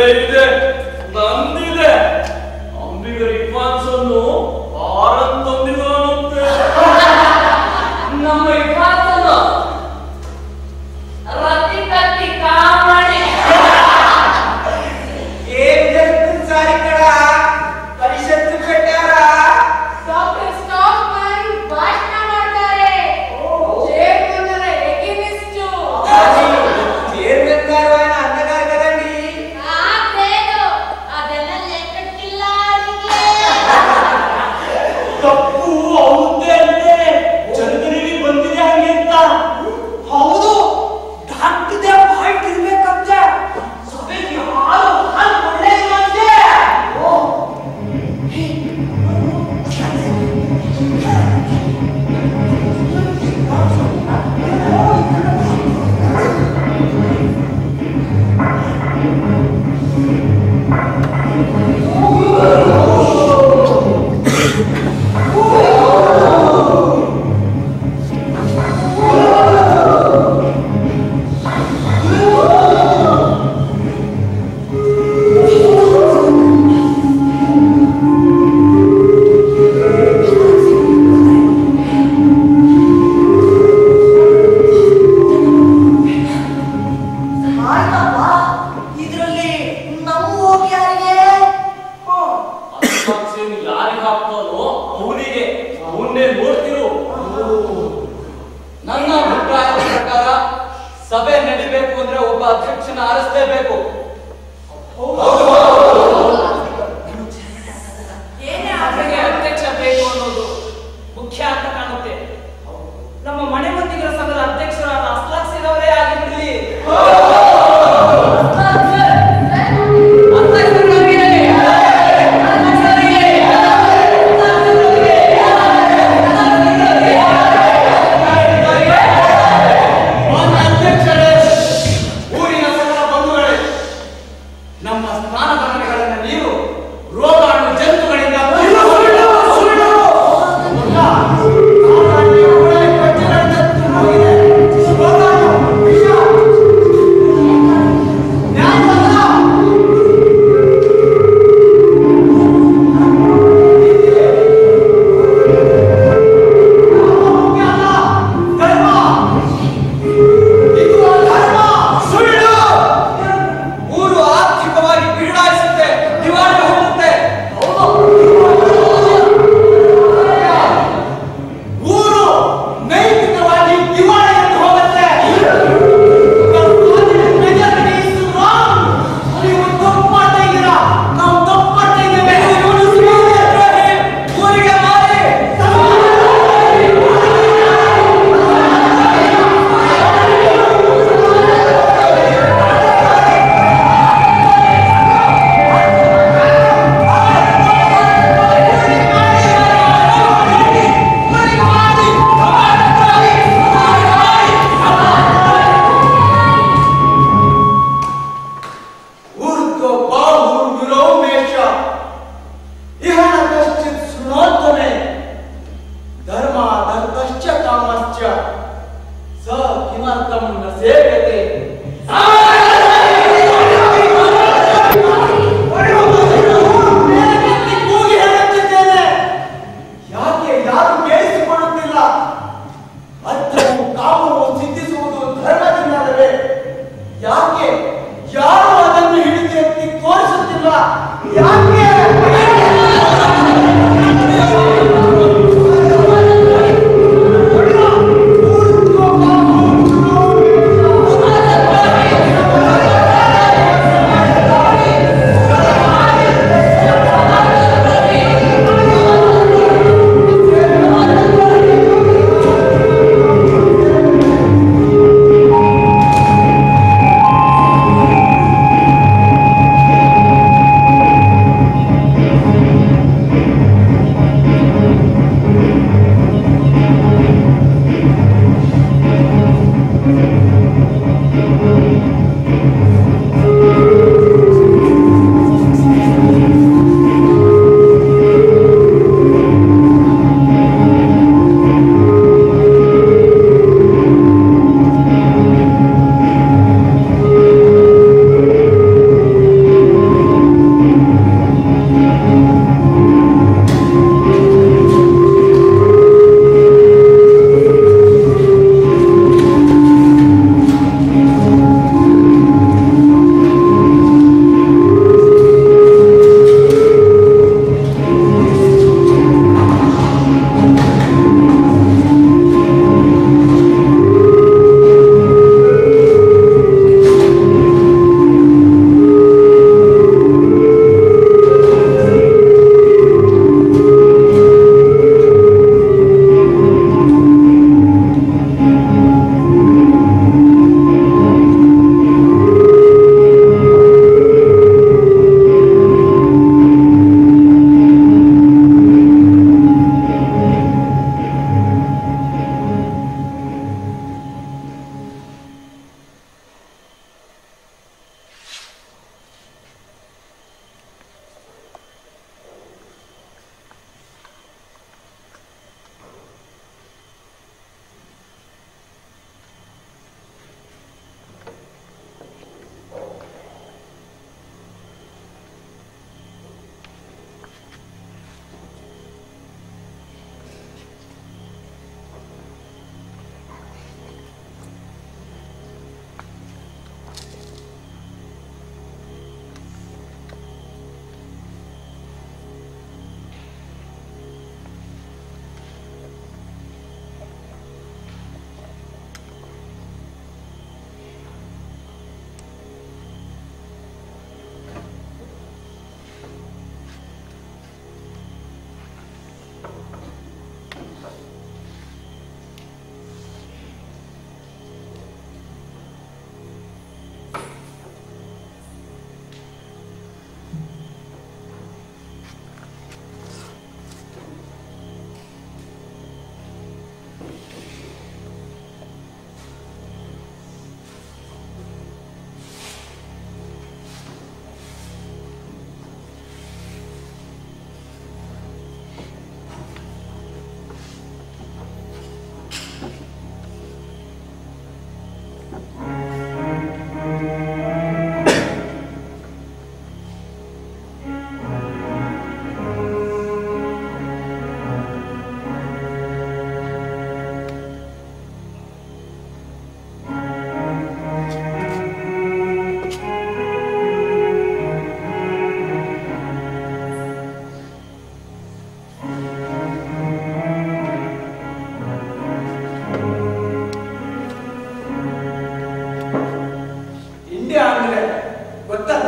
[SPEAKER 7] ಇದೆ ಇದೆ ನಂದಿದೆ ಅಂಬಿಗರ ಇನ್ಫಾನ್ಸ್ ಅನ್ನು ಆರನ್ ತಂದಿದ್ದಾನಂತೆ
[SPEAKER 3] ನಮ್ಮ ಇಪ್ಪತ್ತನ್ನ ರತಿ ಕತ್ತಿ ಕಾಮಣಿ
[SPEAKER 4] ಪರಿಷತ್ತು ಕಟ್ಟಾರ
[SPEAKER 2] ಡಾಕ್ಟರ್ ಸ್ಟಾಪ್ ಮ್ಯಾನ್ ಭಾಷಣ ಮಾಡ್ತಾರೆ ಚೇರ್ಮನ್ ಎಗಿನಿಸ್ಟು
[SPEAKER 4] ಚೇರ್ಮನ್ ಗಾರು ಅನ್ನಗಾರ ಕದಂಡಿ
[SPEAKER 2] ಆಗ್ಬೇಕು ಅದೆಲ್ಲ ಲೆಕ್ಕಕ್ಕಿಲ್ಲ ಅವರಿಗೆ
[SPEAKER 7] ತಪ್ಪು ಹೌದೇ ಅಂತೆ ಜನಗರಿಗೆ ಬಂದಿದೆ ಹಂಗೆ ಅಂತ
[SPEAKER 3] ಹೌದು ದಾಟಿದೆ ಪಾಯಿಂಟ್ ಇರ್ಬೇಕಂತೆ ಸಭೆಗೆ ಹಾಲು ಹಾಲು ಒಳ್ಳೆಯದಂತೆ
[SPEAKER 4] ಆಯ್ತಪ್ಪ ಇದರಲ್ಲಿ ನಮ್ಮ ಹೋಗಿ ಯಾರಿಗೆ
[SPEAKER 7] ಅಸ್ಸಾಕ್ಸಿಯನ್ನು ಯಾರಿಗೆ ಹಾಕ್ತಾನೋ ಅವನಿಗೆ ಅವನ್ನೇ ನೋಡ್ತಿರು
[SPEAKER 1] ನನ್ನ ಅಭಿಪ್ರಾಯದ ಪ್ರಕಾರ ಸಭೆ ನಡಿಬೇಕು ಅಂದ್ರೆ ಒಬ್ಬ ಅಧ್ಯಕ್ಷನ ಆರಿಸಲೇಬೇಕು
[SPEAKER 2] ಏನೇ
[SPEAKER 3] ಸಭೆಗೆ
[SPEAKER 2] ಆಗ್ಬೇಕು
[SPEAKER 3] ಅಧ್ಯಕ್ಷ ಬೇಕು ಅನ್ನೋದು ಮುಖ್ಯ ಅಂತ ಕಾಣುತ್ತೆ ನಮ್ಮ ಮನೆ ಮಂದಿಗರ ಸಂಘದ ಅಧ್ಯಕ್ಷರಾದ ಅಸ್ಲಾಕ್ಸಿದವರೇ ಆಗಿಬಿಡ್ಲಿ
[SPEAKER 1] ಮಾನ್ಯ ಅಧ್ಯಕ್ಷರೇ ಊರಿನ ಸಕಲ ಬಂಧುಗಳೇ ನಮ್ಮ ಸ್ನಾನದ
[SPEAKER 4] ಇಂಡಿಯಾ ಅಂದ್ರೆ ಗೊತ್ತಲ್ಲ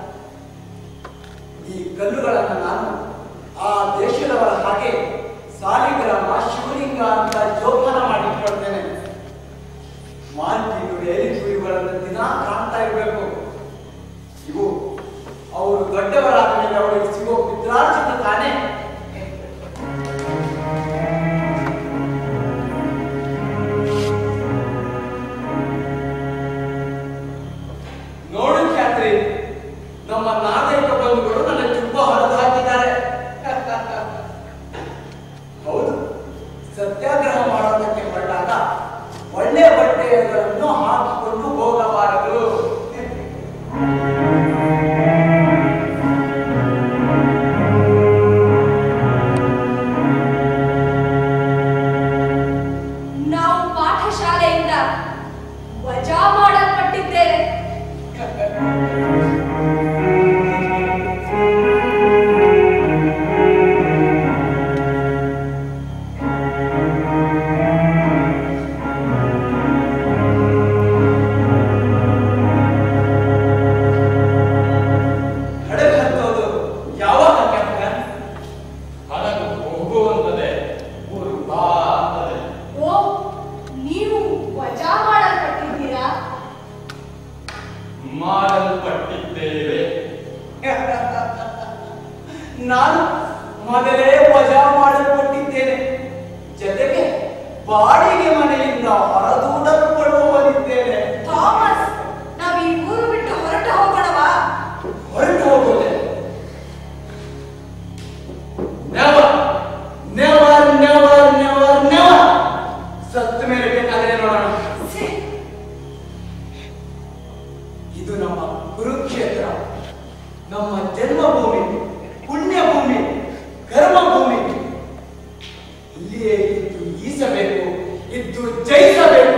[SPEAKER 4] ಈ ಕಲ್ಲುಗಳನ್ನ ನಾನು ಆ ದೇಶದವರ ಹಾಗೆ ಸಾಲಿಗ್ರಾಮ ಶಿವಲಿಂಗ ಅಂತ ಜೋಪಾನ ಮಾಡಿಟ್ಕೊಳ್ತೇನೆ ಮಾಂಟಿಗಳು ಎಲಿಕುರಿಗಳನ್ನು ದಿನ ಕಾಣ್ತಾ ಇರಬೇಕು ಇವು ಅವರು ದೊಡ್ಡವರಾದ ಮೇಲೆ ಅವರಿಗೆ ಸಿಗೋ ಪಿತ್ರಾರ್ಜಿತ ತಾನೇ ನೋಡು ಖ್ಯಾತ್ರಿ ನಮ್ಮ ನಾಗರಿಕ ಬಂಧುಗಳು ನನ್ನ ಜುಬ್ಬ ಹೊರದು ಹಾಕಿದ್ದಾರೆ ಹೌದು ಸತ್ಯಾಗ್ರಹ ಮಾಡೋದಕ್ಕೆ ಹೊರಟಾಗ ಒಳ್ಳೆ ಬಟ್ಟೆಗಳನ್ನು ಹಾಕಿಕೊಂಡು ಹೋಗಬಾರದು
[SPEAKER 2] ನಾವು ಪಾಠಶಾಲೆಯಿಂದ ವಜಾ ಮಾಡಲ್ಪಟ್ಟಿದ್ದೇವೆ
[SPEAKER 4] ಹಡಗು ಹತ್ತೋದು ಯಾವಾಗ ಕ್ಯಾಪ್ಟನ್
[SPEAKER 1] ಹಡಗು ಹೋಗುವಂತದೆ ಊರು ಬಾತ್ತದೆ
[SPEAKER 2] ಓ ನೀವು ವಜಾ ಮಾಡಲ್ಪಟ್ಟಿದ್ದೀರಾ
[SPEAKER 1] ಮಾಡಲ್ಪಟ್ಟಿದ್ದೇವೆ
[SPEAKER 4] ನಾನು ಮೊದಲೇ ವಜಾ ಮಾಡಲ್ಪಟ್ಟಿದ್ದೇನೆ ಜೊತೆಗೆ ಬಾಡಿಗೆ ಮನೆಯಿಂದ ಹೊರದೂಡಲ್ಪಡುವವನಿದ್ದೇನೆ
[SPEAKER 2] ಥಾಮಸ್ ನಾವು ಈ ಊರು ಬಿಟ್ಟು ಹೊರಟು ಹೋಗೋಣವಾ
[SPEAKER 4] ಹೊರಟು ಹೋಗುವುದೇ never never never never never ಸತ್ತ ಮೇಲೆ ಬೇಕಾದ್ರೆ ನೋಡೋಣ
[SPEAKER 2] ಛೀ,
[SPEAKER 4] ಇದು ನಮ್ಮ ಕುರುಕ್ಷೇತ್ರ ನಮ್ಮ ಜನ್ಮಭೂಮಿ ಪುಣ್ಯಭೂಮಿ ಕರ್ಮಭೂಮಿ ಇಲ್ಲಿಯೇ ಇದ್ದು ಈಸಬೇಕು ಇದ್ದು ಜಯಿಸಬೇಕು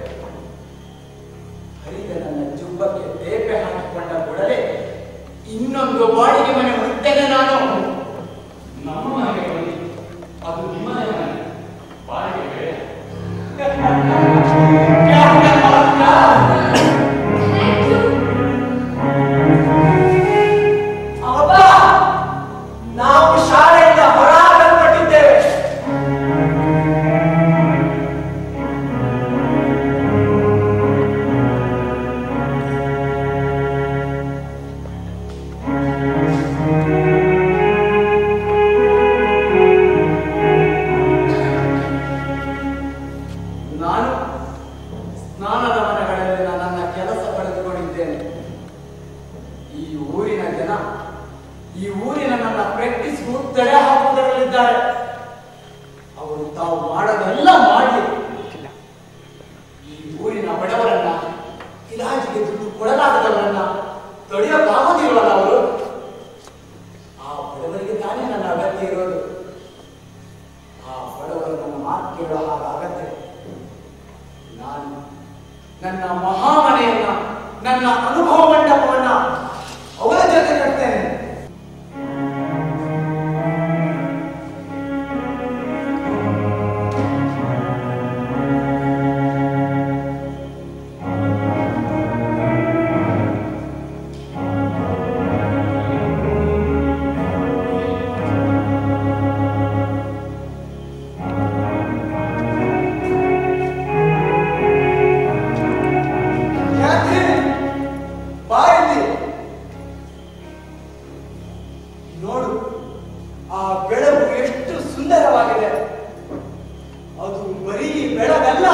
[SPEAKER 4] ಹರಿದ ನನ್ನ ಜುಬ್ಬಕ್ಕೆ ತೇಪೆ ಹಾಕಿಕೊಂಡ ಕೂಡಲೇ ಇನ್ನೊಂದು ಬಾಡಿಗೆ ಮನೆ ಹುಡುಕ್ತೇನೆ ನಾನು
[SPEAKER 1] ನಮ್ಮ ಮನೆಗೆ ಬನ್ನಿ ಅದು ನಿಮ್ಮ ಮನೆ ಬಾಡಿಗೆ
[SPEAKER 2] thank you.
[SPEAKER 4] ಅಪ್ಪ ನಾವು ಶಾಲೆಯಿಂದ ಹೊರಹಾಕಲ್ಪಟ್ಟಿದ್ದೇವೆ ನಾನು ಸ್ನಾನದ ಮನೆಗಳಲ್ಲಿ ನನ್ನ ಕೆಲಸ ಪಡೆದುಕೊಂಡಿದ್ದೇನೆ ಈ ಊರಿನ ಜನ ಈ ಊರಿನ ನನ್ನ ಪ್ರಾಕ್ಟೀಸ್ಗೂ ತಡೆ ಹಾಕುವುದರಲ್ಲಿದ್ದಾರೆ ಅವರು ತಾವು ಮಾಡೋದೆಲ್ಲ ಮಾಡಿ ಈ ಊರಿನ ಬಡವರನ್ನ ಇಲಾಜಿಗೆ ದುಡ್ಡು ಕೊಡಲಾಗದವರನ್ನ ತಡೆಯೋಕ್ಕಾಗೋದಿಲ್ವಲ್ಲ ಅವರು ಆ ಬಡವರಿಗೆ ತಾನೇ ನನ್ನ ಅಗತ್ಯ ಇರೋದು ಆ ಬಡವರು ನನ್ನ ಮಾತು ಕೇಳೋ ಹಾಗಾಗತ್ತೆ ನಾನು ನನ್ನ ಮಹಾಮನೆಯನ್ನ ನನ್ನ ಅನುಭವ ಮಂಟಪವನ್ನ ಅವರ ಜೊತೆ ಕಟ್ತೇನೆ ಕ್ಯಾಥರಿನ್, ಬಾ ಬೆಳಗಲ್ಲ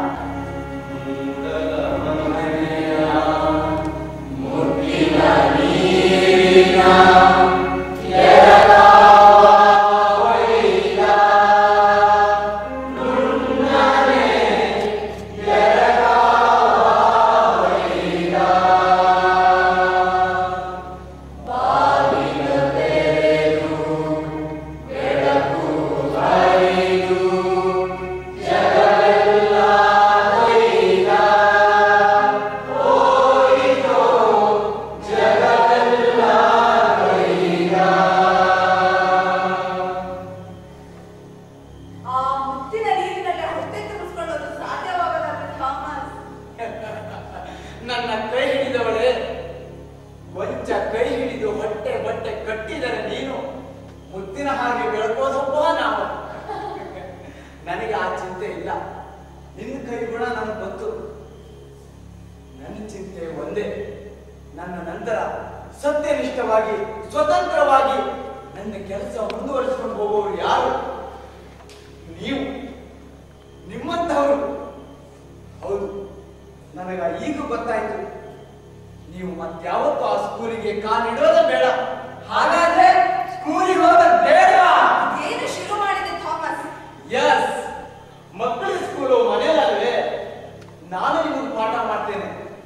[SPEAKER 2] ಆ ಮುತ್ತಿನ ನೀರಿನಲ್ಲಿ ಹೊಟ್ಟೆ ತುಂಬಿಸ್ಕೊಳ್ಳೋದು ಸಾಧ್ಯವಾಗಲ್ಲ ಥಾಮಸ್
[SPEAKER 4] ನನ್ನ ಕೈ ಹಿಡಿದವಳೆ ಕೊಂಚ ಕೈ ಹಿಡಿದು ಹೊಟ್ಟೆ ಬಟ್ಟೆ ಕಟ್ಟಿದರೆ ನೀನು ಮುತ್ತಿನ ಹಾಗೆ ಬೆಳಕೋದಪ್ಪ ನಾವು ನನಗೆ ಆ ಚಿಂತೆ ಇಲ್ಲ ನಿನ್ನ ಕೈ ಗುಣ ನನಗೆ ಗೊತ್ತು ನನ್ನ ಚಿಂತೆ ಒಂದೇ ನನ್ನ ನಂತರ ಸತ್ಯನಿಷ್ಠವಾಗಿ ಸ್ವತಂತ್ರವಾಗಿ ನನ್ನ ಕೆಲಸ ಮುಂದುವರಿಸಿಕೊಂಡು ಹೋಗುವವರು ಯಾರು ನೀವು ನಿಮ್ಮಂತವರು ಹೌದು ನನಗ ಈಗ ಗೊತ್ತಾಯ್ತು ನೀವು ಮತ್ಯಾವತ್ತೂ ಆ ಸ್ಕೂಲಿಗೆ ಕಾಲಿಡೋದೇ ಬೇಡ ಹಾಗಾದ್ರೆ ಸ್ಕೂಲಿಗೆ ಹೋಗೋದು ಬೇಡ
[SPEAKER 2] ಏನು ಶುರು ಮಾಡಿದೆ ಥಾಮಸ್
[SPEAKER 4] ಎಸ್ ಮಕ್ಕಳ ಸ್ಕೂಲು ಮನೆಯಲ್ಲಲ್ವೇ ನಾನು ನಿಮಗೆ ಪಾಠ ಮಾಡ್ತೇನೆ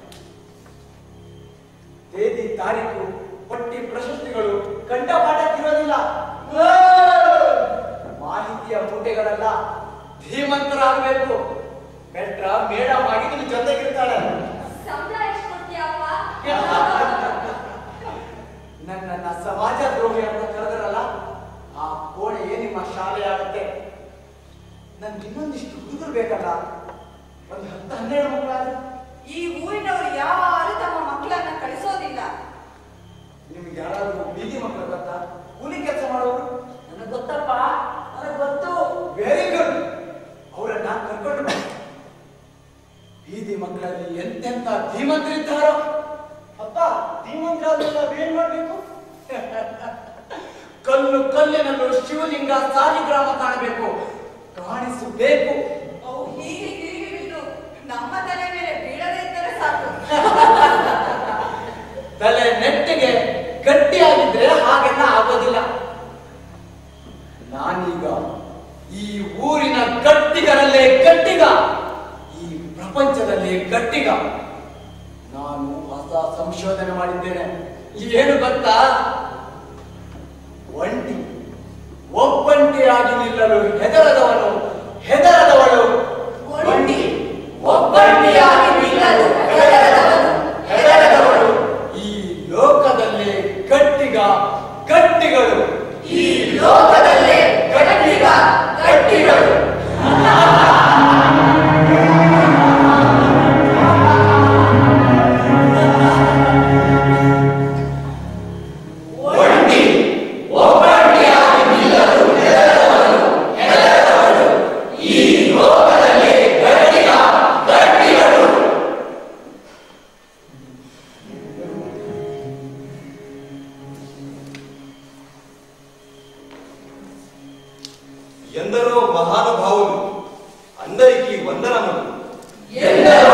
[SPEAKER 4] ತೇದಿ ತಾರೀಕು ಪಟ್ಟಿ ಪ್ರಶಸ್ತಿಗಳು ಕಂಠಪಾಠಕ್ಕಿರೋದಿಲ್ಲ ಓ! ಮಾಹಿತಿಯ ಮೂಟೆಗಳೆಲ್ಲ ಧೀಮಂತರಾಗಬೇಕು ಬೆಟ್ರ ಮೇಡಮ್ ಆಗಿ ನಿಮ್ ಜೊತೆಗಿರ್ತಾಳೆ
[SPEAKER 2] ಸಂಬಳ ಎಷ್ಟು ಕೊಡ್ತೀಯಪ್ಪ
[SPEAKER 4] ನನ್ನನ್ನ ಸಮಾಜ ದ್ರೋಹಿ ಅಂತ ಕರೆದರಲ್ಲ ಆ ಕೋಣೆಯೇ ನಿಮ್ಮ ಶಾಲೆ ಆಗುತ್ತೆ ನನ್ಗೆ ಇನ್ನೊಂದಿಷ್ಟು ಹುಡುಗರು ಬೇಕಲ್ಲ ಒಂದು ಹತ್ತು ಹನ್ನೆರಡು ಮಕ್ಕಳಾದ್ರೆ
[SPEAKER 2] ಈ ಊರಿನವರು ಯಾರು ತಮ್ಮ ಮಕ್ಕಳನ್ನ ಕಳಿಸೋದಿಲ್ಲ
[SPEAKER 4] ನಿಮ್ಗೆ ಯಾರಾದ್ರೂ ಬೀದಿ ಮಕ್ಕಳು ಗೊತ್ತಾ ಕೂಲಿ ಕೆಲಸ ಮಾಡೋರು ನನಗೆ ಗೊತ್ತಪ್ಪ ನನಗೆ ಗೊತ್ತು ವೆರಿ ಗುಡ್ ಅವರನ್ನ ಕರ್ಕೊಂಡು ಬಾ ಬೀದಿ ಮಕ್ಕಳಲ್ಲಿ ಎಂತೆಂತ ಧೀಮಂತರಿದ್ದಾರೋ ಅಪ್ಪ ಧೀಮಂತರಾದ್ರೆಲ್ಲ ಏನ್ ಮಾಡ್ಬೇಕು ಕಲ್ಲು ಕಲ್ಲಿನಲ್ಲೂ ಶಿವಲಿಂಗ ಸಾಲಿಗ್ರಾಮ ಕಾಣಬೇಕು ಕಾಣಿಸಬೇಕು
[SPEAKER 2] ಅವು ಹೀಗೆ ತಿರುಗಿ ಬಿದ್ದು ನಮ್ಮ ತಲೆ ಮೇಲೆ ಬೀಳದೇ ಇದ್ದರೆ ಸಾಕು
[SPEAKER 4] ತಲೆ ನೆಟ್ಟಿಗೆ ಗಟ್ಟಿಯಾಗಿದ್ರೆ ಹಾಗೆಲ್ಲ ಆಗೋದಿಲ್ಲ ನಾನೀಗ ಈ ಊರಿನ ಗಟ್ಟಿಗರಲ್ಲೇ ಗಟ್ಟಿಗ ಈ ಪ್ರಪಂಚದಲ್ಲೇ ಗಟ್ಟಿಗ ನಾನು ಹೊಸ ಸಂಶೋಧನೆ ಮಾಡಿದ್ದೇನೆ ಏನು ಗೊತ್ತಾ ಒಂಟಿ ಒಬ್ಬಂಟಿಯಾಗಿ ನಿಲ್ಲಲು ಹೆದರದವನು ಹೆದರದವಳು
[SPEAKER 2] ಒಂಟಿ ಒಬ್ಬಂಟಿಯಾಗಿ ನಿಲ್ಲಲು ಹೆದರದವನು
[SPEAKER 4] ಹೆದರದವಳು ಈ ಲೋಕದಲ್ಲೇ ಗಟ್ಟಿಗ ಗಟ್ಟಿಗಳು
[SPEAKER 2] ಈ ಲೋಕದಲ್ಲೇ ಗಟ್ಟಿಗ ಗಟ್ಟಿಗಳು
[SPEAKER 4] ಒಂಟಿ ಒಬ್ಬಂಟಿಯಾಗಿ ನಿಲ್ಲಲು ಹೆದರದವನು ಹೆದರದವಳು ಈ ಲೋಕದಲ್ಲೇ ಗಟ್ಟಿಗ ಗಟ್ಟಿಗಳು
[SPEAKER 1] ఎందరో మహానుభావులు అందరికీ వందనములు
[SPEAKER 4] ఎందరో